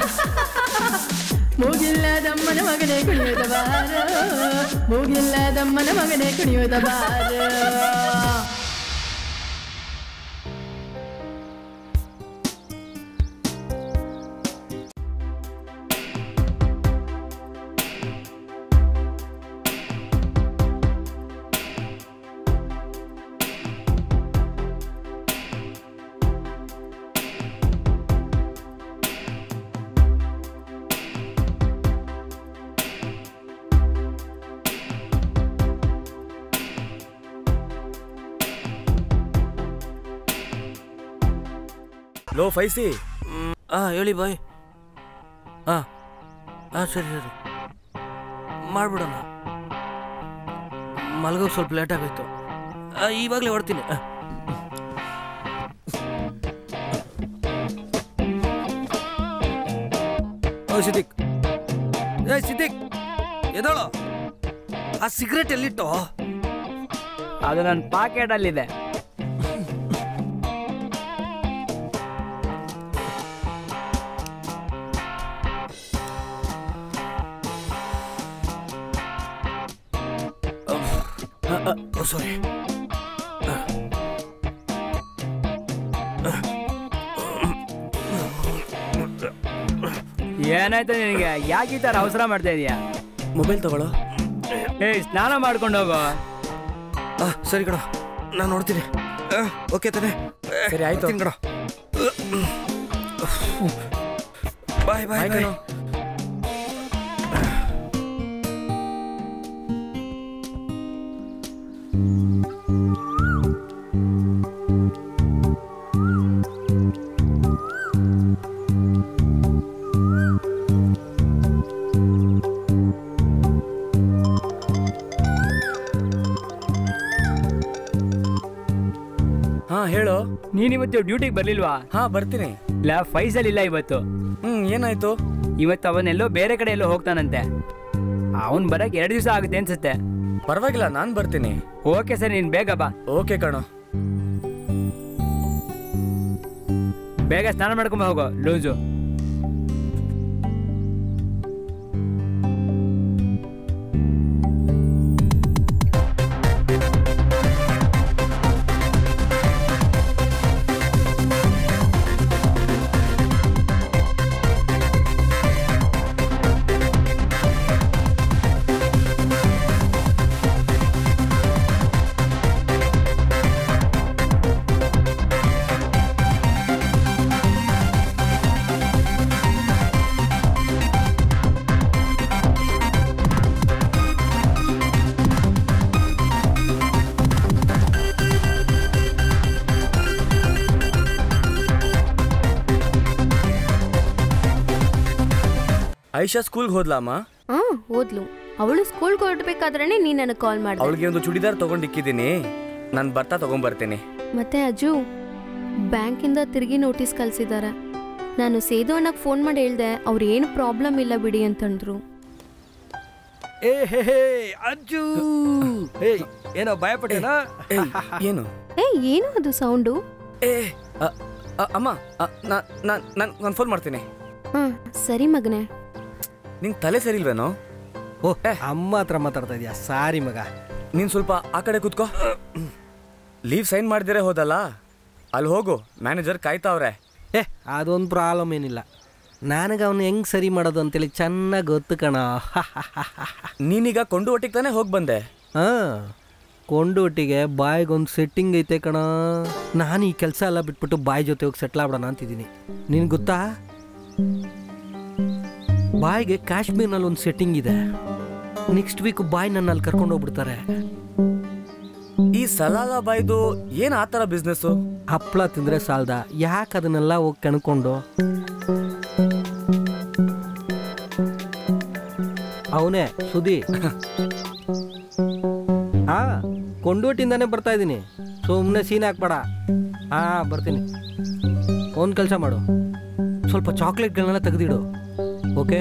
ಮೂಗಿಲ್ಲದಮ್ಮನ ಮಗನೇ ಕುಣಿಯುತ್ತ ಬಾರ ಮೂಗಿಲ್ಲದಮ್ಮನ ಮಗನೇ ಕುಣಿಯುತ್ತ ಬಾರ ಲೋ ಫೈಸಿ ಹಾಂ ಹೇಳಿ ಬಾಯ್ ಹಾಂ ಹಾಂ ಸರಿ ಸರಿ ಮಾಡ್ಬಿಡೋಣ ಮಲಗೋಕೆ ಸ್ವಲ್ಪ ಲೇಟ್ ಆಗೋಯ್ತು ಆ, ಇವಾಗಲೇ ಹೊಡ್ತೀನಿ ಆ. ಓ ಸಿದ್ದಿಕ್ ಏ ಸಿದ್ದಿಕ್ ಎದಳು ಆ ಸಿಗರೇಟ್ ಎಲ್ಲಿಟ್ಟು ಅದು ನನ್ನ ಪಾಕೆಟಲ್ಲಿದೆ ಓ ಸಾರಿ ಏನಾಯ್ತು ನಿನಗೆ ಯಾಕೆ ಈ ಥರ ಅವಸರ ಮಾಡ್ತಾ ಇದೀಯಾ ಮೊಬೈಲ್ ತಗೊಳ್ಳೋ ಏಯ್ ಸ್ನಾನ ಮಾಡ್ಕೊಂಡು ಹೋಗು ಆ, ಸರಿ ಕಣ ನಾನು ನೋಡ್ತೀನಿ ಓಕೆ ತಾನೆ ಸರಿ, ಆಯ್ತು. ಬರ್ತೀನಿ ಕಣ ಬಾಯ್ ಬಾಯ್ ಬಾಯ್ ಹಾ ಹೇಳು ನೀನ್ ಇವತ್ತು ಡ್ಯೂಟಿಗೆ ಬರ್ಲಿಲ್ವಾ ಹಾ ಬರ್ತೀನಿ ಇಲ್ಲ ಫೈಸಲ್ ಇಲ್ಲ ಇವತ್ತು ಹ್ಮ್ ಏನಾಯ್ತು ಇವತ್ತು ಅವನೆಲ್ಲೋ ಬೇರೆ ಕಡೆ ಎಲ್ಲೋ ಹೋಗ್ತಾನಂತೆ ಅವನ್ ಬರಕ್ ಎರಡು ದಿವಸ ಆಗುತ್ತೆ ಅನ್ಸುತ್ತೆ ಪರವಾಗಿಲ್ಲ ನಾನ್ ಬರ್ತೀನಿ ಓಕೆ ಸರ್ ನೀನ್ ಬೇಗ ಬಾ ಓಕೆ ಕಣೋ ಬೇಗ ಸ್ನಾನ ಮಾಡ್ಕೊಂಡ್ ಹೋಗೋ ಲೂಸು ಐಶಾ ಸ್ಕೂಲ್ಗೆ ಹೋದ್ಲಮ್ಮ ಹಾಂ ಓದ್ಲು ಅವಳು ಸ್ಕೂಲ್ಗೆ ಹೊರಡ್ಬೇಕಾದ್ರೆ ನೀನು ನನಗೆ ಕಾಲ್ ಮಾಡಿದೆ ಅವಳಿಗೆ ಒಂದು ಚೂಡಿದಾರ್ ತಗೊಂಡಿಕ್ಕಿದ್ದೀನಿ ನಾನು ಬರ್ತಾ ತಗೊಂಬರ್ತೀನಿ ಮತ್ತೆ ಅಜ್ಜು ಬ್ಯಾಂಕಿಂದ ತಿರುಗಿ ನೋಟಿಸ್ ಕಳ್ಸಿದ್ದಾರೆ ನಾನು ಸೇದು ಅಣ್ಣಗೆ ಫೋನ್ ಮಾಡಿ ಹೇಳ್ದೆ ಅವ್ರು ಏನು ಪ್ರಾಬ್ಲಮ್ ಇಲ್ಲ ಬಿಡಿ ಅಂತಂದ್ರು ಏ ಹೇ ಹೇ ಅಜ್ಜು ಏ ಏನೋ ಭಯಪಟ್ಟೇನಾ ಏಯ್, ಏನು ಏ ಏನು ಅದು ಸೌಂಡು ಏ ಅ, ಅ, ಅಮ್ಮ ಅ, ನಾ- ನಾನ್ ನಾನು ನಾನು ಫೋನ್ ಮಾಡ್ತೀನಿ ಹಾಂ ಸರಿ ಮಗನೇ ನಿಂಗೆ ತಲೆ ಸರಿ ಇಲ್ವೇನೋ ಓ ಅಮ್ಮ ಹತ್ರ ಮಾತಾಡ್ತಾ ಇದೀಯಾ ಸಾರಿ ಮಗ ನೀನು ಸ್ವಲ್ಪ ಆ ಕಡೆ ಕೂತ್ಕೋ ಲೀವ್ ಸೈನ್ ಮಾಡ್ದಿರೇ ಹೋದಲ್ಲ ಅಲ್ಲಿ ಹೋಗು ಮ್ಯಾನೇಜರ್ ಕಾಯ್ತಾವ್ರೆ ಏ ಅದೊಂದು ಪ್ರಾಬ್ಲಮ್ ಏನಿಲ್ಲ ನನಗೆ ಅವನು ಹೆಂಗ್ ಸರಿ ಮಾಡೋದು ಅಂತೇಳಿ ಚೆನ್ನಾಗಿ ಗೊತ್ತು ಕಣ ನೀನೀಗ ಕೊಂಡು ಒಟ್ಟಿಗೆ ತಾನೇ ಹೋಗಿ ಬಂದೆ ಹಾಂ ಕೊಂಡೋಟಿಗೆ ಬಾಯಿಗೊಂದು ಸೆಟ್ಟಿಂಗ್ ಐತೆ ಕಣ ನಾನು ಈ ಕೆಲಸ ಎಲ್ಲ ಬಿಟ್ಬಿಟ್ಟು ಬಾಯಿ ಜೊತೆ ಹೋಗಿ ಸೆಟ್ಲ್ ಆಗ್ಬಿಡೋಣ ಅಂತಿದ್ದೀನಿ ನಿನ್ ಗೊತ್ತಾ ಬಾಯಿಗೆ ಕಾಶ್ಮೀರ್ನಲ್ಲಿ ಒಂದು ಸೆಟ್ಟಿಂಗ್ ಇದೆ ನೆಕ್ಸ್ಟ್ ವೀಕ್ ಬಾಯ್ ನನ್ನ ಅಲ್ಲಿ ಕರ್ಕೊಂಡು ಹೋಗ್ಬಿಡ್ತಾರೆ ಈ ಸಲಾಲ ಬಾಯ್ದು ಏನ್ ಆ ಥರ ಬಿಸ್ನೆಸ್ಸು ಹಪ್ಳ ತಿಂದ್ರೆ ಸಾಲ್ದ ಯಾಕೆ ಅದನ್ನೆಲ್ಲ ಹೋಗಿ ಕಣ್ಕೊಂಡು ಅವನೇ ಸುದಿ ಹಾ ಕೊಂಡೋಟಿಂದಾನೇ ಬರ್ತಾ ಇದ್ದೀನಿ ಸುಮ್ಮನೆ ಸೀನ್ ಹಾಕ್ಬೇಡ ಹಾ ಬರ್ತೀನಿ ಒಂದು ಕೆಲಸ ಮಾಡು ಸ್ವಲ್ಪ ಚಾಕ್ಲೇಟ್ಗಳನ್ನೆಲ್ಲ ತೆಗೆದಿಡು ಓಕೆ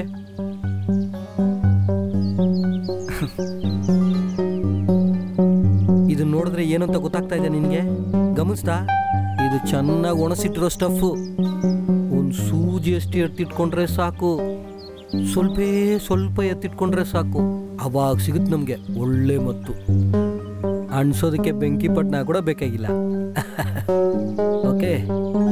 ಇದು ನೋಡಿದ್ರೆ ಏನು ಅಂತ ಗೊತ್ತಾಗ್ತಾ ಇದೆ ನಿನಗೆ ಗಮನಿಸ್ತಾ ಇದು ಚೆನ್ನಾಗಿ ಒಣಸಿಟ್ಟಿರೋ ಸ್ಟಫು ಒಂದು ಸೂಜಿ ಅಷ್ಟು ಎತ್ತಿಟ್ಕೊಂಡ್ರೆ ಸಾಕು ಸ್ವಲ್ಪ ಸ್ವಲ್ಪ ಎತ್ತಿಟ್ಕೊಂಡ್ರೆ ಸಾಕು ಅವಾಗ ಸಿಗುತ್ತೆ ನಮಗೆ ಒಳ್ಳೆ ಮತ್ತು ಅನ್ಸೋದಕ್ಕೆ ಬೆಂಕಿ ಪಟ್ನ ಕೂಡ ಬೇಕಾಗಿಲ್ಲ ಓಕೆ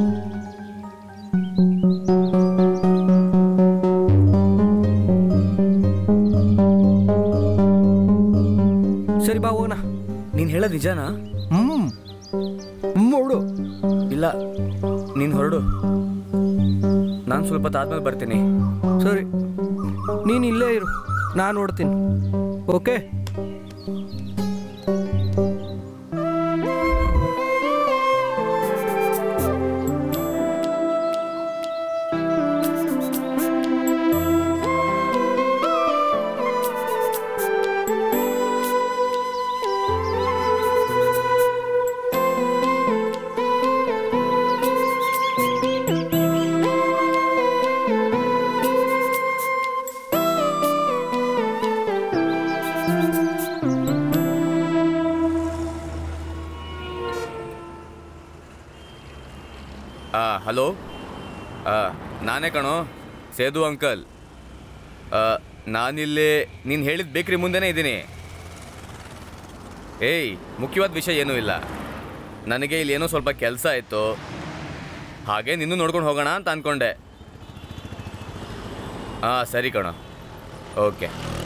ಸರಿ ಬಾ ಹೋಗೋಣ ನೀನ್ ಹೇಳೋದ್ ನಿಜಾನಾ ಹ್ಮ್ ಹ್ಮ್ ಹೊರಡು ಇಲ್ಲ ನೀನ್ ಹೊರಡು ನಾನು ಸ್ವಲ್ಪ ಹೊತ್ತು ಆದ್ಮೇಲೆ ಬರ್ತೀನಿ ಸರಿ ನೀನು ಇಲ್ಲೇ ಇರು ನಾನು ನೋಡ್ತೀನಿ ಓಕೆ ಆ ಹಲೋ ಆ, ನಾನೇ ಕಣೋ ಸೇದು ಅಂಕಲ್ ಆ, ನಾನಿಲ್ಲಿ ನೀನು ಹೇಳಿದ ಬೇಕ್ರಿ ಮುಂದೆನೇ ಇದ್ದೀನಿ ಏಯ್ ಮುಖ್ಯವಾದ ವಿಷಯ ಏನೂ ಇಲ್ಲ ನನಗೆ ಇಲ್ಲಿ ಏನೋ ಸ್ವಲ್ಪ ಕೆಲಸ ಇತ್ತು ಹಾಗೆ ನಿನ್ನೂ ನೋಡ್ಕೊಂಡು ಹೋಗೋಣ ಅಂತ ಅಂದ್ಕೊಂಡೆ ಹಾಂ ಸರಿ ಕಣೋ ಓಕೆ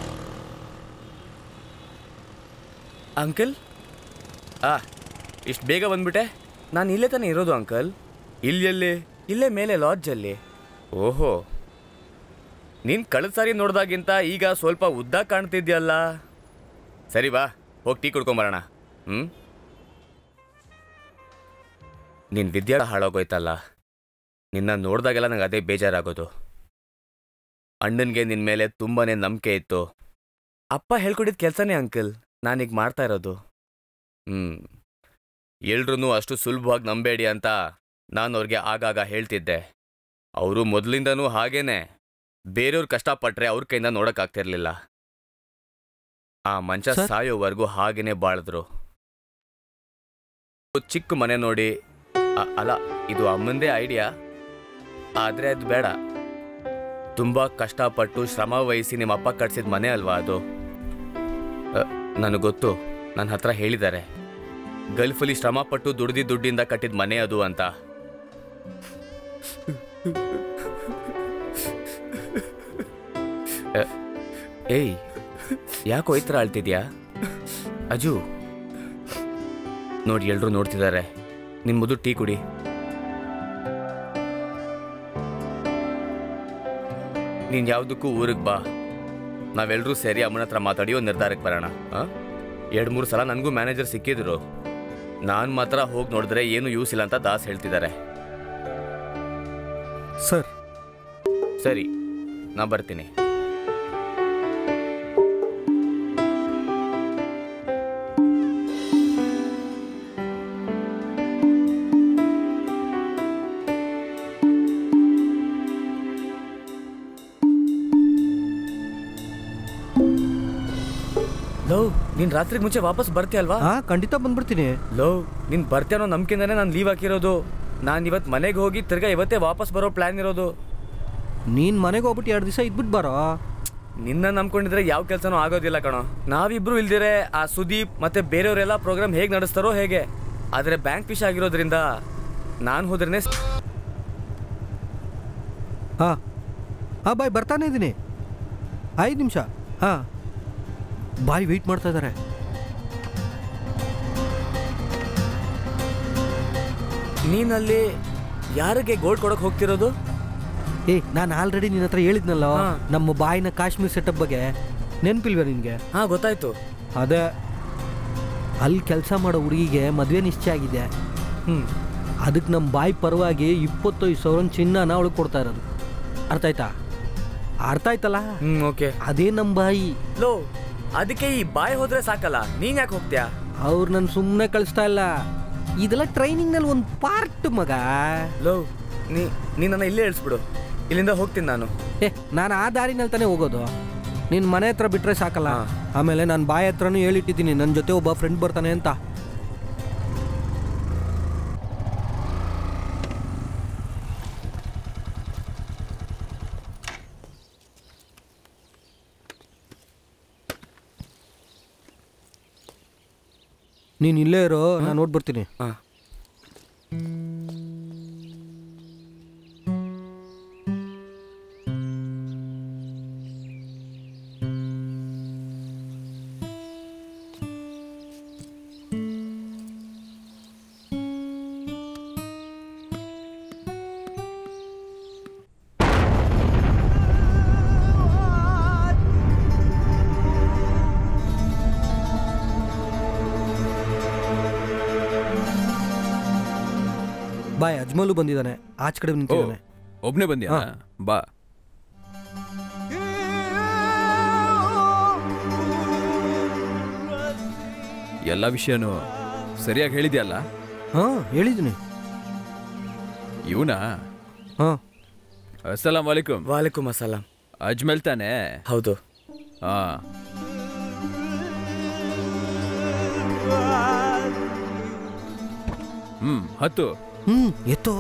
ಅಂಕಲ್ ಆ ಇಷ್ಟು ಬೇಗ ಬಂದ್ಬಿಟ್ಟೆ ನಾನು ಇಲ್ಲೇ ತಾನೇ ಇರೋದು ಅಂಕಲ್ ಇಲ್ಲಿ ಎಲ್ಲಿ ಇಲ್ಲೇ ಮೇಲೆ ಲಾಡ್ಜಲ್ಲಿ ಓಹೋ ನೀನು ಕಳೆದ ಸಾರಿ ನೋಡ್ದಾಗಿಂತ ಈಗ ಸ್ವಲ್ಪ ಉದ್ದ ಕಾಣ್ತಿದ್ಯಲ್ಲ ಸರಿ ಬಾ ಹೋಗಿ ಟೀ ಕುಡ್ಕೊಂಬರೋಣ ಹ್ಞೂ ನಿನ್ನ ವಿದ್ಯಾ ಹಾಳಾಗೋಯ್ತಲ್ಲ ನಿನ್ನ ನೋಡ್ದಾಗೆಲ್ಲ ನಂಗೆ ಅದೇ ಬೇಜಾರಾಗೋದು ಅಣ್ಣನಿಗೆ ನಿನ್ನ ಮೇಲೆ ತುಂಬಾ ನಂಬಿಕೆ ಇತ್ತು ಅಪ್ಪ ಹೇಳ್ಕೊಟ್ಟಿದ್ದ ಕೆಲಸನೇ ಅಂಕಲ್ ನಾನೀಗ ಮಾಡ್ತಾ ಇರೋದು ಹ್ಞೂ ಎಲ್ರೂ ಅಷ್ಟು ಸುಲಭವಾಗಿ ನಂಬೇಡಿ ಅಂತ ನಾನು ಅವ್ರಿಗೆ ಆಗಾಗ ಹೇಳ್ತಿದ್ದೆ ಅವರು ಮೊದಲಿಂದನೂ ಹಾಗೇನೆ ಬೇರೆಯವ್ರು ಕಷ್ಟಪಟ್ರೆ ಅವ್ರ ಕೈಯಿಂದ ನೋಡೋಕ್ಕಾಗ್ತಿರ್ಲಿಲ್ಲ ಆ ಮಂಚ ಸರ್? ಸಾಯೋವರೆಗೂ ಹಾಗೇನೆ ಬಾಳಿದ್ರು ಚಿಕ್ಕ ಮನೆ ನೋಡಿ ಅ- ಅಲ್ಲ ಇದು ಅಮ್ಮಂದೇ ಐಡಿಯಾ ಆದರೆ ಅದು ಬೇಡ ತುಂಬ ಕಷ್ಟಪಟ್ಟು ಶ್ರಮ ವಹಿಸಿ ನಿಮ್ಮ ಅಪ್ಪ ಕಟ್ಸಿದ ಮನೆ ಅಲ್ವಾ ಅದು ನನಗೆ ಗೊತ್ತು ನನ್ನ ಹತ್ರ ಹೇಳಿದ್ದಾರೆ ಗಲ್ಫಲ್ಲಿ ಶ್ರಮಪಟ್ಟು ದುಡ್ದಿ ದುಡ್ಡಿಂದ ಕಟ್ಟಿದ ಮನೆ ಅದು ಅಂತ ಅ, ಏಯ್ ಯಾಕೋ ಈ ಥರ ಅಳ್ತಿದ್ಯಾ ಅಜು ನೋಡಿ ಎಲ್ರೂ ನೋಡ್ತಿದ್ದಾರೆ ನಿನ್ ಮೊದಲು ಟೀ ಕುಡಿ ನೀನ್ ಯಾವ್ದಕ್ಕೂ ಊರಿಗೆ ಬಾ ನಾವೆಲ್ಲರೂ ಸೇರಿ ಅಮ್ಮನ ಹತ್ರ ಮಾತಾಡಿ ಒಂದು ನಿರ್ಧಾರಕ್ಕೆ ಬರೋಣ ಎರಡು ಮೂರು ಸಲ ನನಗೂ ಮ್ಯಾನೇಜರ್ ಸಿಕ್ಕಿದ್ರು ನಾನು ಮಾತ್ರ ಹೋಗಿ ನೋಡಿದ್ರೆ ಏನು ಯೂಸ್ ಇಲ್ಲ ಅಂತ ದಾಸ್ ಹೇಳ್ತಿದ್ದಾರೆ ಸರ್ ಸರಿ ನಾ ಬರ್ತೀನಿ ಲೋ ನೀನ್ ರಾತ್ರಿಗೆ ಮುಂಚೆ ವಾಪಸ್ ಬರ್ತೀಯಲ್ವಾ ಹಾ ಖಂಡಿತ ಬಂದ್ಬಿಡ್ತೀನಿ ಲೋ ನೀನ್ ಬರ್ತೀಯ ಅನ್ನೋ ನಂಬಿಕೆಯಿಂದಾನೆ ನಾನು ಲೀವ್ ಹಾಕಿರೋದು ನಾನು ಇವತ್ತು ಮನೆಗೆ ಹೋಗಿ ತಿರ್ಗಾ ಇವತ್ತೇ ವಾಪಸ್ ಬರೋ ಪ್ಲಾನ್ ಇರೋದು ನೀನ್ ಮನೆಗೆ ಹೋಗ್ಬಿಟ್ಟು ಎರಡು ದಿವಸ ಇದ್ಬಿಟ್ಟು ಬಾರೋ ನಿನ್ನ ನಂಬ್ಕೊಂಡಿದ್ರೆ ಯಾವ ಕೆಲಸನೂ ಆಗೋದಿಲ್ಲ ಕಣೋ ನಾವಿಬ್ರು ಇಲ್ದಿರೆ ಆ ಸುದೀಪ್ ಮತ್ತೆ ಬೇರೆಯವರೆಲ್ಲ ಪ್ರೋಗ್ರಾಮ್ ಹೇಗೆ ನಡೆಸ್ತಾರೋ ಹೇಗೆ ಆದರೆ ಬ್ಯಾಂಕ್ ಫಿಶ್ ಆಗಿರೋದ್ರಿಂದ ನಾನು ಹೋದ್ರೇನೆ ಹಾ ಹಾ ಬಾಯ್ ಬರ್ತಾನೆ ಇದ್ದೀನಿ ಐದು ನಿಮಿಷ ಹಾ ಬಾಯ್ ವೆಯ್ಟ್ ಮಾಡ್ತಾ ಇದ್ದಾರೆ ನೀನಲ್ಲಿ ಯಾರಿಗೆ ಗೋಲ್ಡ್ ಕೊಡಕ್ ಹೋಗ್ತಿರೋದು ಏ ನಾನು ಆಲ್ರೆಡಿ ನಿನ್ನ ಹತ್ರ ಹೇಳಿದ್ನಲ್ಲ ನಮ್ಮ ಬಾಯಿನ ಕಾಶ್ಮೀರ್ ಸೆಟಪ್ ಬಗ್ಗೆ ನೆನ್ಪಿಲ್ವೇ ನಿನಗೆ ಹಾ ಗೊತ್ತಾಯ್ತು ಅದೇ ಅಲ್ಲಿ ಕೆಲಸ ಮಾಡೋ ಹುಡುಗಿಗೆ ಮದುವೆ ನಿಶ್ಚಯ ಆಗಿದೆ ಹ್ಞೂ ಅದಕ್ಕೆ ನಮ್ಮ ಬಾಯಿ ಪರವಾಗಿ ಇಪ್ಪತ್ತೈದು ಸಾವಿರ ಚಿನ್ನನ ಅವಳಿಗೆ ಕೊಡ್ತಾ ಇರೋದು ಅರ್ಥ ಆಯ್ತಾ ಅರ್ಥ ಆಯ್ತಲ್ಲ ಹ್ಮ್ ಓಕೆ ಅದೇ ನಮ್ಮ ಬಾಯಿ ಲೋ ಅದಕ್ಕೆ ಈ ಬಾಯ್ ಹೋದ್ರೆ ಸಾಕಲ್ಲ ನೀನ್ ಯಾಕೆ ಹೋಗ್ತೀಯಾ ಅವ್ರು ನನ್ನ ಸುಮ್ಮನೆ ಕಳಿಸ್ತಾ ಇಲ್ಲ ಇದೆಲ್ಲ ಟ್ರೈನಿಂಗ್ನಲ್ಲಿ ಒಂದು ಪಾರ್ಟ್ ಮಗ ಲೋ ನೀ ನೀ ನನ್ನ ಇಲ್ಲೇ ಇಳಿಸ್ಬಿಡು ಇಲ್ಲಿಂದ ಹೋಗ್ತೀನಿ ನಾನು ಏ ನಾನು ಆ ದಾರಿನಲ್ಲಿ ತಾನೇ ಹೋಗೋದು ನಿನ್ನ ಮನೆ ಹತ್ರ ಬಿಟ್ರೆ ಸಾಕಲ್ಲ ಆಮೇಲೆ ನಾನು ಬಾಯಿ ಹತ್ರನೂ ಹೇಳಿಟ್ಟಿದ್ದೀನಿ ನನ್ನ ಜೊತೆ ಒಬ್ಬ ಫ್ರೆಂಡ್ ಬರ್ತಾನೆ ಅಂತ ನೀನು ಇಲ್ಲೇ ಇರೋ ನಾನು ನೋಡ್ಬರ್ತೀನಿ ಬಾಯ್ ಅಜ್ಮಲು ಬಂದಿದ್ದಾನೆ ಆಚ ಕಡೆ ನಿಂತಿದ್ದಾನೆ ಒಬ್ನೇ ಬಂದ್ಯಾ ಹಾ. ಬಾ ಎಲ್ಲ ವಿಷಯನೂ ಸರಿಯಾಗಿ ಹೇಳಿದ್ಯಲ್ಲ ಹಾ ಹೇಳಿದ್ದೀನಿ ಇವನಾ ಹಾ ಅಸ್ಸಲಾಂ ವಾಲೇಕುಮ್ ವಾಲೇಕುಮ್ ಅಸ್ಸಲಾಂ ಅಜ್ಮಲ್ ತಾನೆ ಹೌದು ಹಾ ಹ್ಮ್ ಹತ್ತು ಹ್ಮ್ ಎತ್ತೋ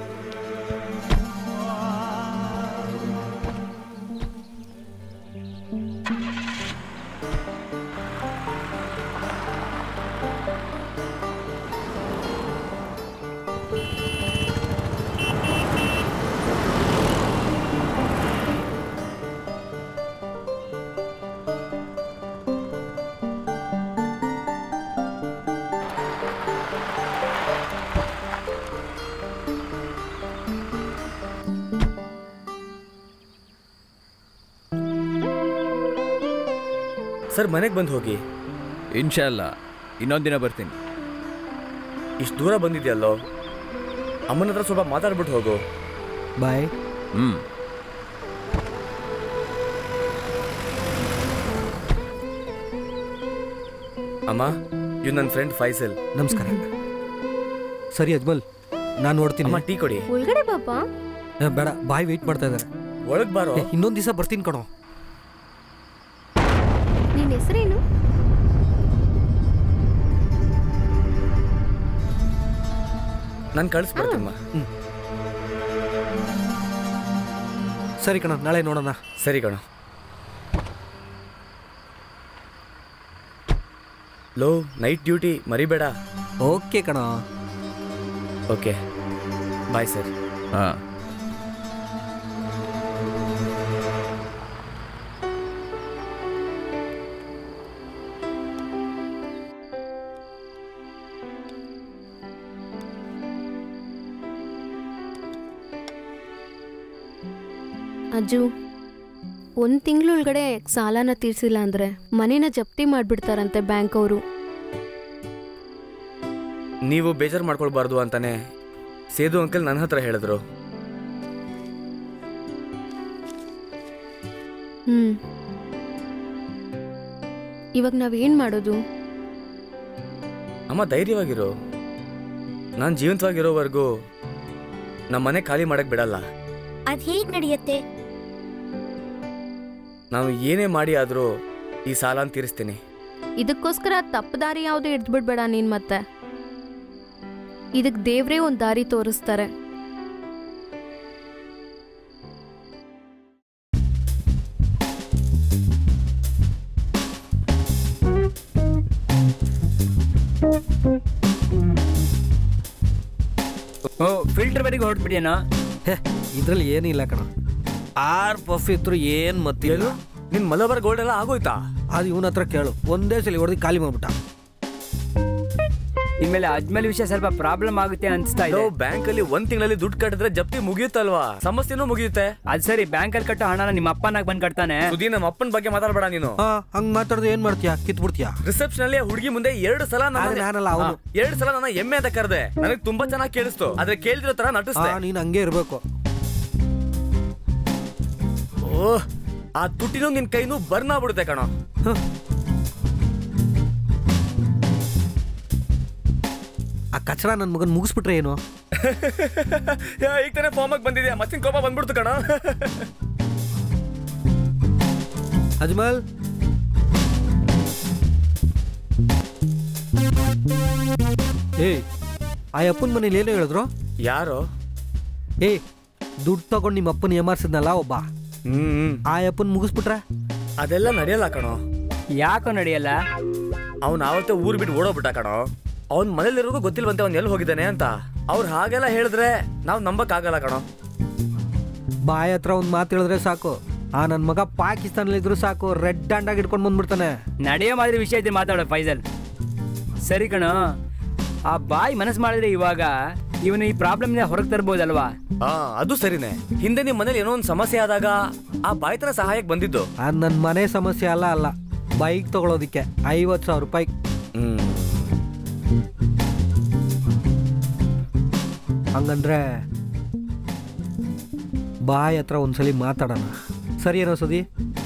ಸರ್ ಮನೆಗೆ ಬಂದು ಹೋಗಿ ಇನ್ಶಾಲ್ಲ ಇನ್ನೊಂದು ದಿನ ಬರ್ತೀನಿ ಇಷ್ಟು ದೂರ ಬಂದಿದ್ಯಲ್ಲೋ ಅಮ್ಮನ ಹತ್ರ ಸ್ವಲ್ಪ ಮಾತಾಡ್ಬಿಟ್ಟು ಹೋಗು ಬಾಯ್ ಹ್ಮ್ ಅಮ್ಮ ಇವ್ ನನ್ನ ಫ್ರೆಂಡ್ ಫೈಸಲ್ ನಮಸ್ಕಾರ ಸರಿ ಅಜ್ಮಲ್ ನಾನು ನೋಡ್ತೀನಿ ಅಮ್ಮ ಟೀ ಕೊಡಿ ಒಳಗಡೆ ಪಾಪ ಏ, ಬೇಡ ಬಾಯ್ ವೆಯ್ಟ್ ಮಾಡ್ತಾ ಇದ್ದಾರೆ ಒಳಗ್ ಬಾರೋ ಇನ್ನೊಂದು ದಿವಸ ಬರ್ತೀನಿ ಕಣೋ ನಿನ್ನ ಹೆಸರೇನು ನಾನು ಕಳಿಸ್ಬಿಡ್ತೀನಮ್ಮ ಸರಿ ಕಣ ನಾಳೆ ನೋಡೋಣ ಸರಿ ಕಣ ಲೋ ನೈಟ್ ಡ್ಯೂಟಿ ಮರಿಬೇಡ ಓಕೆ ಕಣ ಓಕೆ ಬಾಯ್ ಸರ್ ಹಾ ಅಜ್ಜು ಒಂದು ತಿಂಗಳೊಳಗಡೆ ಸಾಲನ ತೀರ್ಸಿಲ್ಲ ಅಂದರೆ ಮನೇನ ಜಪ್ತಿ ಮಾಡಿಬಿಡ್ತಾರಂತೆ ಬ್ಯಾಂಕ್ ಅವರು ನೀವು ಬೇಜಾರು ಮಾಡ್ಕೊಳ್ಬಾರ್ದು ಅಂತಾನೆ ಸೇದು ಅಂಕಲ್ ನನ್ನ ಹತ್ರ ಹೇಳಿದ್ರು ಹ್ಞೂ ಇವಾಗ ನಾವೇನು ಮಾಡೋದು ಅಮ್ಮ ಧೈರ್ಯವಾಗಿರು ನಾನು ಜೀವಂತವಾಗಿರೋವರೆಗೂ ನಮ್ಮ ಮನೆ ಖಾಲಿ ಮಾಡಕ್ ಬಿಡಲ್ಲ ಅದ್ ಹೇಗ್ ನಡೆಯುತ್ತೆ ನಾನು ಏನೇ ಮಾಡಿ ಆದರೂ ಈ ಸಾಲನ ತೀರಿಸ್ತೀನಿ ಇದಕ್ಕೋಸ್ಕರ ತಪ್ಪು ದಾರಿ ಯಾವುದೂ ಹಿಡ್ದ್ಬಿಡ್ಬೇಡ ನೀನು ಮತ್ತೆ ಇದಕ್ಕೆ ದೇವ್ರೇ ಒಂದು ದಾರಿ ತೋರಿಸ್ತಾರೆ ಓ ಫಿಲ್ಟರ್ ಬರಿಗೆ ಹೊರಟ್ಬಿಡಿಯೇನೋ ಹೇ ಇದ್ರಲ್ಲಿ ಏನಿಲ್ಲ ಕಣ ಆರ್ ಪಫ್ ಇದ್ರು ಏನ್ ಮತ್ತಿಲ್ಲ ನಿನ್ ಮಲಬಾರ್ ಗೋಲ್ಡ್ ಎಲ್ಲ ಆಗೋಯ್ತಾ ಅದು ಇವನ ಹತ್ರ ಕೇಳು ಒಂದೇ ಸಲ ಹೊಡೆದು ಖಾಲಿ ಮಾಡ್ಬಿಟ್ಟ ಇನ್ಮೇಲೆ ಅಜ್ಮೇಲೆ ವಿಷಯ ಸ್ವಲ್ಪ ಪ್ರಾಬ್ಲಮ್ ಆಗುತ್ತೆ ಅನ್ಸ್ತಾ ಇದೆ ಬ್ಯಾಂಕ್ ಅಲ್ಲಿ ಒಂದ್ ತಿಂಗಳಲ್ಲಿ ದುಡ್ಡು ಕಟ್ಟಿದ್ರೆ ಜಪ್ತಿ ಮುಗಿಯುತ್ತಲ್ವಾ ಸಮಸ್ಯೆನೂ ಮುಗಿಯುತ್ತೆ ಅದ್ ಸರಿ ಬ್ಯಾಂಕಲ್ಲಿ ಕಟ್ಟೋ ಹಣನ ನಿಮ್ಮ ಅಪ್ಪನಾಗ ಬಂದ್ ಕಟ್ತಾನೆ ಸುದಿ ನಮ್ಮ ಅಪ್ಪನ ಬಗ್ಗೆ ಮಾತಾಡ್ಬೇಡ ನೀನು ಹಾ ಹಂಗ್ ಮಾತಾಡಿದ್ರೆ ಏನ್ ಮಾಡ್ತೀಯಾ ಕಿತ್ಬಿಡ್ತೀಯಾ ರಿಸೆಪ್ಷನ್ ಅಲ್ಲಿ ಹುಡುಗಿ ಮುಂದೆ ಎರಡು ಸಲ ನನ್ನ- ಆದ್ರೆ ನಾನಲ್ಲ, ಅವ್ನು. ಹಾ, ಎರಡು ಸಲ ನನ್ನ ಎಮ್ಮೆ ಅಂತ ಕರೆದೆ ನನಗೆ ತುಂಬಾ ಚೆನ್ನಾಗಿ ಕೇಳಿಸ್ತು ಆದ್ರೆ ಕೇಳಿದಿರೋ ತರ ಹಾ ನಟಿಸ್ದೆ ನೀನ್ ಹಂಗೆ ಇರ್ಬೇಕು ಓಹ್ ಆ ತುಟ್ಟಿನೂ ನಿನ್ ಕೈನೂ ಬರ್ನ್ ಆಗ್ಬಿಡುತ್ತೆ ಕಣೋ ಆ ಕಚಡ ನನ್ ಮಗನ್ ಮುಗಿಸ್ಬಿಟ್ರೆ ಏನು ಯಾ, ಈಗ ತಾನೇ ಫಾರ್ಮ್ ಆಗಿ ಬಂದಿದ್ಯಾ ಮತ್ತಿನ ಕೋಪ ಬಂದ್ಬಿಡ್ತು ಕಣ ಅಜ್ಮಲ್ ಏಯ್ ಆ ಅಪ್ಪನ ಮನೇಲಿ ಏನೋ ಹೇಳಿದ್ರು ಯಾರು ಏಯ್ ದುಡ್ಡು ತಗೊಂಡು ನಿಮ್ಮ ಅಪ್ಪನ ಏಮಾರ್ಸಿದ್ನಲ್ಲ ಒಬ್ಬ ಹ್ಮ್ ಆ ಅಪ್ಪನ್ ಮುಗಿಸ್ಬಿಟ್ರೆ ಅದೆಲ್ಲ ನಡೆಯಲ್ಲ ಕಣೋ ಯಾಕೋ ನಡೆಯಲ್ಲ ಅವ್ನು ಆವತ್ತೇ ಊರ್ ಬಿಟ್ಟು ಓಡೋಗ್ಬಿಟ್ಟ ಕಣೋ ಅವ್ನ್ ಮನೇಲಿರೋದು ಗೊತ್ತಿಲ್ವಂತೆ ಅವ್ನ್ ಎಲ್ಲಿ ಹೋಗಿದ್ದಾನೆ ಅಂತ ಅವ್ರು ಹಾಗೆಲ್ಲ ಹೇಳಿದ್ರೆ ನಾವ್ ನಂಬಕ್ ಆಗಲ್ಲ ಕಣೋ ಬಾಯಿ ಹತ್ರ ಒಂದು ಮಾತು ಹೇಳಿದ್ರೆ ಸಾಕು ಆ ನನ್ನ ಮಗ ಪಾಕಿಸ್ತಾನಲ್ಲಿ ಇದ್ರು ಸಾಕು ರೆಡ್ ಹ್ಯಾಂಡ್ ಆಗಿ ಇಟ್ಕೊಂಡು ಬಂದ್ಬಿಡ್ತಾನೆ ನಡೆಯೋ ಮಾದರಿ ವಿಷಯ ಐತೆ ಮಾತಾಡೋ ಫೈಸಲ್ ಸರಿ ಕಣೋ ಆ ಬಾಯಿ ಮನಸ್ಸು ಮಾಡಿದ್ರೆ ಇವಾಗ ಇವನು ಈ ಪ್ರಾಬ್ಲಮ್ನ ಹೊರಗೆ ತರ್ಬೋದಲ್ವಾ ಹಾ ಅದು ಸರಿನೇ ಹಿಂದೆ ನಿಮ್ ಮನೇಲಿ ಏನೋ ಒಂದ್ ಸಮಸ್ಯೆ ಆದಾಗ ಆ ಬಾಯ್ತನ ಸಹಾಯಕ್ ಬಂದಿದ್ದು ಅದು ನನ್ನ ಮನೆ ಸಮಸ್ಯೆ ಅಲ್ಲ ಅಲ್ಲ ಬೈಕ್ ತಗೊಳೋದಿಕ್ಕೆ ಐವತ್ತು ಸಾವಿರ ರೂಪಾಯಿ ಹ್ಮ್ ಹಂಗಂದ್ರೆ ಬಾಯಿ ಹತ್ರ ಒಂದ್ಸಲಿ ಮಾತಾಡೋಣ ಸರಿ ಏನೋ ಸುದಿ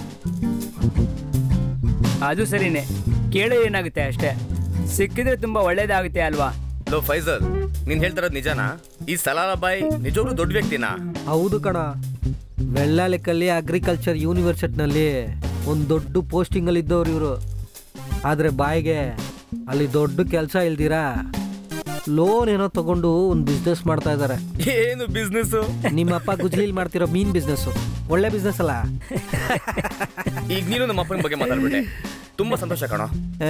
ಅದು ಸರಿನೇ ಕೇಳೋ ಏನಾಗುತ್ತೆ ಅಷ್ಟೇ ಸಿಕ್ಕಿದ್ರೆ ತುಂಬಾ ಒಳ್ಳೇದಾಗುತ್ತೆ ಅಲ್ವಾ ಲೋ ಫೈಸಲ್ ನೀನ್ ಹೇಳ್ತಿರೋದ್ ನಿಜನಾ ಈ ಸಲಾಲ ಬಾಯ್ ನಿಜವಾಗ್ಲೂ ದೊಡ್ಡ ವ್ಯಕ್ತಿನಾ ಹೌದು ಕಣ ವೆಳ್ಳಾಲೆಕ್ಕಲ್ಲಿ ಅಗ್ರಿಕಲ್ಚರ್ ಯೂನಿವರ್ಸಿಟಿನಲ್ಲಿ ಒಂದು ದೊಡ್ಡ ಪೋಸ್ಟಿಂಗಲ್ಲಿ ಇದ್ದವ್ರು ಇವರು ಆದರೆ ಬಾಯಿಗೆ ಅಲ್ಲಿ ದೊಡ್ಡ ಕೆಲಸ ಇಲ್ದಿರಾ ಲೋನ್ ಏನೋ ತಗೊಂಡು ಒಂದು ಬಿಸ್ನೆಸ್ ಮಾಡ್ತಾ ಇದ್ದಾರೆ ಏನು ಬಿಸ್ನೆಸ್ ನಿಮ್ಮಪ್ಪ ಗುಜ್ಲಿಲ್ ಮಾಡ್ತಿರೋ ಮೀನ್ ಬಿಸ್ನೆಸ್ ಒಳ್ಳೆ ಬಿಸ್ನೆಸ್ ಅಲ್ಲ ಈಗ ನೀನು ನಮ್ಮ ಅಪ್ಪನ ಬಗ್ಗೆ ಮಾತಾಡ್ಬಿಟ್ಟೆ ತುಂಬಾ ಸಂತೋಷ ಕಣೋ ಆ,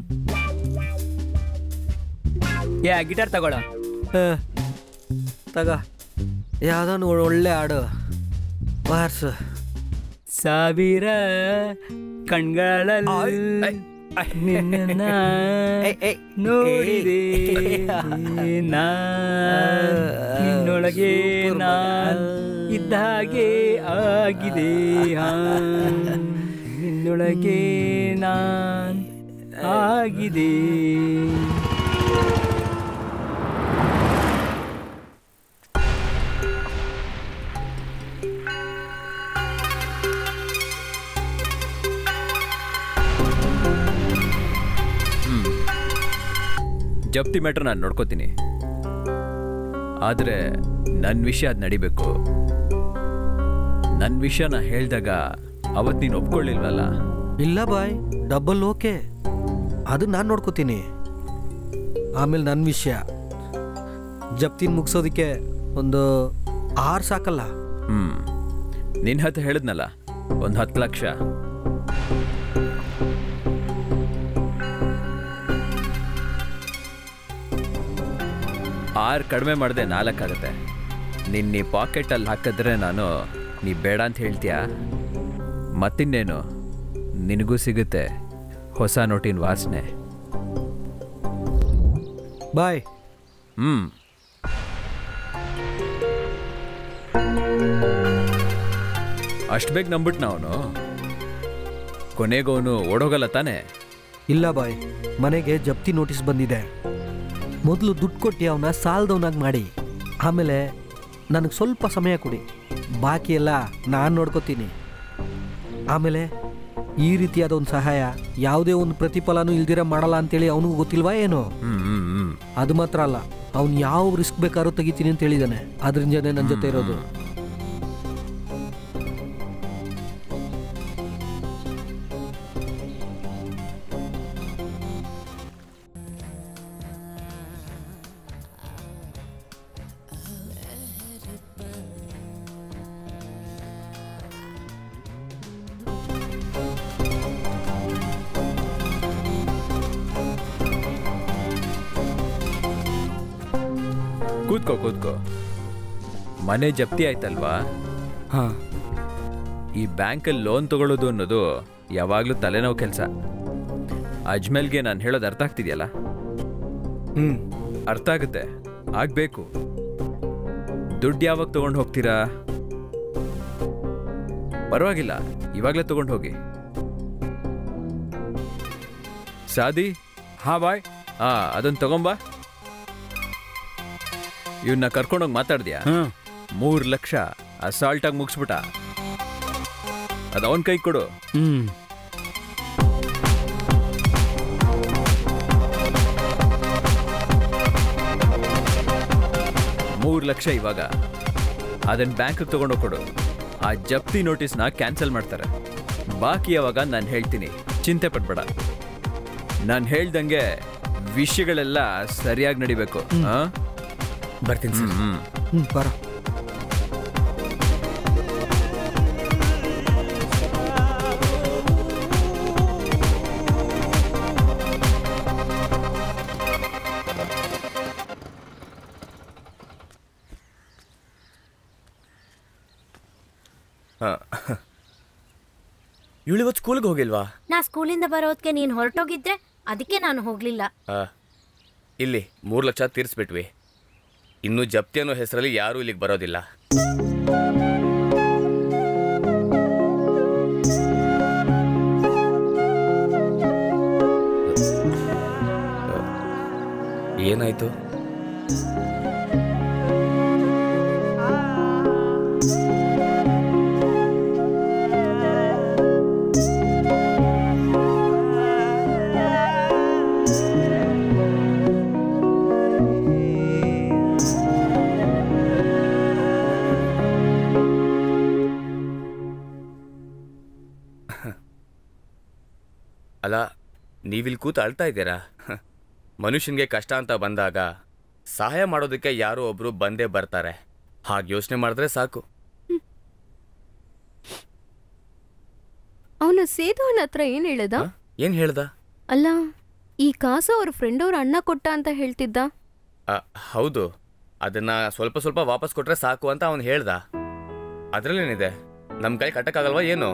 ಯಾ ಗಿಟಾರ್ ತಗೊಳ್ಳೋ ಆ, ತಗ ಯಾವ್ದೋ ಒಳ್ಳೆ ಹಾಡು ಬಾರ್ಸು ಸಾವಿರ ಕಣ್ಗಳಲ್ಲಿ ನಿನ್ನ ನೋಡಿದೆ ನಾ ನಿನ್ನೊಳಗೆ ನಾನ್ ಇದ್ದ ಹಾಗೆ ಆಗಿದೆ ಆ, ನಿನ್ನೊಳಗೆ ನಾನ್ ಆಗಿದೆ ಜಪ್ತಿ ಮ್ಯಾಟ್ರ್ ನಾನು ನೋಡ್ಕೋತೀನಿ ಆದರೆ ನನ್ನ ವಿಷಯ ಅದು ನಡಿಬೇಕು ನನ್ನ ವಿಷಯ ನಾ ಹೇಳಿದಾಗ ಅವತ್ತು ನೀನು ಒಪ್ಕೊಳ್ಳಿಲ್ವಲ್ಲ ಇಲ್ಲ ಬಾಯ್ ಡಬಲ್ ಓಕೆ ಅದು ನಾನು ನೋಡ್ಕೋತೀನಿ ಆಮೇಲೆ ನನ್ನ ವಿಷಯ ಜಪ್ತಿನ ಮುಗಿಸೋದಕ್ಕೆ ಒಂದು ಆರು ಸಾಕಲ್ಲ ಹ್ಞೂ ನಿನ್ನ ಹತ್ರ ಹೇಳಿದ್ನಲ್ಲ ಒಂದು ಹತ್ತು ಲಕ್ಷ ಆರು ಕಡಿಮೆ ಮಾಡಿದೆ ನಾಲ್ಕಾಗತ್ತೆ ನಿನ್ನ ನೀ ಪಾಕೆಟಲ್ಲಿ ಹಾಕಿದ್ರೆ ನಾನು ನೀ ಬೇಡ ಅಂತ ಹೇಳ್ತೀಯಾ ಮತ್ತಿನ್ನೇನು ನಿನಗೂ ಸಿಗುತ್ತೆ ಹೊಸ ನೋಟಿನ ವಾಸನೆ ಬಾಯ್ ಹ್ಞೂ ಅಷ್ಟು ಬೇಗ ನಂಬಿಟ್ನ ಅವನು ಕೊನೆಗವನು ಓಡೋಗಲ್ಲ ತಾನೆ ಇಲ್ಲ ಬಾಯ್ ಮನೆಗೆ ಜಪ್ತಿ ನೋಟಿಸ್ ಬಂದಿದೆ ಮೊದಲು ದುಡ್ಡು ಕೊಟ್ಟು ಅವನ ಸಾಲದವನಾಗಿ ಮಾಡಿ ಆಮೇಲೆ ನನಗೆ ಸ್ವಲ್ಪ ಸಮಯ ಕೊಡಿ ಬಾಕಿ ಎಲ್ಲ ನಾನು ನೋಡ್ಕೋತೀನಿ ಆಮೇಲೆ ಈ ರೀತಿಯಾದ ಒಂದು ಸಹಾಯ ಯಾವುದೇ ಒಂದು ಪ್ರತಿಫಲನೂ ಇಲ್ದಿರ ಮಾಡಲ್ಲ ಅಂತೇಳಿ ಅವನಿಗೂ ಗೊತ್ತಿಲ್ವಾ ಏನೋ ಹ್ಮ್ ಹ್ಮ್ ಹ್ಮ್ ಅದು ಮಾತ್ರ ಅಲ್ಲ ಅವ್ನು ಯಾವ ರಿಸ್ಕ್ ಬೇಕಾದ್ರೂ ತೆಗಿತೀನಿ ಅಂತ ಹೇಳಿದಾನೆ ಅದರಿಂದನೇ ನನ್ನ ಜೊತೆ ಇರೋದು ಕೂತ್ಕೋ ಕೂತ್ಕೋ ಮನೆ ಜಪ್ತಿ ಆಯ್ತಲ್ವಾ ಹಾ ಈ ಬ್ಯಾಂಕಲ್ಲಿ ಲೋನ್ ತಗೊಳ್ಳೋದು ಅನ್ನೋದು ಯಾವಾಗಲೂ ತಲೆನೋವು ಕೆಲಸ ಅಜ್ಮೇಲ್ಗೆ ನಾನು ಹೇಳೋದು ಅರ್ಥ ಆಗ್ತಿದೆಯಲ್ಲ ಹ್ಮ್ ಅರ್ಥ ಆಗುತ್ತೆ ಆಗ್ಬೇಕು ದುಡ್ಡು ಯಾವಾಗ ತಗೊಂಡು ಹೋಗ್ತೀರಾ ಪರವಾಗಿಲ್ಲ ಇವಾಗಲೇ ತಗೊಂಡು ಹೋಗಿ ಸಾದಿ ಹಾ ಬಾಯ್ ಆ ಅದನ್ನ ತಗೊಂಬಾ ಇವನ್ನ ಕರ್ಕೊಂಡೋಗಿ ಮಾತಾಡ್ದ್ಯಾ ಹ್ಮ್ ಮೂರು ಲಕ್ಷ ಅಸಾಲ್ಟಾಗಿ ಮುಗಿಸ್ಬಿಟ್ಟ ಅದು ಅವನ ಕೈ ಕೊಡು ಹ್ಮ್ ಮೂರು ಲಕ್ಷ ಇವಾಗ ಅದನ್ನ ಬ್ಯಾಂಕ್ಗೆ ತಗೊಂಡು ಕೊಡು ಆ ಜಪ್ತಿ ನೋಟಿಸ್ನ ಕ್ಯಾನ್ಸಲ್ ಮಾಡ್ತಾರೆ ಬಾಕಿ ಯಾವಾಗ ನಾನು ಹೇಳ್ತೀನಿ ಚಿಂತೆ ಪಡ್ಬೇಡ ನಾನು ಹೇಳ್ದಂಗೆ ವಿಷಯಗಳೆಲ್ಲ ಸರಿಯಾಗಿ ನಡಿಬೇಕು ಆ? ಬರ್ತೀನಿ ಸರ್ ಹ್ಮ್ ಹ್ಞೂ ಬರ ಇವಳು ಇವತ್ತು ಸ್ಕೂಲ್ಗೆ ಹೋಗಿಲ್ವಾ ನಾ ಸ್ಕೂಲಿಂದ ಬರೋದಕ್ಕೆ ನೀನು ಹೊರಟೋಗಿದ್ರೆ ಅದಕ್ಕೆ ನಾನು ಹೋಗ್ಲಿಲ್ಲ ಆ, ಇಲ್ಲಿ ಮೂರು ಲಕ್ಷ ತೀರಿಸ್ಬಿಟ್ವಿ ಇನ್ನು ಜಪ್ತಿ ಅನ್ನೋ ಹೆಸರಲ್ಲಿ ಯಾರೂ ಇಲ್ಲಿಗೆ ಬರೋದಿಲ್ಲ ಏನಾಯ್ತು ಅಲ್ಲ ನೀವಿಲ್ಲಿ ಕೂತು ಅಳ್ತಾ ಇದ್ದೀರಾ ಹ. ಮನುಷ್ಯನಿಗೆ ಕಷ್ಟ ಅಂತ ಬಂದಾಗ ಸಹಾಯ ಮಾಡೋದಕ್ಕೆ ಯಾರೋ ಒಬ್ರು ಬಂದೇ ಬರ್ತಾರೆ ಹಾಗೆ ಯೋಚನೆ ಮಾಡಿದ್ರೆ ಸಾಕು ಅವನು ಸೇತು ಅಣ್ಣ ಹತ್ರ ಏನ್ ಹೇಳ್ದ ಏನ್ ಹೇಳ್ದ ಅಲ್ಲ ಈ ಕಾಸು ಅವ್ರ ಫ್ರೆಂಡ್ ಅವ್ರ ಅಣ್ಣ ಕೊಟ್ಟ ಅಂತ ಹೇಳ್ತಿದ್ದ ಆ, ಹೌದು ಅದನ್ನ ಸ್ವಲ್ಪ ಸ್ವಲ್ಪ ವಾಪಸ್ ಕೊಟ್ರೆ ಸಾಕು ಅಂತ ಅವನು ಹೇಳ್ದ ಅದ್ರಲ್ಲೇನಿದೆ ನಮ್ ಕೈ ಕಟ್ಟಕ್ಕಾಗಲ್ವಾ ಏನು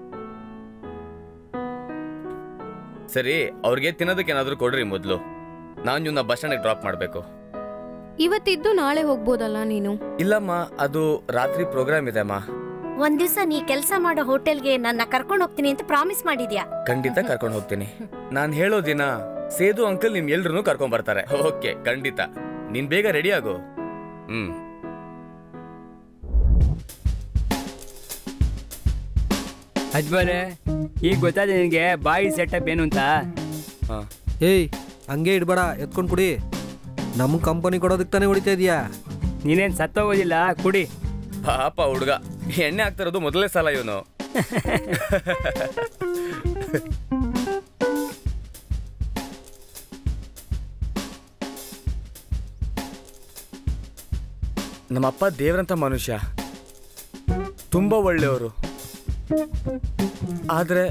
ಸರಿ ಅವ್ರಿಗೆ ತಿನ್ನೋದಕ್ಕೆ ಏನಾದರೂ ಕೊಡ್ರಿ ಮೊದಲು ನಾನು ಇವನ್ನ ಬಸ್ ಸ್ಟ್ಯಾಂಡಿಗೆ ಡ್ರಾಪ್ ಮಾಡಬೇಕು ಇವತ್ತಿದ್ದು ನಾಳೆ ಹೋಗ್ಬೋದಲ್ಲ ನೀನು ಇಲ್ಲಮ್ಮ ಅದು ರಾತ್ರಿ ಪ್ರೋಗ್ರಾಮ್ ಇದೆ ಅಮ್ಮ ಒಂದ್ ದಿವ್ಸ ನೀ ಕೆಲಸ ಮಾಡೋ ಹೋಟೆಲ್ಗೆ ನನ್ನ ಕರ್ಕೊಂಡು ಹೋಗ್ತೀನಿ ಅಂತ ಪ್ರಾಮಿಸ್ ಮಾಡಿದ್ಯಾ ಖಂಡಿತ ಕರ್ಕೊಂಡು ಹೋಗ್ತೀನಿ ನಾನು ಹೇಳೋ ದಿನ ಸೇದು ಅಂಕಲ್ ನಿಮ್ ಎಲ್ರು ಕರ್ಕೊಂಡ್ ಬರ್ತಾರೆ ಓಕೆ ಖಂಡಿತ ನೀನ್ ಬೇಗ ರೆಡಿ ಆಗು ಹ್ಮ್ ಅಜ್ಬಾರೆ ಈಗ ಗೊತ್ತಾದ ನಿನಗೆ ಬಾಯಿ ಸೆಟಪ್ ಏನು ಅಂತ ಏಯ್ ಹಂಗೆ ಇಡ್ಬೇಡ ಎತ್ಕೊಂಡು ಕುಡಿ ನಮ್ಮ ಕಂಪನಿ ಕೊಡೋದಕ್ಕೆ ತಾನೇ ಹೊಡಿತಾ ಇದೀಯಾ ನೀನೇನು ಸತ್ತೋಗೋದಿಲ್ಲ ಕುಡಿ ಪಾಪ ಹುಡುಗ ಎಣ್ಣೆ ಆಗ್ತಿರೋದು ಮೊದಲೇ ಸಲ ಇವನು ನಮ್ಮಪ್ಪ ದೇವ್ರಂತ ಮನುಷ್ಯ ತುಂಬಾ ಒಳ್ಳೆಯವರು ಆದ್ರೆ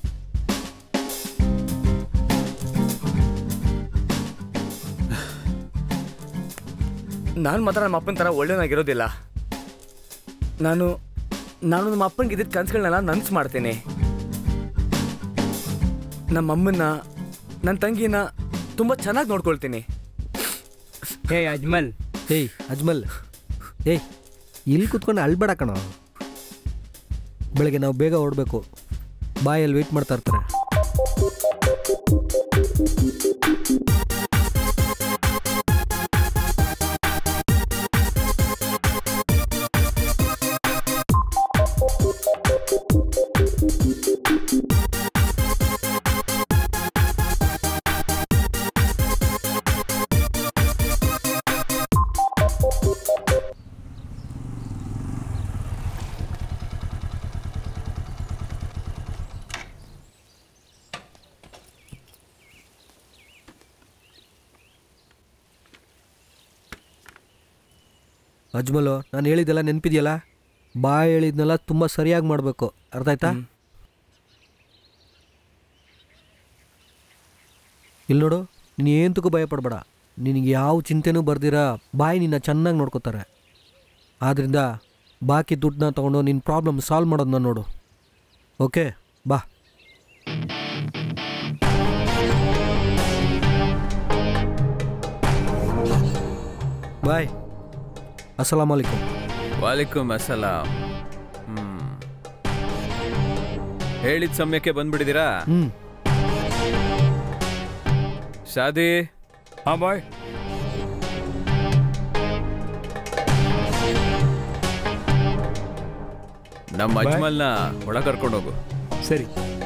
ನಾನು ಮಾತ್ರ ನಮ್ಮ ಅಪ್ಪನ ಥರ ಒಳ್ಳೆಯನಾಗಿರೋದಿಲ್ಲ ನಾನು ನಾನು ನಮ್ಮ ಅಪ್ಪನಿಗೆ ಇದ್ದಿದ್ದ ಕನಸುಗಳನ್ನೆಲ್ಲ ನನ್ಸು ಮಾಡ್ತೀನಿ ನಮ್ಮ ಅಮ್ಮನ್ನ ನನ್ನ ತಂಗಿನ ತುಂಬ ಚೆನ್ನಾಗಿ ನೋಡ್ಕೊಳ್ತೀನಿ ಹೇ ಅಜ್ಮಲ್ ಏಯ್ ಅಜ್ಮಲ್ ಏಯ್ ಇಲ್ಲಿ ಕುತ್ಕೊಂಡು ಅಳ್ಬೇಡ ಕಣ ಬೆಳಗ್ಗೆ ನಾವು ಬೇಗ ಹೊರಡ್ಬೇಕು ಬಾಯಲ್ಲಿ ವೆಯ್ಟ್ ಮಾಡ್ತಾ ಇರ್ತಾರೆ ಅಜ್ಮಲು ನಾನು ಹೇಳಿದ್ದೆಲ್ಲ ನೆನಪಿದೆಯಲ್ಲ ಬಾ ಹೇಳಿದ್ನೆಲ್ಲ ತುಂಬ ಸರಿಯಾಗಿ ಮಾಡಬೇಕು ಅರ್ಥ ಆಯ್ತಾ ಇಲ್ಲಿ ನೋಡು ನೀನು ಏಂತಕ್ಕೂ ಭಯಪಡಬೇಡ ನಿನಗೆ ಯಾವ ಚಿಂತೆನೂ ಬರ್ದಿರ ಬಾಯಿ ನಿನ್ನ ಚೆನ್ನಾಗಿ ನೋಡ್ಕೋತಾರೆ ಆದ್ದರಿಂದ ಬಾಕಿ ದುಡ್ಡನ್ನ ತೊಗೊಂಡು ನಿನ್ನ ಪ್ರಾಬ್ಲಮ್ ಸಾಲ್ವ್ ಮಾಡೋದನ್ನ ನೋಡು ಓಕೆ ಬಾ ಬಾಯ್ ಅಸ್ಸಲಾಮ್ ಅಲೈಕುಮ್ ವಾಲಿಕುಮ್ ಅಸಲಾಂ ಹ್ಮ್ ಹೇಳಿದ ಸಮಯಕ್ಕೆ ಬಂದ್ಬಿಡಿದ್ದೀರಾ ಹ್ಮ್ ಶಾದಿ ಹಾ ಬಾಯ್ ನಮ್ಮ Bye. ಅಜ್ಮಲ್ನ ಒಳ ಕರ್ಕೊಂಡು ಹೋಗು ಸರಿ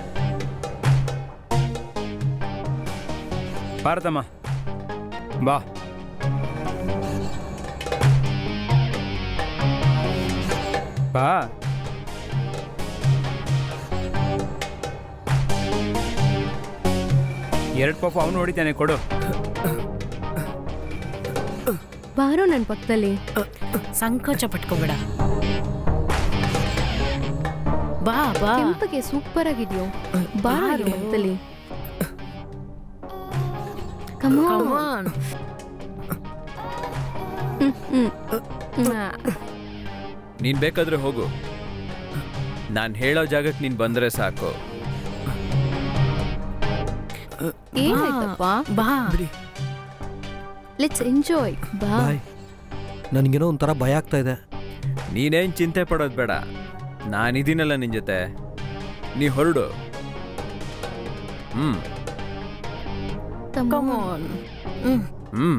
ಭಾರತಮ್ಮ ಬಾ ಬಾ ಎರಡು ಪಾಪ ಅವನು ಹೊಡಿತಾನೆ ಕೊಡು ಬಾರೋ ನನ್ನ ಪಕ್ಕದಲ್ಲಿ ಸಂಕೋಚ ಪಟ್ಕೋಬೇಡ ಬಾ ಬಾ ಕೆಂಪಗೆ ಸೂಪರ್ ಆಗಿದ್ಯೋ ಬಾರೋ ಬಾರೋ. ನನ್ನ ಪಕ್ಕದಲ್ಲಿ Come on. Come on. ಹ್ಮ್, ಹ್ಮ್. ಆ, ನೀನ್ ಬೇಕಾದ್ರೆ ಹೋಗು ನಾನು ಹೇಳೋ ಜಾಗಕ್ಕೆ ನೀನ್ ಬಂದ್ರೆ ಸಾಕು ಏನಾಯ್ತಪ್ಪ ಬಾ ಲೆಟ್ಸ್ ಎಂಜಾಯ್ ಬಾ ಬಾಯ್ ನನಗೇನೋ ಒಂಥರ ಭಯ ಆಗ್ತಾ ಇದೆ ನೀನೇನ್ ಚಿಂತೆ ಪಡೋದು ಬೇಡ ನಾನಿದ್ದೀನಲ್ಲ ನಿನ್ ಜೊತೆ ನೀ ಹೊರಡು ಹ್ಮ್ Come on. ಹ್ಮ್ ಹ್ಮ್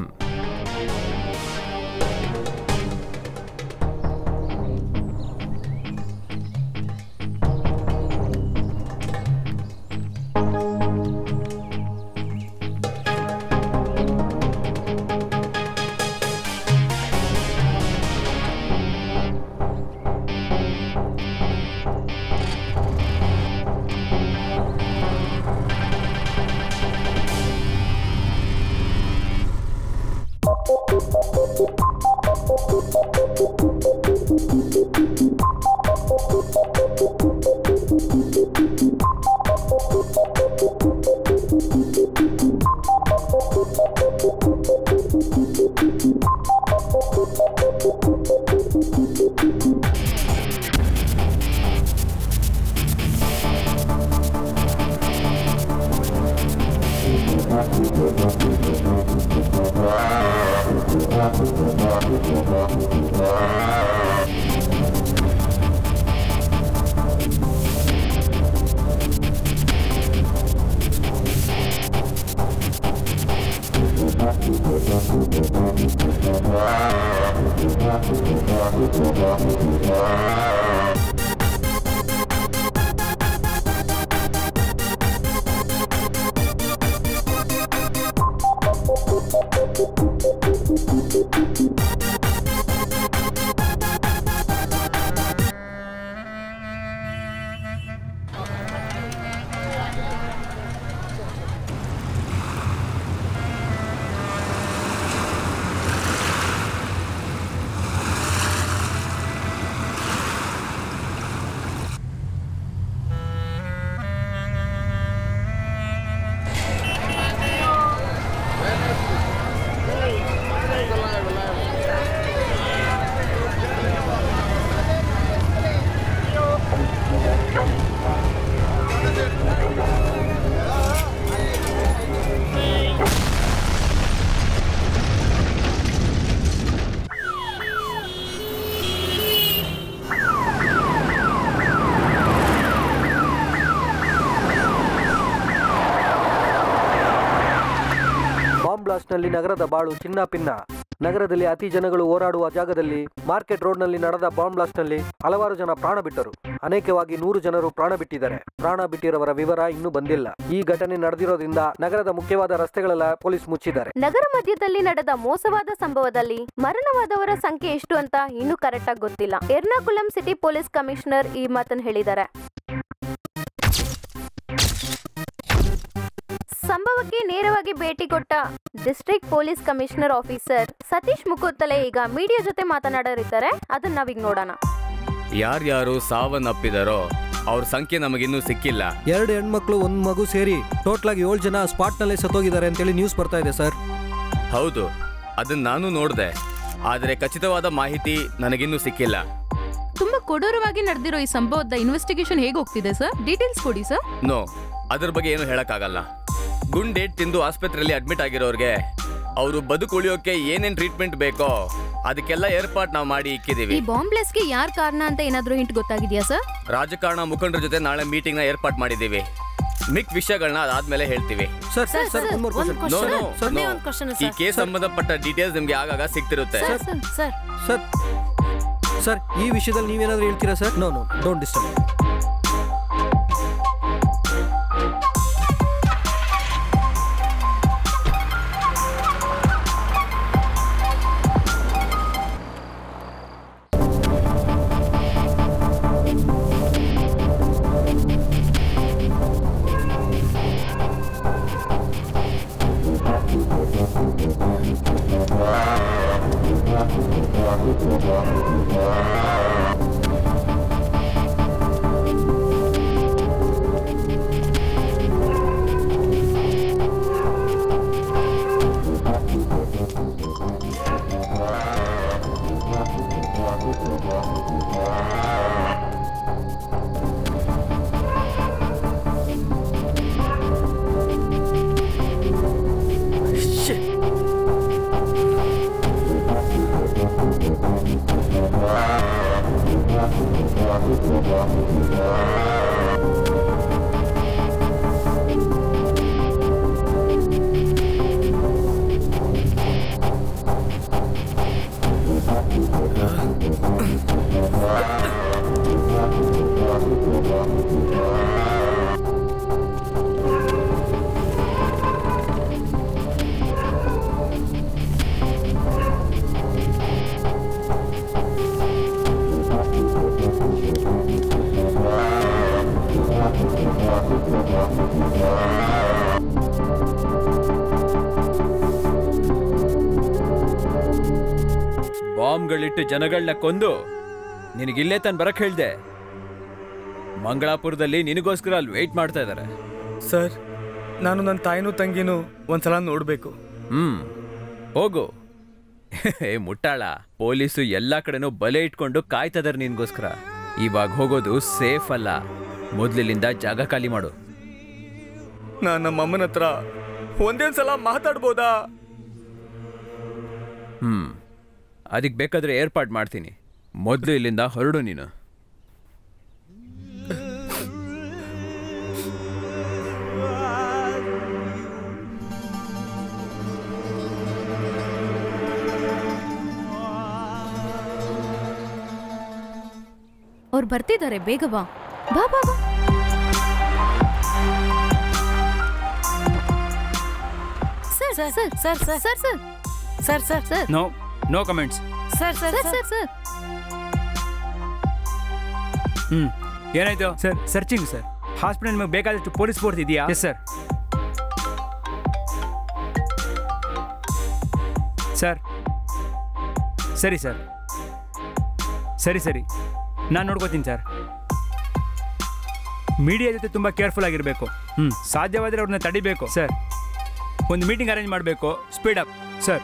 ಬಾಂಬ್ ಬ್ಲಾಸ್ಟ್ನಲ್ಲಿ ನಗರದ ಬಾಳು ಚಿನ್ನ ಪಿನ್ನ ನಗರದಲ್ಲಿ ಅತಿ ಜನಗಳು ಓಡಾಡುವ ಜಾಗದಲ್ಲಿ ಮಾರ್ಕೆಟ್ ರೋಡ್ನಲ್ಲಿ ನಡೆದ ಬಾಂಬ್ ಬ್ಲಾಸ್ಟ್ನಲ್ಲಿ ಹಲವಾರು ಜನ ಪ್ರಾಣ ಬಿಟ್ಟರು ಅನೇಕವಾಗಿ ನೂರು ಜನರು ಪ್ರಾಣ ಬಿಟ್ಟಿದ್ದಾರೆ ಪ್ರಾಣ ಬಿಟ್ಟಿರುವವರ ವಿವರ ಇನ್ನೂ ಬಂದಿಲ್ಲ ಈ ಘಟನೆ ನಡೆದಿರೋದ್ರಿಂದ ನಗರದ ಮುಖ್ಯವಾದ ರಸ್ತೆಗಳೆಲ್ಲ ಪೊಲೀಸ್ ಮುಚ್ಚಿದ್ದಾರೆ ನಗರ ಮಧ್ಯದಲ್ಲಿ ನಡೆದ ಮೋಸವಾದ ಸಂಭವದಲ್ಲಿ ಮರಣವಾದವರ ಸಂಖ್ಯೆ ಎಷ್ಟು ಅಂತ ಇನ್ನೂ ಕರೆಕ್ಟ್ ಆಗಿ ಗೊತ್ತಿಲ್ಲ ಎರ್ನಾಕುಲಂ ಸಿಟಿ ಪೊಲೀಸ್ ಕಮಿಷನರ್ ಈ ಮಾತನ್ನು ಹೇಳಿದ್ದಾರೆ ಸಂಭವಕ್ಕೆ ನೇರವಾಗಿ ಭೇಟಿ ಕೊಟ್ಟ district police commissioner officer Satish Mukhottale ಈಗ ಮೀಡಿಯಾ ಜೊತೆ ಮಾತನಾಡೋರಿದ್ದಾರೆ ಅದನ್ನ ನಾವೀಗ ನೋಡೋಣ ಯಾರ್ಯಾರು ಸಾವನ್ನಪ್ಪಿದಾರೋ ಅವ್ರ ಸಂಖ್ಯೆ ನಮಗಿನ್ನೂ ಸಿಕ್ಕಿಲ್ಲ ಎರಡು ಹೆಣ್ಮಕ್ಳು ಒಂದ್ ಮಗು ಸೇರಿ ಟೋಟಲ್ ಆಗಿ ಏಳು ಜನ ಸ್ಪಾಟ್ ನಲ್ಲೇ ಸತ್ತೋಗಿದ್ದಾರೆ ಅಂತೇಳಿ ನ್ಯೂಸ್ ಬರ್ತಾ ಇದೆ ಸರ್ ಹೌದು ಅದನ್ನ ನಾನು ನೋಡಿದೆ ಆದರೆ ಖಚಿತವಾದ ಮಾಹಿತಿ ನನಗಿನ್ನೂ ಸಿಕ್ಕಿಲ್ಲ ತುಂಬಾ ಕೊಡೂರವಾಗಿ ನಡೆದಿರೋ ಈ ಸಂಭವದ ಇನ್ವೆಸ್ಟಿಗೇಷನ್ ಹೇಗೆ ಹೋಗ್ತಿದೆ ಸರ್ ಡೀಟೇಲ್ಸ್ ಕೊಡಿ ಸರ್ ನೋ ಅದ್ರ ಬಗ್ಗೆ ಏನು ಹೇಳಕ್ಕಾಗಲ್ಲ ಗುಂಡೇಟ್ ತಿಂದು ಆಸ್ಪತ್ರೆಯಲ್ಲಿ ಅಡ್ಮಿಟ್ ಆಗಿರೋರ್ಗೆ ಅವರು ಬದುಕುಳಿಯೋಕೆ ಏನೇನ್ ಟ್ರೀಟ್ಮೆಂಟ್ ಬೇಕೋ ಅದಕ್ಕೆಲ್ಲ ಏರ್ಪಾಟ್ ನಾವು ಮಾಡಿ ಈ ಇಕ್ಕಿದೀವಿ ಬಾಂಬ್ ಬ್ಲಾಸ್ಟ್ಗೆ ಯಾರ್ ಕಾರಣ ಅಂತ ಏನಾದ್ರೂ ಹಿಂಟ್ ಗೊತ್ತಾಗಿದ್ಯಾ ಸರ್ ರಾಜಕಾರಣ ಮುಖಂಡರ ಜೊತೆ ನಾಳೆ ಮೀಟಿಂಗ್ ನ ಏರ್ಪಾಟ್ ಮಾಡಿದೀವಿ ಮಿಕ್ ವಿಷಯಗಳನ್ನ ಅದಾದ್ಮೇಲೆ ಹೇಳ್ತೀವಿ ಸರ್ ಸರ್, ಸರ್, ಒಂದ್ question, No, no, ಸರ್, ಒಂದೇ no. ಒಂದ್ question, ಈ ಸರ್. ಕೇಸ್ ಸಂಬಂಧಪಟ್ಟ ಡೀಟೇಲ್ಸ್ ನಿಮ್ಗೆ ಆಗಾಗ ಸಿಗ್ತಿರುತ್ತೆ ಸರ್ ಸರ್ ಸರ್ ಸರ್ ಈ ವಿಷಯದಲ್ಲಿ ನೀವೇನಾದ್ರೂ ಹೇಳ್ತೀರಾ sir no no don't disturb ಬಾಂಬ್ಗಳಿಟ್ಟು ಜನಗಳನ್ನ ಕೊಂದು ನಿನಗಿಲ್ಲೇ ತಾನು ಬರಕ್ ಹೇಳ್ದೆ ಮಂಗಳಾಪುರದಲ್ಲಿ ನಿನಗೋಸ್ಕರ ಅಲ್ಲಿ ವೆಯ್ಟ್ ಮಾಡ್ತಾ ಇದ್ದಾರೆ ಸರ್ ನಾನು ನನ್ನ ತಾಯಿನೂ ತಂಗಿನೂ ಒಂದ್ಸಲ ನೋಡಬೇಕು ಹ್ಮ್ ಹೋಗು ಏ ಮುಟ್ಟಾಳ ಪೊಲೀಸು ಎಲ್ಲಾ ಕಡೆನೂ ಬಲೆ ಇಟ್ಕೊಂಡು ಕಾಯ್ತದಾರೆ ನಿನ್ಗೋಸ್ಕರ ಇವಾಗ ಹೋಗೋದು ಸೇಫ್ ಅಲ್ಲ ಮೊದ್ಲಿನಿಂದ ಜಾಗ ಖಾಲಿ ಮಾಡು ನಾನು ನಮ್ಮ ಅಮ್ಮನ ಹತ್ರ ಒಂದೇ ಸಲ ಮಾತಾಡ್ಬೋದಾ ಹ್ಮ್ ಅದಕ್ಕೆ ಬೇಕಾದ್ರೆ ಏರ್ಪಾಟ್ ಮಾಡ್ತೀನಿ ಮೊದಲು ಇಲ್ಲಿಂದ ಹೊರಡು ನೀನು ಅವ್ರು ಬರ್ತಿದ್ದಾರೆ ಬೇಗ ಬಾ ಬಾ ಬಾ ಬಾ sir sir sir sir sir sir sir sir sir sir no no comments sir sir sir sir sir ಹ್ಮ್ ಏನಾಯ್ತು ಸರ್ ಸರ್ಚಿಂಗ್ ಸರ್ ಹಾಸ್ಪಿಟಲ್ ನಿಮಗೆ ಬೇಕಾದಷ್ಟು ಪೊಲೀಸ್ ಫೋರ್ಸ್ ಇದೆಯಾ ಎಸ್ ಸರ್ ಸರ್ ಸರಿ ಸರ್ ಸರಿ ಸರಿ ನಾನು ನೋಡ್ಕೋತೀನಿ ಸರ್ ಮೀಡಿಯಾ ಜೊತೆ ತುಂಬ ಕೇರ್ಫುಲ್ ಆಗಿರಬೇಕು ಹ್ಞೂ ಸಾಧ್ಯವಾದರೆ ಅವ್ರನ್ನ ತಡಿಬೇಕು ಸರ್ ಒಂದು ಮೀಟಿಂಗ್ ಅರೇಂಜ್ ಮಾಡಬೇಕು ಸ್ಪೀಡ್ ಅಪ್ ಸರ್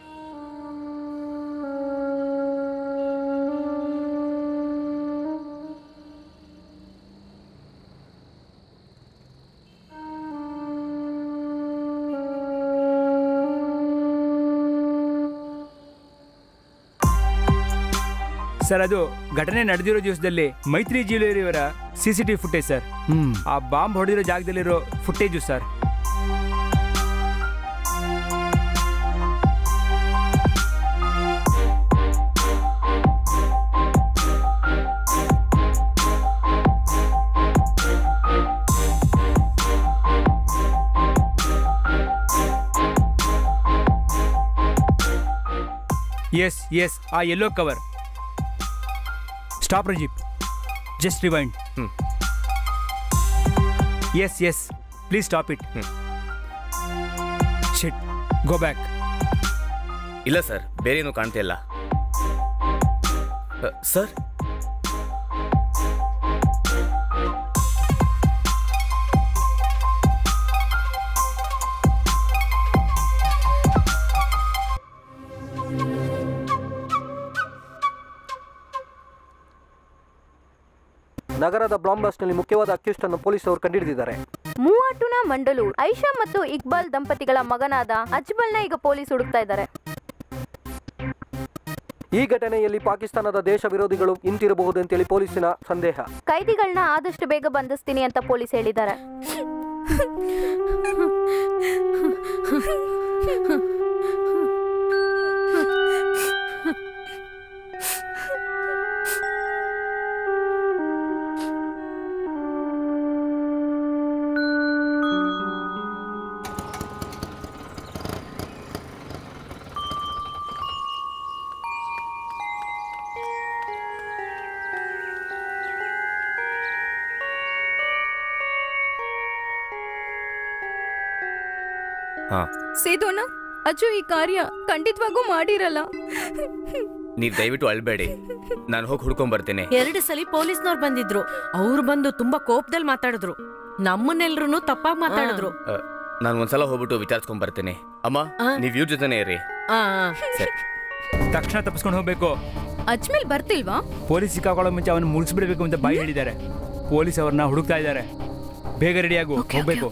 ಸರ್ ಅದು ಘಟನೆ ನಡೆದಿರೋ ದಿವಸದಲ್ಲಿ ಮೈತ್ರಿ ಜ್ಯುವೆಲರಿಯವರ C C T footage sir ಆ ಬಾಂಬ್ ಹೊಡೆದಿರೋ ಜಾಗದಲ್ಲಿರೋ ಫುಟೇಜು ಸರ್ ಎಸ್ ಎಸ್ ಆ ಯೆಲ್ಲೋ ಕವರ್ ಸ್ಟಾಪ್ ರಜೀಪ್ just rewind yes yes please stop it shit go back ಇಲ್ಲ ಸರ್ ಬೇರೆ ಏನು ಕಾಣ್ತಾ ಇಲ್ಲ ಅ, ಸರ್ ನಗರದ ಬ್ಲಾಂಬಸ್ನಲ್ಲಿ ಮುಖ್ಯವಾದ ಅಕ್ಯೂಸ್ಟ್ ಅನ್ನು ಪೊಲೀಸರು ಕಂಡುಹಿಡಿದಿದ್ದಾರೆ ಮೂವಾಟುನ ಮಂಡಲು ಐಷಾ ಮತ್ತು ಇಕ್ಬಾಲ್ ದಂಪತಿಗಳ ಮಗನಾದ ಅಜ್ಬಲ್ನ ಈಗ ಪೊಲೀಸ್ ಹುಡುಕ್ತಾ ಇದ್ದಾರೆ ಈ ಘಟನೆಯಲ್ಲಿ ಪಾಕಿಸ್ತಾನದ ದೇಶ ವಿರೋಧಿಗಳು ಇಂತಿರಬಹುದೆಂತೇಳಿ ಪೊಲೀಸಿನ ಸಂದೇಹ ಕೈದಿಗಳನ್ನ ಆದಷ್ಟು ಬೇಗ ಬಂಧಿಸ್ತೀನಿ ಅಂತ ಪೊಲೀಸ್ ಹೇಳಿದ್ದಾರೆ ಹಾ ಸೇದು ಅಣ್ಣ ಅಜ್ಜು ಈ ಕಾರ್ಯ ಖಂಡಿತವಾಗೂ ಮಾಡಿರಲ್ಲ ನೀವು ದಯವಿಟ್ಟು ಅಳ್ಬೇಡಿ ನಾನು ಹೋಗಿ ಹುಡ್ಕೊಂಡ್ ಬರ್ತೀನಿ ಎರಡು ಸಲ ಪೊಲೀಸ್ನವ್ರು ಬಂದಿದ್ರು ಅವ್ರು ಬಂದು ತುಂಬಾ ಕೋಪದಲ್ಲಿ ಮಾತಾಡಿದ್ರು ನಮ್ಮನ್ನೆಲ್ರು ತಪ್ಪಾಗಿ ಮಾತಾಡಿದ್ರು ನಾನು ಒಂದ್ಸಲ ಹೋಗ್ಬಿಟ್ಟು ವಿಚಾರಿಸ್ಕೊಂಡ್ ಬರ್ತೀನಿ ಅಮ್ಮ ನೀವ್ ಇವ್ರ ಜೊತೆನೇ ಇರಿ ಆ, ಆ. ಸರಿ ತಕ್ಷಣ ತಪ್ಪಿಸ್ಕೊಂಡು ಹೋಗ್ಬೇಕು ಅಜ್ಮೇಲ್ ಬರ್ತಿಲ್ವಾ ಪೊಲೀಸ್ ಸಿಕ್ಕಾಕೊಳ್ಳೋ ಮುಂಚೆ ಅವನು ಮುಗಿಸ್ಬಿಡ್ಬೇಕು ಅಂತ ಬಾಯಿ ಹೇಳಿದ್ದಾರೆ ಪೊಲೀಸ್ ಅವ್ರನ್ನ ಹುಡುಕ್ತಾ ಇದ್ದಾರೆ ಬೇಗ ರೆಡಿಯಾಗು ಹೋಗ್ಬೇಕು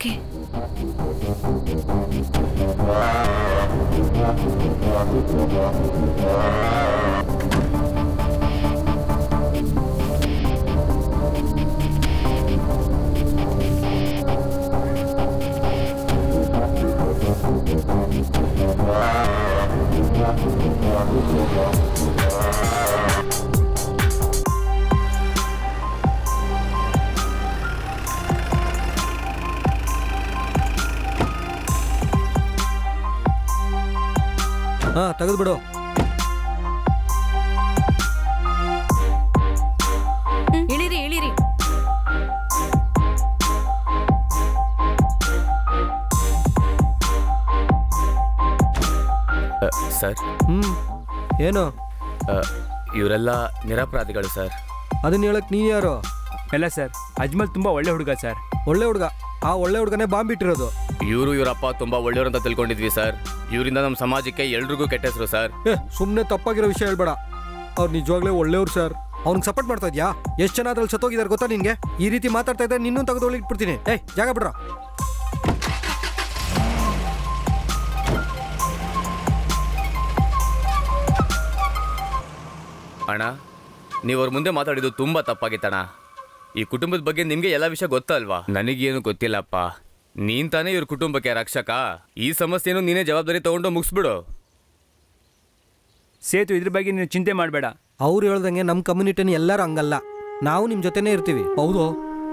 ಹಾ ತೆಗೆದ್ಬಿಡು ಇಳಿರಿ ಇಳಿರಿ ಅ, ಸರ್ ಹ್ಮ್ ಏನು ಅ, ಇವರೆಲ್ಲ ನಿರಪರಾಧಿಗಳು ಸರ್ ಅದನ್ನ ಹೇಳಕ್ ನೀ ಯಾರು ಎಲ್ಲ ಸರ್ ಅಜ್ಮಲ್ ತುಂಬಾ ಒಳ್ಳೆ ಹುಡುಗ ಸರ್ ಒಳ್ಳೆ ಹುಡುಗ ಆ ಒಳ್ಳೆ ಹುಡುಗನೇ ಬಾಂಬ್ ಇಟ್ಟಿರೋದು ಇವರು ಇವರಪ್ಪ ತುಂಬಾ ಒಳ್ಳೆಯವರು ಅಂತ ತಿಳ್ಕೊಂಡಿದ್ವಿ ಸರ್ ಇವರಿಂದ ನಮ್ಮ ಸಮಾಜಕ್ಕೆ ಎಲ್ರಿಗೂ ಕೆಟ್ಟ ಹೆಸರು ಸರ್ ಏ ಸುಮ್ಮನೆ ತಪ್ಪಾಗಿರೋ ವಿಷಯ ಹೇಳ್ಬೇಡ ಅವ್ರು ನಿಜವಾಗ್ಲೇ ಒಳ್ಳೆಯವ್ರು ಸರ್ ಅವ್ನಿಗೆ ಸಪೋರ್ಟ್ ಮಾಡ್ತಾ ಇದ್ಯಾ ಎಷ್ಟು ಜನ ಅದ್ರಲ್ಲಿ ಸತ್ತೋಗಿದ್ದಾರೆ ಗೊತ್ತಾ ನಿನ್ಗೆ ಈ ರೀತಿ ಮಾತಾಡ್ತಾ ಇದ್ದರೆ ನಿನ್ನೂ ತೆಗೆದು ಇಟ್ಬಿಡ್ತೀನಿ ಏಯ್ ಜಾಗ ಬಿಡ್ರ ಅಣ್ಣ ನೀವು ಅವ್ರ ಮುಂದೆ ಮಾತಾಡಿದ್ದು ತುಂಬಾ ತಪ್ಪಾಗಿತ್ತಣ್ಣ ಈ ಕುಟುಂಬದ ಬಗ್ಗೆ ನಿಮ್ಗೆ ಎಲ್ಲ ವಿಷಯ ಗೊತ್ತಲ್ವಾ ನನಗೇನು ಗೊತ್ತಿಲ್ಲಪ್ಪ ನೀನ್ ತಾನೇ ಇವ್ರ ಕುಟುಂಬಕ್ಕೆ ರಕ್ಷಕ ಈ ಸಮಸ್ಯೆನೂ ನೀನೇ ಜವಾಬ್ದಾರಿ ತಗೊಂಡು ಮುಗಿಸ್ಬಿಡು ಸೇತು ಇದ್ರ ಬಗ್ಗೆ ನೀನು ಚಿಂತೆ ಮಾಡಬೇಡ ಅವ್ರು ಹೇಳ್ದಂಗೆ ನಮ್ಮ ಕಮ್ಯುನಿಟಿನ ಎಲ್ಲರೂ ಹಂಗಲ್ಲ ನಾವು ನಿಮ್ಮ ಜೊತೆನೇ ಇರ್ತೀವಿ ಹೌದು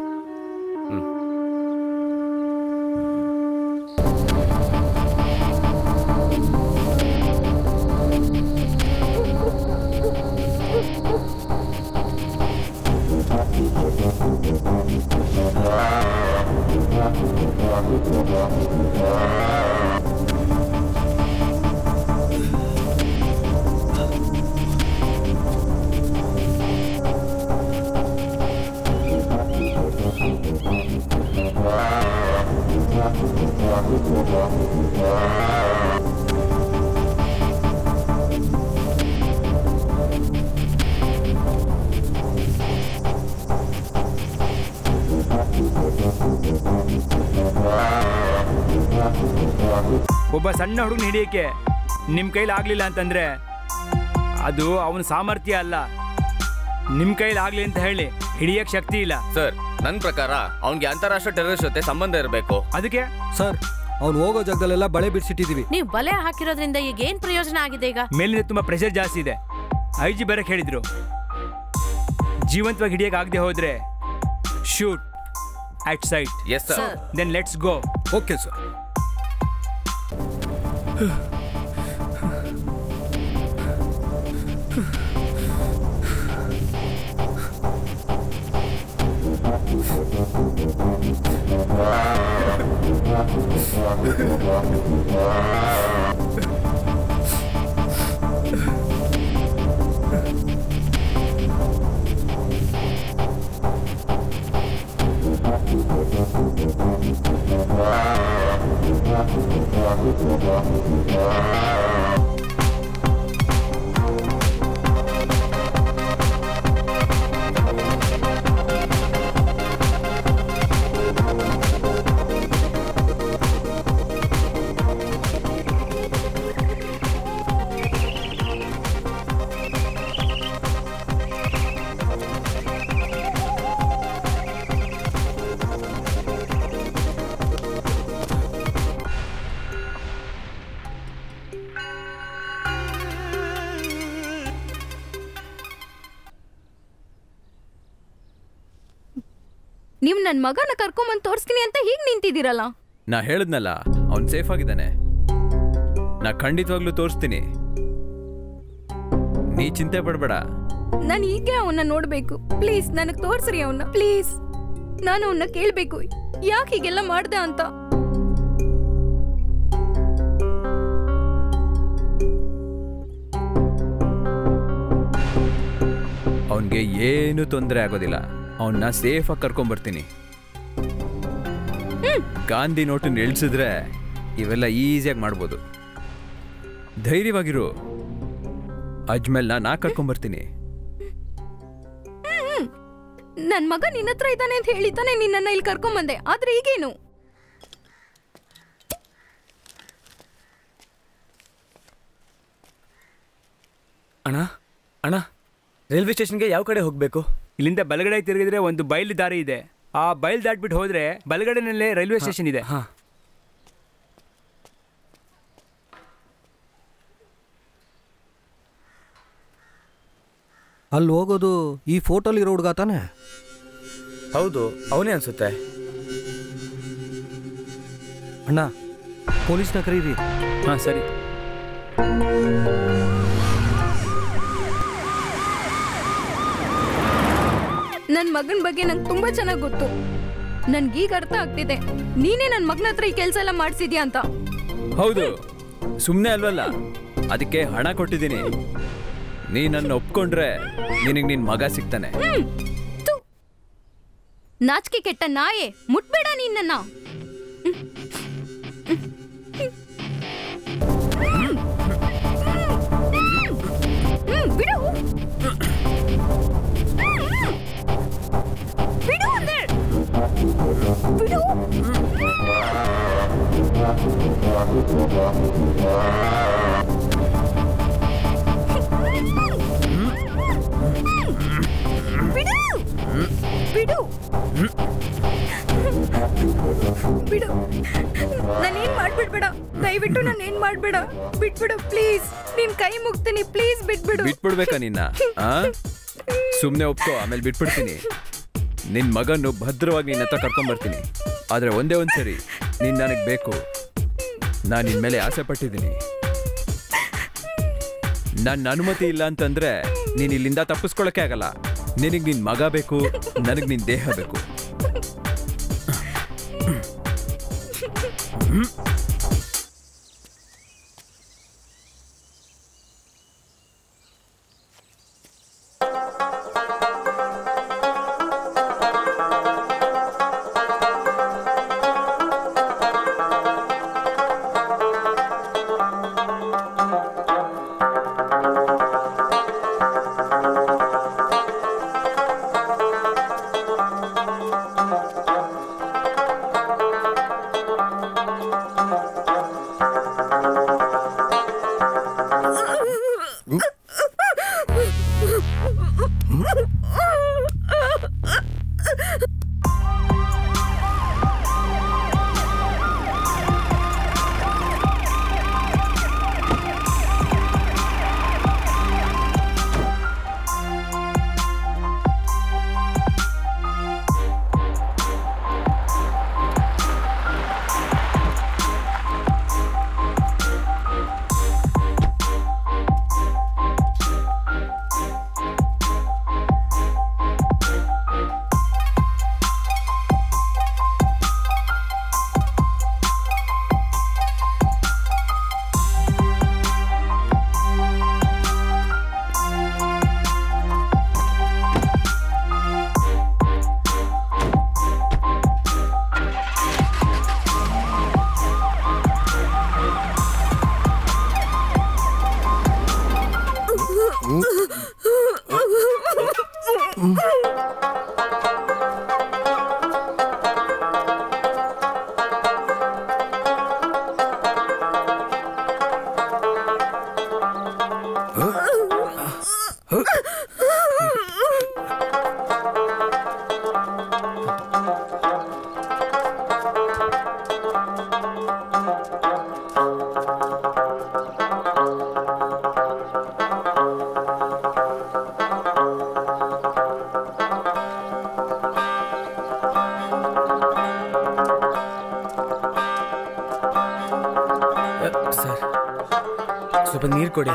ಒಬ್ಬ ಸಣ್ಣ ಹುಡುಗನ ಹಿಡಿಯಕ್ಕೆ ನಿಮ್ಮ ಕೈಲಿ ಆಗ್ಲಿಲ್ಲ ಅಂತಂದ್ರೆ ಅದು ಅವನ ಸಾಮರ್ಥ್ಯ ಅಲ್ಲ ನಿಮ್ಮ ಕೈಲಿ ಆಗ್ಲಿ ಅಂತ ಹೇಳಿ ಹಿಡಿಯಕ್ ಶಕ್ತಿ ಇಲ್ಲ ಸರ್ ನನ್ನ ಪ್ರಕಾರ ಅವ್ನಿಗೆ ಅಂತಾರಾಷ್ಟ್ರೀಯ ಟೆರರಿಸ್ಟ್ ಜೊತೆ ಸಂಬಂಧ ಇರಬೇಕು ಅದಕ್ಕೆ ಸರ್ ಅವ್ನು ಹೋಗೋ ಜಾಗದಲ್ಲೆಲ್ಲ ಬಳೆ ಬಿಡಿಸಿಟ್ಟಿದ್ದೀವಿ ನೀವು ಬಲೆ ಹಾಕಿರೋದ್ರಿಂದ ಈಗ ಏನ್ ಪ್ರಯೋಜನ ಆಗಿದೆ ಈಗ ಮೇಲಿಂದ ತುಂಬಾ ಪ್ರೆಷರ್ ಜಾಸ್ತಿ ಇದೆ ಐ ಜಿ ಬರಕ್ ಹೇಳಿದ್ರು ಜೀವಂತವಾಗಿ ಹಿಡಿಯಕ್ ಆಗದೆ ಹೋದ್ರೆ shoot at sight yes sir then let's go okay sir ನೀವು ನನ್ನ ಮಗನ ಕರ್ಕೊಂಬಂದು ತೋರಿಸ್ತೀನಿ ಅಂತ ಹೀಗೆ ನಿಂತಿದ್ದೀರಲ್ಲ ನಾ ಹೇಳಿದ್ನಲ್ಲ ಅವ್ನು ಸೇಫ್ ಆಗಿದ್ದಾನೆ ನಾ ಖಂಡಿತವಾಗ್ಲೂ ತೋರಿಸ್ತೀನಿ ನೀ ಚಿಂತೆ ಪಡಬೇಡ ನಾನು ಹೀಗೆ ಅವನ್ನ ನೋಡಬೇಕು ಪ್ಲೀಸ್ ನನಗೆ ತೋರಿಸ್ರಿ ಅವನ್ನ ಪ್ಲೀಸ್ ನಾನು ಅವನ್ನ ಕೇಳಬೇಕು ಯಾಕೆ ಹೀಗೆಲ್ಲ ಮಾಡ್ದೆ ಅಂತ ಅವನಿಗೆ ಏನು ತೊಂದರೆ ಆಗೋದಿಲ್ಲ ಅವನ್ನ ಸೇಫಾಗಿ ಕರ್ಕೊಂಬರ್ತೀನಿ ಗಾಂಧಿ ನೋಟನ್ನ ಇಳಿಸಿದ್ರೆ ಇವೆಲ್ಲ ಈಸಿಯಾಗಿ ಮಾಡ್ಬೋದು ಧೈರ್ಯವಾಗಿರು ಅಜ್ಮೇಲ್ನ ನಾ ಕರ್ಕೊಂಬರ್ತೀನಿ ನನ್ನ ಮಗ ನಿನ್ನ ಹತ್ರ ಇದ್ದಾನೆ ಅಂತ ಹೇಳಿದ್ದಾನೆ ನಿನ್ನನ್ನ ಇಲ್ಲಿ ಕರ್ಕೊಂಬಂದೆ ಆದ್ರೆ ಈಗೇನು ಅಣ್ಣ ಅಣ್ಣ ರೈಲ್ವೆ ಸ್ಟೇಷನ್ಗೆ ಯಾವ ಕಡೆ ಹೋಗಬೇಕು ಇಲ್ಲಿಂದ ಬಲಗಡೆ ತಿರುಗಿದ್ರೆ ಒಂದು ಬಯಲು ದಾರಿ ಇದೆ ಆ ಬಯಲು ದಾಟ್ಬಿಟ್ಟು ಹೋದ್ರೆ ಬಲಗಡೆನಲ್ಲೇ ರೈಲ್ವೆ ಸ್ಟೇಷನ್ ಇದೆ ಅಲ್ಲಿ ಹೋಗೋದು ಈ ಫೋಟೋಲಿ ಇರೋ ಹುಡುಗ ತಾನೆ ಹೌದು ಅವನೇ ಅನ್ಸುತ್ತೆ ಅಣ್ಣ ಪೊಲೀಸ್ನ ಕರೀರಿ ಹಾಂ ಸರಿ ನನ್ನ ಮಗನ ಬಗ್ಗೆ ನಂಗೆ ತುಂಬಾ ಚೆನ್ನಾಗಿ ಗೊತ್ತು ನನ್ಗೀಗ ಅರ್ಥ ಆಗ್ತಿದೆ ನೀನೇ ನನ್ನ ಮಗನ ಹತ್ರ ಈ ಕೆಲಸ ಎಲ್ಲ ಮಾಡಿಸಿದ್ಯಾ ಅಂತ ಹೌದು ಸುಮ್ಮನೆ ಅಲ್ವಲ್ಲ ಅದಕ್ಕೆ ಹಣ ಕೊಟ್ಟಿದ್ದೀನಿ ನೀ ನನ್ನ ಒಪ್ಕೊಂಡ್ರೆ ನಿನಗೆ ನಿನ್ನ ಮಗ ಸಿಗ್ತಾನೆ ಹ್ಮ್. ಥು. ನಾಚಿಕೆ ಕೆಟ್ಟ ನಾಯೆ ಮುಟ್ಬೇಡ ನೀನ್ ನನ್ನ ಹ್ಮ್, ಬಿಡು ಬಿಡು ಅಂದೆ. ಬಿಡು ಬಿಡು ಬಿಡು ಬಿಡು ನಾನೇನ್ ಮಾಡ್ಬಿಡ್ಬೇಡ ದಯವಿಟ್ಟು ನಾನೇನ್ ಮಾಡ್ಬೇಡ ಬಿಟ್ಬಿಡು ಪ್ಲೀಸ್ ನಿನ್ ಕೈ ಮುಗ್ತೀನಿ ಪ್ಲೀಸ್ ಬಿಟ್ಬಿಡು ಬಿಟ್ಬಿಡ್ಬೇಕಾ ನಿನ್ನ ಆ ಸುಮ್ಮನೆ ಒಪ್ಕೋ ಆಮೇಲೆ ಬಿಟ್ಬಿಡ್ತೀನಿ ನಿನ್ನ ಮಗನ್ನು ಭದ್ರವಾಗಿ ನಿನ್ನ ಹತ್ರ ಕರ್ಕೊಂಬರ್ತೀನಿ ಆದರೆ ಒಂದೇ ಒಂದು ಸರಿ ನೀನು ನನಗೆ ಬೇಕು ನಾನು ನಿನ್ನ ಮೇಲೆ ಆಸೆ ಪಟ್ಟಿದ್ದೀನಿ ನನ್ನ ಅನುಮತಿ ಇಲ್ಲ ಅಂತಂದ್ರೆ ನೀನು ಇಲ್ಲಿಂದ ತಪ್ಪಿಸ್ಕೊಳಕ್ಕೆ ಆಗಲ್ಲ ನಿನಗೆ ನಿನ್ನ ಮಗ ಬೇಕು ನನಗೆ ನಿನ್ನ ದೇಹ ಬೇಕು ಸ್ವಲ್ಪ ನೀರು ಕೊಡಿ